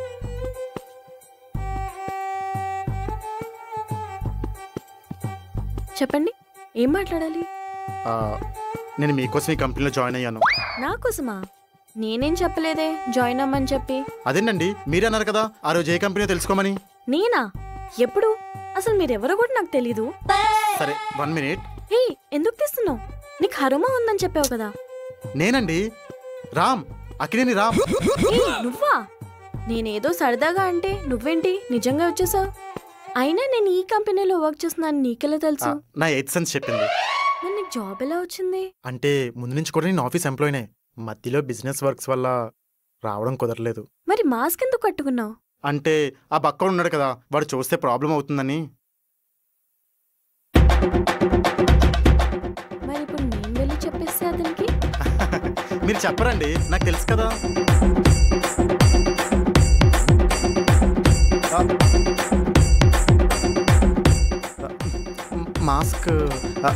చెప్పండి ఏం మాట్లాడాలి ఆ, నేను మీకోసం ఈ కంపెనీలో జాయిన్ అయ్యాను నా కోసమా నేనేం చెప్పలేదే జాయిన్ అవ్వమని చెప్పి అదేనండి మీరే అన్నారు కదా ఆ రోజు ఏ కంపెనీ తెలుసుకోమని నేనా ఎప్పుడు అసలు మీరెవరో కూడా నాకు తెలీదు సరే వన్ మినిట్ హే ఎందుకు తీస్తున్నావు నీకు హరుమా ఉందని చెప్పావు కదా నేనండి రామ్ అక్కినేని రామ్ ఏ నువ్వా నేనేదో సరదాగా అంటే నువ్వేంటి నిజంగా వచ్చేసావు అయినా నేను ఈ కంపెనీలో వర్క్ చేస్తున్నాను నీకెలా తెలుసు నా ఎయిత్ సెన్స్ చెప్పింది మరి నీకు జాబ్ ఎలా వచ్చింది అంటే ముందు నుంచి కూడా నేను ఆఫీస్ ఎంప్లాయీనే మధ్యలో బిజినెస్ వర్క్స్ వల్ల రావడం కుదరలేదు మరి మాస్క్ ఎందుకు కట్టుకున్నావు అంటే ఆ బక్కడు ఉన్నాడు కదా వాడు చూస్తే ప్రాబ్లం అవుతుందని మరి ఇప్పుడు నేను వెళ్ళి చెప్పేస్తే అతనికి మీరు చెప్పరండి నాకు తెలుసు కదా ఆ, మాస్క్ ఆ,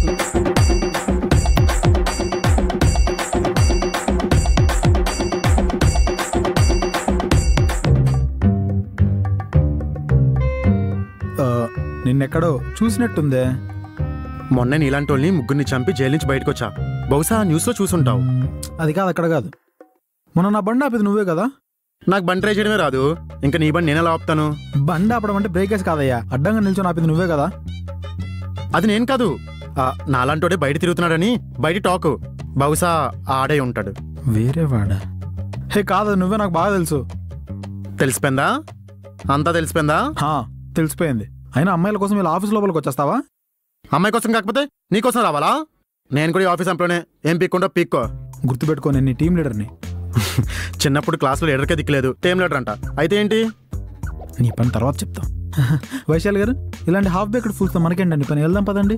ఆ, నిన్నెక్కడో చూసినట్టుందే మొన్న నీలాంటి వాళ్ళని ముగ్గురిని చంపి జైలు నుంచి బయటకు వచ్చా బహుశా ఆ న్యూస్లో చూసుంటావు అది కాదు అక్కడ కాదు మొన్న నా బండి ఆపేది నువ్వే కదా నాకు బండి ట్రై చేయడమే రాదు ఇంకా నీ బండి నేను ఎలా ఆపుతాను బండి ఆపడం అంటే బ్రేకేజ్ కాదయ్యా అడ్డంగా నిల్చొని ఆపేది నువ్వే కదా అది నేను కాదు ఆ, నాలాంటోడే బయట తిరుగుతున్నాడని బయట టాక్ బహుశా ఆడే ఉంటాడు వేరే వాడా హే కాదు అది నువ్వే నాకు బాగా తెలుసు తెలిసిపోయిందా అంతా తెలిసిపోయిందా హా, తెలిసిపోయింది అయినా అమ్మాయిల కోసం ఇలా ఆఫీస్ లోపలికి వచ్చేస్తావా అమ్మాయి కోసం కాకపోతే నీ కోసం రావాలా నేను కూడా ఈ ఆఫీస్ ఎంప్లోనే ఏం పీక్కుంటో పీక్కో గుర్తుపెట్టుకో నేను నీ టీం లీడర్ని చిన్నప్పుడు క్లాస్లో లీడర్కే దిక్కులేదు టీం లీడర్ అంట అయితే ఏంటి నీ పని తర్వాత చెప్తాం వైశాలి గారు ఇలాంటి హాఫ్ బేక్డ్ ఫుల్స్తో మనకేంటండి పని వెళ్దాం పదండి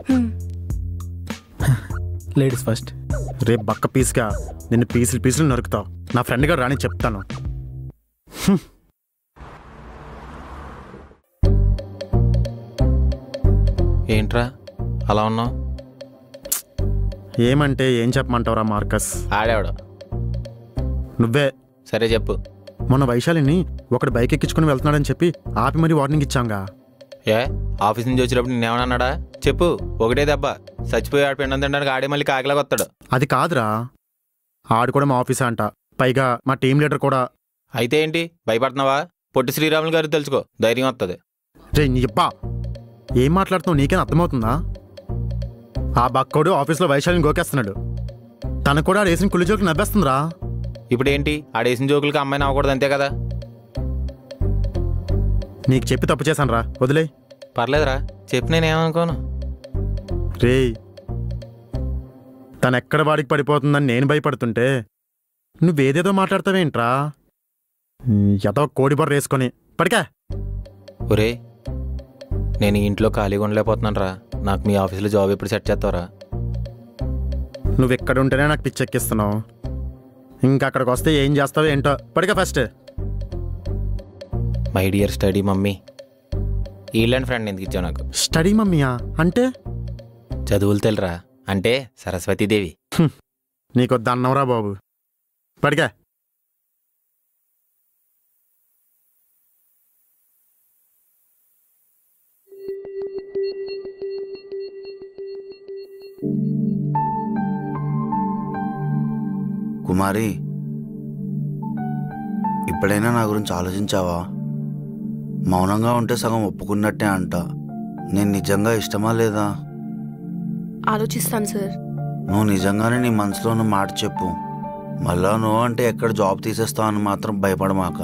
లేడీస్ ఫస్ట్ రేపు బక్క పీస్గా నిన్ను పీసులు పీసులు నరుకుతావు నా ఫ్రెండ్ గారు రాని చెప్తాను ఏంట్రా అలా ఉన్నావు ఏమంటే ఏం చెప్పమంటావురా మార్కస్ ఆడేవాడు నువ్వే సరే చెప్పు మొన్న వైశాలిని ఒకటి బైక్ ఎక్కించుకుని వెళ్తున్నాడని చెప్పి ఆపి మరీ వార్నింగ్ ఇచ్చాంగా ఏ ఆఫీస్ నుంచి వచ్చేటప్పుడు నేనేమన్నాడా చెప్పు ఒకటే దెబ్బ చచ్చిపోయి ఆడ పిండం తినడానికి ఆడే మళ్ళీ కాకిలాగా వస్తాడు అది కాదురా ఆడు కూడా మా ఆఫీసే అంట పైగా మా టీం లీడర్ కూడా అయితే ఏంటి భయపడుతున్నావా పొట్టి శ్రీరాములు గారు తెలుసుకో ధైర్యం వస్తుంది రే నీ అబ్బా ఏం మాట్లాడుతున్నావు నీకేం అర్థమవుతుందా ఆ బక్కోడు ఆఫీస్లో వైశాలిని గోకేస్తున్నాడు తను కూడా రేసిన కుళ్ళు జోకులు నవ్వేస్తుందిరా ఇప్పుడు ఏంటి ఆడేసిన జోకులకి అమ్మాయి నవ్వకూడదు అంతే కదా నీకు చెప్పి తప్పు చేశాను రా వదిలే పర్లేదురా చెప్పి నేనేమనుకోను రేయ్ తను ఎక్కడ వాడికి పడిపోతుందని నేను భయపడుతుంటే నువ్వేదేదో మాట్లాడతావేంట్రా ఎదో కోడి బొర్ర వేసుకొని పడికా ఒరే నేను ఈ ఇంట్లో ఖాళీగా ఉండలేకపోతున్నాను రా నాకు మీ ఆఫీస్లో జాబ్ ఎప్పుడు సెట్ చేస్తావరా నువ్వు ఎక్కడ ఉంటేనే నాకు పిచ్చెక్కిస్తున్నావు ఇంకా అక్కడికి వస్తే ఏం చేస్తావో ఏంటో పడికా first my dear study mummy ఈలాంటి ఫ్రెండ్ ఎందుకు ఇచ్చావు నాకు స్టడీ మమ్మీయా అంటే చదువులు తెలురా అంటే సరస్వతీదేవి నీకొద్దు అన్నవరా బాబు పడికా కుమారి ఇప్పుడైనా నా గురించి ఆలోచించావా మౌనంగా ఉంటే సగం ఒప్పుకున్నట్టే అంట నేను నిజంగా ఇష్టమా లేదా ఆలోచిస్తాను సార్ నువ్వు నిజంగానే నీ మనసులో ఉన్న మాట చెప్పు మళ్ళా నువ్వు అంటే ఎక్కడ జాబ్ తీసేస్తావు అని మాత్రం భయపడమాక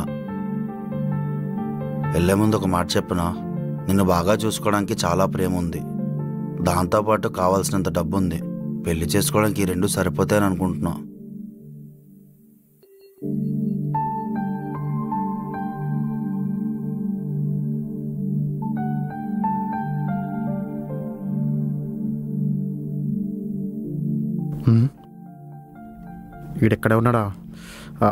వెళ్ళే ముందు ఒక మాట చెప్పనా నిన్ను బాగా చూసుకోవడానికి చాలా ప్రేమ ఉంది దాంతోపాటు కావాల్సినంత డబ్బు ఉంది పెళ్లి చేసుకోవడానికి ఈ రెండు సరిపోతాయని అనుకుంటున్నా హ్మ్? వీడెక్కడే ఉన్నాడా ఆ.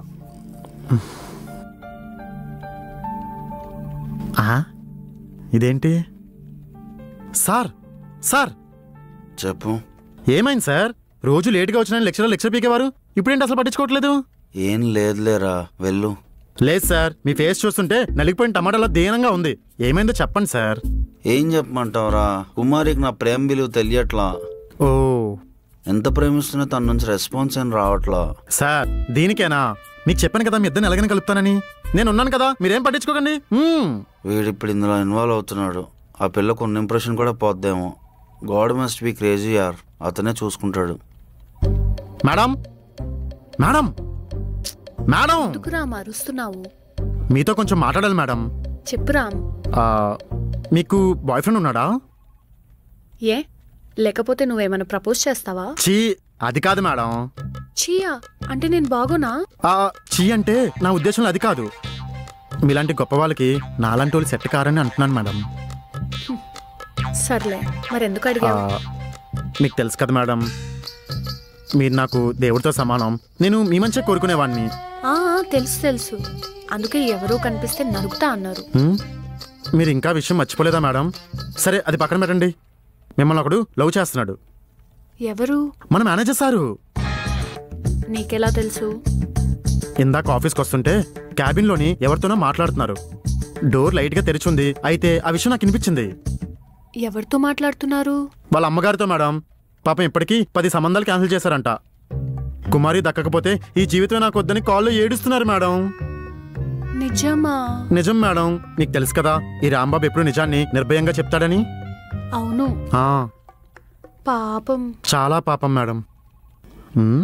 ఆ? ఇదేంటి సార్ సార్ చెప్పు ఏమైంది సార్ రోజు లేట్గా వచ్చిన లెక్చర్ లెక్చర్ పీకేవారు ఇప్పుడేంటి అసలు పట్టించుకోవట్లేదు ఏం లేదులేరా వెళ్ళు లేదు సార్ మీ ఫేస్ చూస్తుంటే నలిగిపోయిన టమాటాలో దీనంగా ఉంది ఏమైందో చెప్పండి సార్ ఏం చెప్పమంటావురా కుమారికి నా ప్రేమ విలువ తెలియట్లా ఓ ఎంత ప్రేమిస్తున్నా తన నుంచి రెస్పాన్స్ ఏం రావట్లా సార్ దీనికేనా మీకు చెప్పాను కదా మీ ఇద్దరిని ఎలాగైనా కలుపుతానని నేను ఉన్నాను కదా మీరేం పట్టించుకోకండి మ్మ్. వీడిప్పుడు ఇందులో ఇన్వాల్వ్ అవుతున్నాడు ఆ పిల్లకు ఉన్న ఇంప్రెషన్ కూడా పోద్దేమో గాడ్ మస్ట్ బి క్రేజీ యార్ అతనే చూసుకుంటాడు మేడం మేడం మేడం ఎందుకు రామ్ అరుస్తున్నావు మీతో కొంచెం మాట్లాడాలి మేడం చెప్పు రామ్ ఆ, మీకు బాయ్ ఫ్రెండ్ ఉన్నాడా ఏ లేకపోతే నువ్వేమైనా ప్రపోజ్ చేస్తావా చీ అది కాదు మేడం చీయా అంటే నేను బాగోనా ఆ, చీ అంటే నా ఉద్దేశంలో అది కాదు మీలాంటి గొప్ప వాళ్ళకి నాలాంటి వాళ్ళు సెట్ కారని అంటున్నాను మేడం సర్లే మరి ఎందుకు ఆ, అడిగావు మీకు తెలుసు కదా మేడం మీరు నాకు దేవుడితో సమానం నేను మీ మంచిగా కోరుకునేవాడిని ఆ, ఆ, తెలుసు తెలుసు అందుకే ఎవరో కనిపిస్తే నరుకుతా అన్నారు హ్మ్? మీరు ఇంకా విషయం మర్చిపోలేదా మేడం సరే అది పక్కన పెట్టండి మిమ్మల్ని ఒకడు లవ్ చేస్తున్నాడు ఎవరు మన మేనేజర్ సారు నీకెలా తెలుసు ఇందాక ఆఫీస్కి వస్తుంటే క్యాబిన్లోని ఎవరితోనో మాట్లాడుతున్నారు డోర్ లైట్గా తెరిచుంది అయితే ఆ విషయం నాకు వినిపించింది ఎవరితో మాట్లాడుతున్నారు వాళ్ళ అమ్మగారితో మేడం పాపం ఇప్పటికీ పది సంబంధాలు క్యాన్సిల్ చేశారంట కుమారి దక్కకపోతే ఈ జీవితం నాకు వద్దని కాల్లో ఏడుస్తున్నారు మేడం నిజమా నిజం మేడం నీకు తెలుసు కదా ఈ రాంబాబు ఎప్పుడు నిజాన్ని నిర్భయంగా చెప్తాడని అవును ఆ పాపం చాలా పాపం మేడం ఉమ్?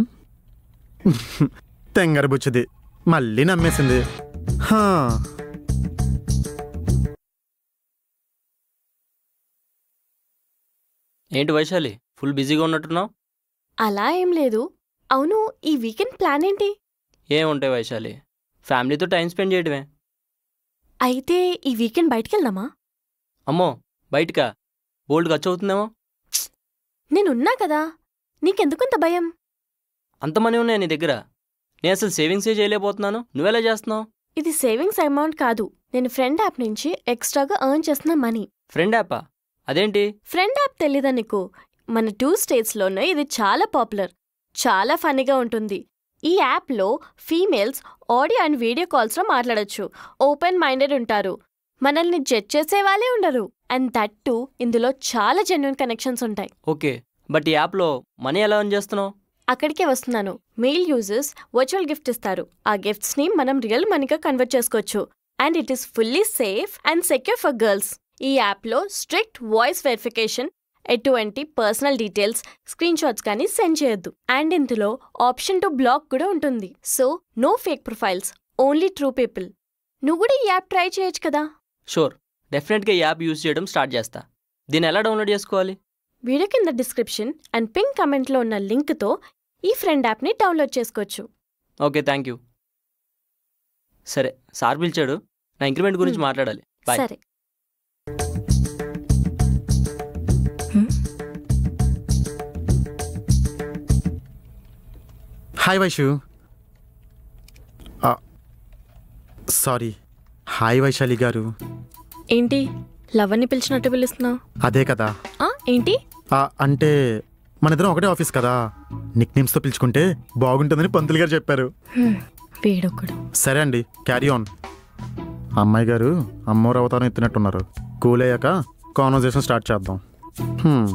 తెంగర బుచ్చిది మళ్ళీ నమ్మేసింది హా. ఏంటి వైశాలి ఫుల్ బిజీగా ఉన్నట్టున్నావు అలా ఏం లేదు అవును ఈ వీకెండ్ ప్లాన్ ఏంటి ఏముంటాయి వైశాలి ఫ్యామిలీతో టైం స్పెండ్ చేయడమే అయితే ఈ వీకెండ్ బయటికి వెళ్దామా అమ్మో బయటకా బోల్డ్ ఖర్చు అవుతుందేమో నేనున్నా కదా నీకెందుకంత భయం అంత మనీ ఉన్నాయి నీ దగ్గర నేను అసలు సేవింగ్సే చేయలేకపోతున్నాను నువ్వెలా చేస్తున్నావు ఇది సేవింగ్స్ అమౌంట్ కాదు నేను ఫ్రెండ్ యాప్ నుంచి ఎక్స్ట్రాగా ఎర్న్ చేస్తున్న మనీ ఫ్రెండ్ యాపా అదేంటి ఫ్రెండ్ యాప్ తెలీదా నీకు మన టూ స్టేట్స్లోనే ఇది చాలా పాపులర్ చాలా ఫన్నీగా ఉంటుంది ఈ యాప్లో ఫీమేల్స్ ఆడియో అండ్ వీడియో కాల్స్లో మాట్లాడొచ్చు ఓపెన్ మైండెడ్ ఉంటారు మనల్ని జడ్జ్ చేసే వాళ్ళే ఉండరు అండ్ దట్ టు ఇందులో చాలా జెన్యున్ కనెక్షన్స్ ఉంటాయి ఓకే బట్ ఈ యాప్లో మనీ ఎలా ఎర్న్ చేస్తున్నావు అక్కడికే వస్తున్నాను మెయిల్ యూజర్స్ వర్చువల్ గిఫ్ట్ ఇస్తారు ఆ గిఫ్ట్స్ని మనం రియల్ మనీగా కన్వర్ట్ చేసుకోవచ్చు and it is fully safe and secure for girls ఈ యాప్లో స్ట్రిక్ట్ వాయిస్ వెరిఫికేషన్ ఎటువంటి పర్సనల్ డీటెయిల్స్ స్క్రీన్ షాట్స్ కానీ సెండ్ చేయొద్దు అండ్ ఇందులో ఆప్షన్ టు బ్లాక్ కూడా ఉంటుంది so no fake profiles only true people నువ్వు కూడా ఈ యాప్ ట్రై చేయొచ్చు కదా షూర్ డెఫినెట్గా ఈ యాప్ యూజ్ చేయడం స్టార్ట్ చేస్తా దీన్ని ఎలా డౌన్లోడ్ చేసుకోవాలి వీడియో కింద డిస్క్రిప్షన్ అండ్ పింక్ కమెంట్లో ఉన్న లింక్తో ఈ ఫ్రెండ్ యాప్ని డౌన్లోడ్ చేసుకోవచ్చు ఓకే థ్యాంక్ యూ సరే సార్ పిలిచాడు నా ఇంక్రిమెంట్ గురించి మాట్లాడాలి బాయ్ సరే హాయ్ వైషు ఆ, సారీ హాయ్ వైశాలి గారు ఏంటి లవర్ని పిలిచినట్టు పిలుస్తున్నావు అదే కదా ఆ, ఏంటి ఆ, అంటే మన ఇద్దరం ఒకటే ఆఫీస్ కదా నిక్ నేమ్స్తో పిలుచుకుంటే బాగుంటుందని పంతులు గారు చెప్పారు హ్మ్, వీడొక్కడు సరే అండి క్యారీ ఆన్ అమ్మాయి గారు అమ్మోరు అవతారం ఎత్తినట్టున్నారు కూల్ అయ్యాక కాన్వర్జేషన్ స్టార్ట్ చేద్దాం హ్మ్.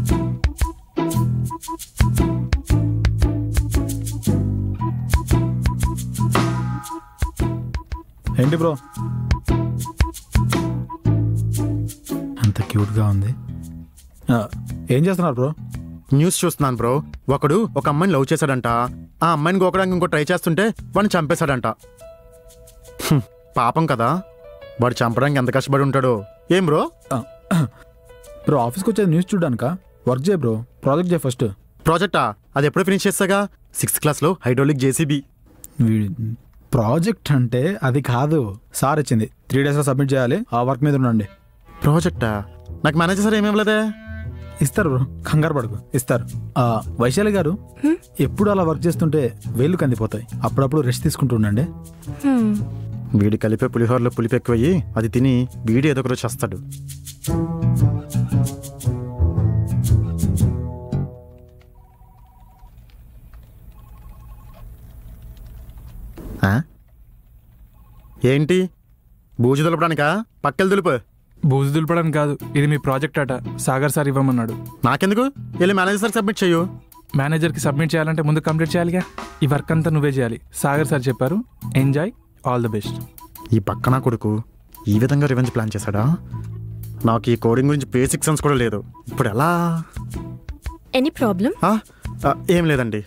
ఏంటి బ్రో అంత క్యూట్గా ఉంది ఆ, ఏం చేస్తున్నారు బ్రో న్యూస్ చూస్తున్నాను బ్రో ఒకడు ఒక అమ్మాయిని లవ్ చేశాడంట ఆ అమ్మాయిని గోకడానికి ఇంకో ట్రై చేస్తుంటే వాడిని చంపేశాడంట హ్మ్, పాపం కదా వాడు చంపడానికి ఎంత కష్టపడి ఉంటాడో ఏం బ్రో బ్రో ఆఫీస్కి వచ్చేది న్యూస్ చూడడానికా వర్క్ చేయ బ్రో ప్రాజెక్ట్ చేయ ఫస్ట్ ప్రాజెక్టా అది ఎప్పుడు ఫినిష్ చేస్తాగా సిక్స్త్ క్లాస్లో హైడ్రోలిక్ జేసీబీ ప్రాజెక్ట్ అంటే అది కాదు సార్ ఇచ్చింది త్రీ డేస్లో సబ్మిట్ చేయాలి ఆ వర్క్ మీద ఉండండి ప్రాజెక్టా నాకు మేనేజర్ సార్ ఏమేం లేదే ఇస్తారు బ్రో కంగారు పడుకు ఇస్తారు ఆ, వైశాలి గారు ఎప్పుడు అలా వర్క్ చేస్తుంటే వేళ్ళు కందిపోతాయి అప్పుడప్పుడు రెస్ట్ తీసుకుంటూ ఉండండి వీడి కలిపే పులిహోరలో పులిపు ఎక్కువయ్యి అది తిని వీడి ఏదో ఒక రోజు చేస్తాడు ఆ? ఏంటి బూజు దులపడానికా పక్కలు దులుపు బూజు దులపడానికి కాదు ఇది మీ ప్రాజెక్ట్ అట సాగర్ సార్ ఇవ్వమన్నాడు నాకెందుకు వెళ్ళి మేనేజర్ సార్ సబ్మిట్ చెయ్యు మేనేజర్కి సబ్మిట్ చేయాలంటే ముందు కంప్లీట్ చేయాలిగా ఈ వర్క్ అంతా నువ్వే చేయాలి సాగర్ సార్ చెప్పారు ఎంజాయ్ ఆల్ ద బెస్ట్ ఈ పక్కన కొడుకు ఈ విధంగా రివెంజ్ ప్లాన్ చేశాడా నాకు ఈ కోడింగ్ గురించి బేసిక్ సెన్స్ కూడా లేదు ఇప్పుడు ఎలా ఎనీ ప్రాబ్లం ఆ? ఆ, ఏం లేదండి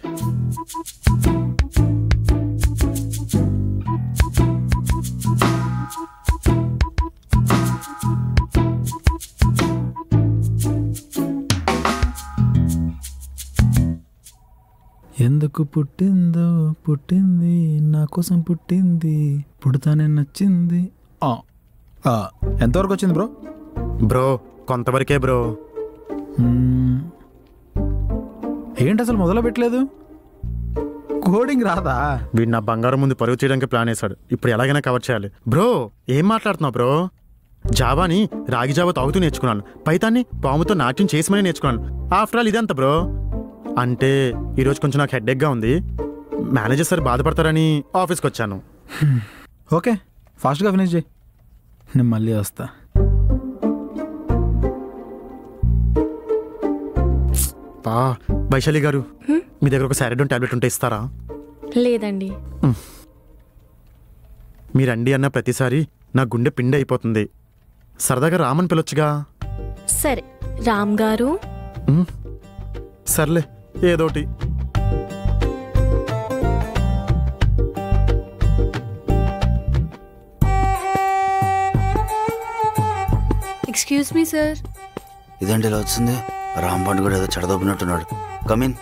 ఎందుకు పుట్టిందో పుట్టింది నా కోసం పుట్టింది పుడతానే నచ్చింది ఆ, ఆ, ఎంతవరకు వచ్చింది బ్రో బ్రో కొంతవరకే బ్రో మ్మ్. ఏంటి అసలు మొదలు పెట్టలేదు కోడింగ్ రాదా వీడు నా బంగారం ముందు పరుగు చేయడానికి ప్లాన్ వేశాడు ఇప్పుడు ఎలాగైనా కవర్ చేయాలి బ్రో ఏం మాట్లాడుతున్నావు బ్రో జావాని రాగి జావా తాగుతూ నేర్చుకున్నాను పైతాన్ని పాముతో నాట్యం చేసి మరీ నేర్చుకున్నాను ఆఫ్టర్ ఆల్ ఇదంత బ్రో అంటే ఈరోజు కొంచెం నాకు హెడ్ఏక్గా ఉంది మేనేజర్ సార్ బాధపడతారని ఆఫీస్కి వచ్చాను ఓకే ఫాస్ట్గా ఫినిష్ చేయి నేను మళ్ళీ వస్తా పా వైశాలి గారు మీ దగ్గర ఒక సారిడోన్ టాబ్లెట్ ఉంటే ఇస్తారా లేదండి మీరండి అన్న ప్రతిసారి నా గుండె పిండి అయిపోతుంది సరదాగా రామన్ పిలొచ్చుగా సరే రామ్ గారు ఉమ్, సర్లే ఏదోటి ఎక్స్క్యూజ్ మీ సార్ ఇదేంటి ఇలా వచ్చింది రాంబాండ్ కూడా ఏదో చెడదొబ్బినట్టున్నాడు కమిన్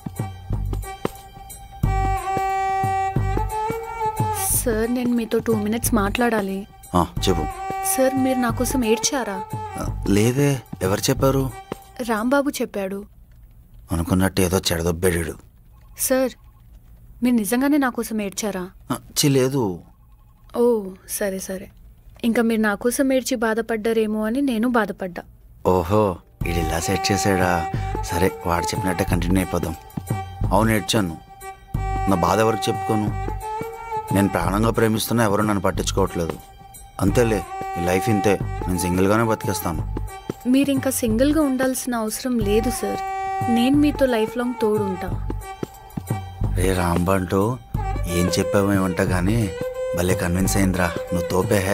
సార్ నేను మీతో టూ మినిట్స్ మాట్లాడాలి చెప్పు సార్ మీరు నా కోసం ఏడ్చారా ఆ, లేదే ఎవరు చెప్పారు రాంబాబు చెప్పాడు అనుకున్నట్టు ఏదో చెడదొబ్బాడు సార్ మీరు నిజంగానే నా కోసం ఏడ్చారా చి లేదు ఓ సరే సరే ఇంకా మీరు నా కోసం ఏడ్చి బాధపడ్డారేమో అని నేను బాధపడ్డా ఓహో వీడు ఇలా సెట్ చేసాడా సరే వాడు చెప్పినట్టే కంటిన్యూ అయిపోదాం అవును ఏడ్చాను నా బాధ ఎవరికి చెప్పుకోను నేను ప్రాణంగా ప్రేమిస్తున్నా ఎవరు నన్ను పట్టించుకోవట్లేదు అంతేలే ఈ లైఫ్ ఇంతే నేను సింగిల్గానే బతికేస్తాను మీరు ఇంకా సింగిల్గా ఉండాల్సిన అవసరం లేదు సార్ నేను మీతో లైఫ్ లాంగ్ తోడుంటా రే రాంబంటూ ఏం చెప్పావేమంట కానీ భలే కన్విన్స్ అయిందిరా నువ్వు తోపేహే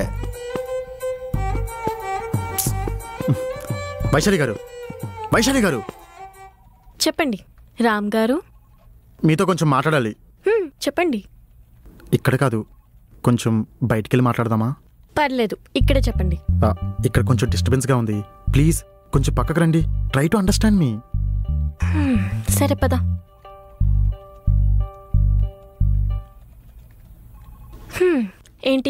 వైశాలి గారు వైశాలి గారు చెప్పండి రామ్ గారు మీతో కొంచెం మాట్లాడాలి హ్మ్, చెప్పండి ఇక్కడ కాదు కొంచెం బయటికి వెళ్ళి మాట్లాడదామా పర్లేదు ఇక్కడే చెప్పండి ఆ, ఇక్కడ కొంచెం డిస్టర్బెన్స్గా ఉంది ప్లీజ్ కొంచెం పక్కకు రండి ట్రై టు అండర్స్టాండ్ మీ హ్మ్, సరే పద హ్మ్, ఏంటి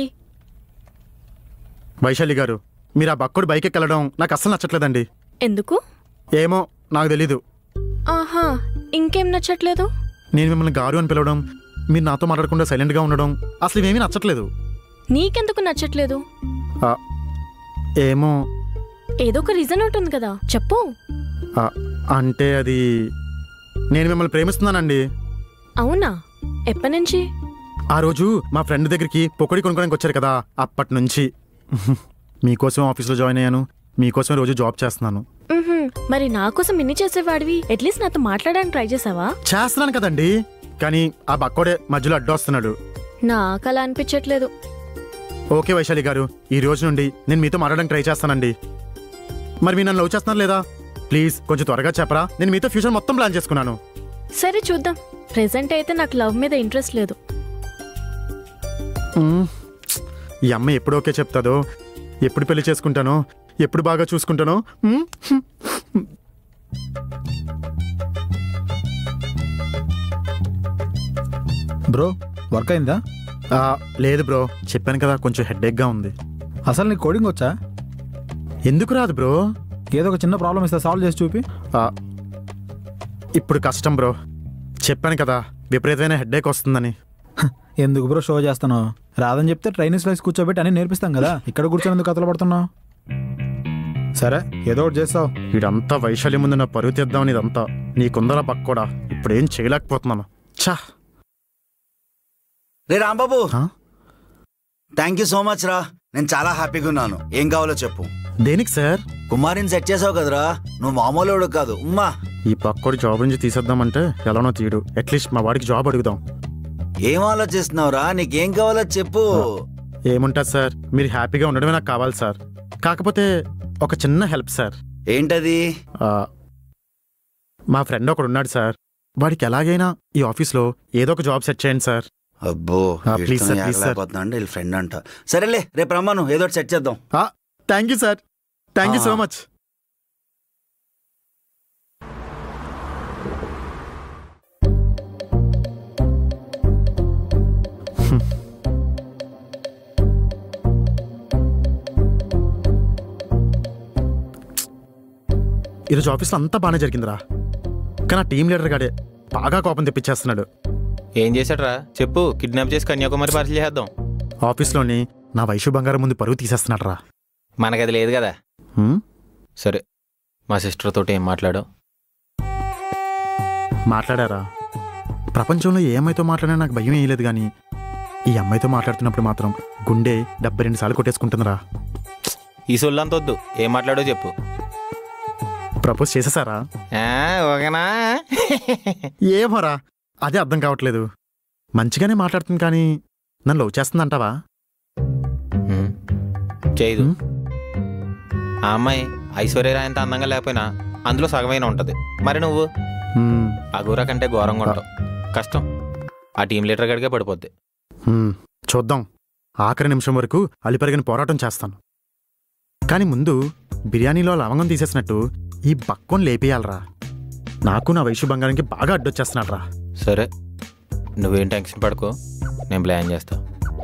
వైశాలి గారు మీరు ఆ బక్కుడు బైక్ ఎక్కెళ్ళడం నాకు అస్సలు నచ్చట్లేదండి ఎందుకు ఏమో నాకు తెలీదు ఆహా ఇంకేం నచ్చట్లేదు నేను మిమ్మల్ని గారు అని పిలవడం మీరు నాతో మాట్లాడకుండా సైలెంట్గా ఉండడం అసలు ఇవేమీ నచ్చట్లేదు నీకెందుకు నచ్చట్లేదు ఆ, ఏమో ఏదో ఒక రీజన్ ఉంటుంది కదా చెప్పు ఆ, అంటే అది నేను మిమ్మల్ని ప్రేమిస్తున్నానండి అవునా ఎప్పటి నుంచి ఆ రోజు మా ఫ్రెండ్ దగ్గరికి పొకడి కొనుక్కోడానికి వచ్చారు కదా అప్పటి నుంచి మీకోసం ఆఫీస్లో జాయిన్ అయ్యాను మీకోసం రోజు జాబ్ చేస్తున్నాను మ్హూ, మరి నా కోసం ఇన్ని చేసేవాడివి అట్లీస్ట్ నాతో మాట్లాడడానికి ట్రై చేసావా చేస్తున్నాను కదండి కానీ ఆ బక్కోడే మధ్యలో అడ్డొస్తున్నాడు నాకు అలా అనిపించట్లేదు ఓకే వైశాలి గారు ఈ రోజు నుండి నేను మీతో మాట్లాడడానికి ట్రై చేస్తానండి మరి మీరు నన్ను లవ్ చేస్తున్నారు లేదా ప్లీజ్ కొంచెం త్వరగా చెప్పరా నేను మీతో ఫ్యూచర్ మొత్తం ప్లాన్ చేసుకున్నాను సరే చూద్దాం ప్రెసెంట్ అయితే నాకు లవ్ మీద ఇంట్రెస్ట్ లేదు మ్మ్. ఈ అమ్మ ఎప్పుడు ఓకే చెప్తాదో ఎప్పుడు పెళ్లి చేసుకుంటానో ఎప్పుడు బాగా చూసుకుంటానో మ్మ్. బ్రో వర్క్ అయిందా ఆ, లేదు బ్రో చెప్పాను కదా కొంచెం హెడ్ఏక్గా ఉంది అసలు నీకు కోడింగ్ వచ్చా ఎందుకు రాదు బ్రో ఏదో ఒక చిన్న ప్రాబ్లం ఇస్తే సాల్వ్ చేసి చూపి ఆ, ఇప్పుడు కష్టం బ్రో చెప్పాను కదా విపరీతమైన హెడ్ఏక్ వస్తుందని ఎందుకు బ్రో షో చేస్తాను రాదని చెప్తే ట్రైనింగ్ స్లైస్ కూర్చోబెట్టి అని నేర్పిస్తాం కదా ఇక్కడ కూర్చొని ఎందుకు కథలు పడుతున్నావు సరే ఏదో ఒకటి చేస్తావు వీడంతా వైశాల్యం ముందు నా పరువు తీద్దామని ఇదంతా నీకుందరా పక్కోడా ఇప్పుడు ఏం చేయలేకపోతున్నాను ఛా రే Rambabu thank you so much రా నేను చాలా హ్యాపీగా ఉన్నాను ఏం కావాలో చెప్పు దేనికి సార్ కుమారిని సెట్ చేసావు కదరా నువ్వు మామూలు కాదు ఉమ్మా ఈ పక్కోడి జాబ్ నుంచి తీసేద్దామంటే ఎలానో తీయడు అట్లీస్ట్ మా వాడికి జాబ్ అడుగుదాం ఏం ఆలోచిస్తున్నావురా నీకేం కావాలో చెప్పు ఏముంటుంది సార్ మీరు హ్యాపీగా ఉండడమే నాకు కావాలి సార్ కాకపోతే ఒక చిన్న హెల్ప్ సార్ ఏంటది ఆ, మా ఫ్రెండ్ ఒకడు ఉన్నాడు సార్ వాడికి ఎలాగైనా ఈ ఆఫీస్లో ఏదో ఒక జాబ్ సెట్ చేయండి సార్ అబ్బో ప్లీజ్ సార్ ప్లీజ్ సార్ అంటే వీళ్ళ ఫ్రెండ్ అంట సరేలే రేపు రమ్మను ఏదో ఒకటి సెట్ చేద్దాం thank you sir thank you so ah. Much ఈరోజు ఆఫీస్లో అంతా బాగానే జరిగిందిరా కానీ ఆ టీం లీడర్ గాడే బాగా కోపం తెప్పించేస్తున్నాడు ఏం చేశాడ్రా చెప్పు కిడ్నాప్ చేసి కన్యాకుమారి పార్సల్ చేద్దాం ఆఫీస్లోని నా వైషు బంగారం ముందు పరువు తీసేస్తున్నాడు రా మనకి అది లేదు కదా హ్మ్? సరే మా సిస్టర్ తోటి ఏం మాట్లాడు మాట్లాడారా ప్రపంచంలో ఏ అమ్మాయితో మాట్లాడినా నాకు భయం వేయలేదు కానీ ఈ అమ్మాయితో మాట్లాడుతున్నప్పుడు మాత్రం గుండె డెబ్బై రెండు సార్లు కొట్టేసుకుంటుందిరా ఈ సొల్లంత వద్దు ఏం మాట్లాడో చెప్పు ప్రపోజ్ చేసేసారా ఓకేనా ఏమోరా అదే అర్థం కావట్లేదు మంచిగానే మాట్లాడుతుంది కానీ నన్ను లవ్ చేస్తుందంటావా చేయదు ఆ అమ్మాయి ఐశ్వర్యరాయ్ అంత అందంగా లేకపోయినా అందులో సగమైన ఉంటది మరి నువ్వు హ్మ్, అగూరా కంటే ఘోరంగా ఉంటావు కష్టం ఆ టీం లీడర్ గడిగే పడిపోద్ది హ్మ్, చూద్దాం ఆఖరి నిమిషం వరకు అలిపెరిగిన పోరాటం చేస్తాను కానీ ముందు బిర్యానీలో లవంగం తీసేసినట్టు ఈ బక్కొని లేపేయాలరా నాకు నా వైశ్య బంగారానికి బాగా అడ్డొచ్చేస్తున్నాడు రా సరే నువ్వేం టెన్షన్ పడుకో నేను ప్లాన్ చేస్తా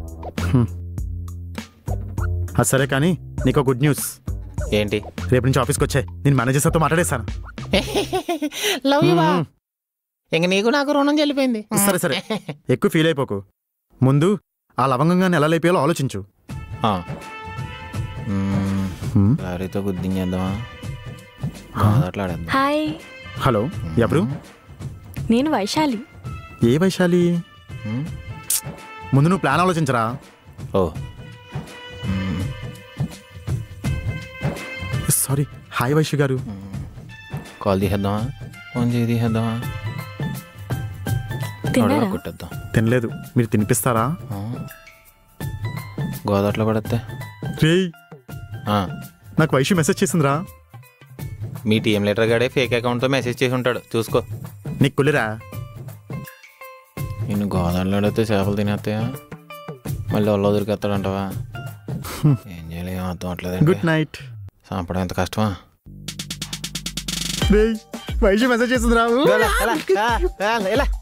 అది సరే కానీ నీకు గుడ్ న్యూస్ ఏంటి రేపు నుంచి ఆఫీస్కి వచ్చాయి నేను మేనేజర్ సార్తో మాట్లాడేశాను లవ్ యూ ఇంక నీకు నాకు రుణం చెల్లిపోయింది సరే సరే ఎక్కువ ఫీల్ అయిపోకు ముందు ఆ లవంగంగాన్ని ఎలా లేపేయాలో ఆలోచించు లారీతో గుద్దించేద్దామా మాట్లాడేద్దాం హాయ్ హలో ఎవరు నేను వైశాలి ఏ వైశాలి ముందు నువ్వు ప్లాన్ ఆలోచించరా ఓ సారీ హాయ్ వైశ్య గారు కాల్ తీసేద్దామా ఫోన్ చేసి తీసేద్దామా తిన్నారా? కొట్టేద్దాం తినలేదు మీరు తినిపిస్తారా గోదాట్లో పడితే రేయ్ నాకు వైశ్య మెసేజ్ చేసిందిరా మీ టీం లీడర్ గాడే ఫేక్ అకౌంట్తో మెసేజ్ చేసి ఉంటాడు చూసుకో నీకు కులిరా నిన్ను గోదావరిలో అడిగితే చేపలు తినేస్తాయా మళ్ళీ ఒళ్ళో దొరికేస్తాడంటావా ఏం చేయాలి ఏం అర్థం అవట్లేదు గుడ్ నైట్ చంపడం ఎంత కష్టమా రేయ్ వైశ్య మెసేజ్ చేసిందిరా ఎలా, ఎలా, ఎలా, ఎలా?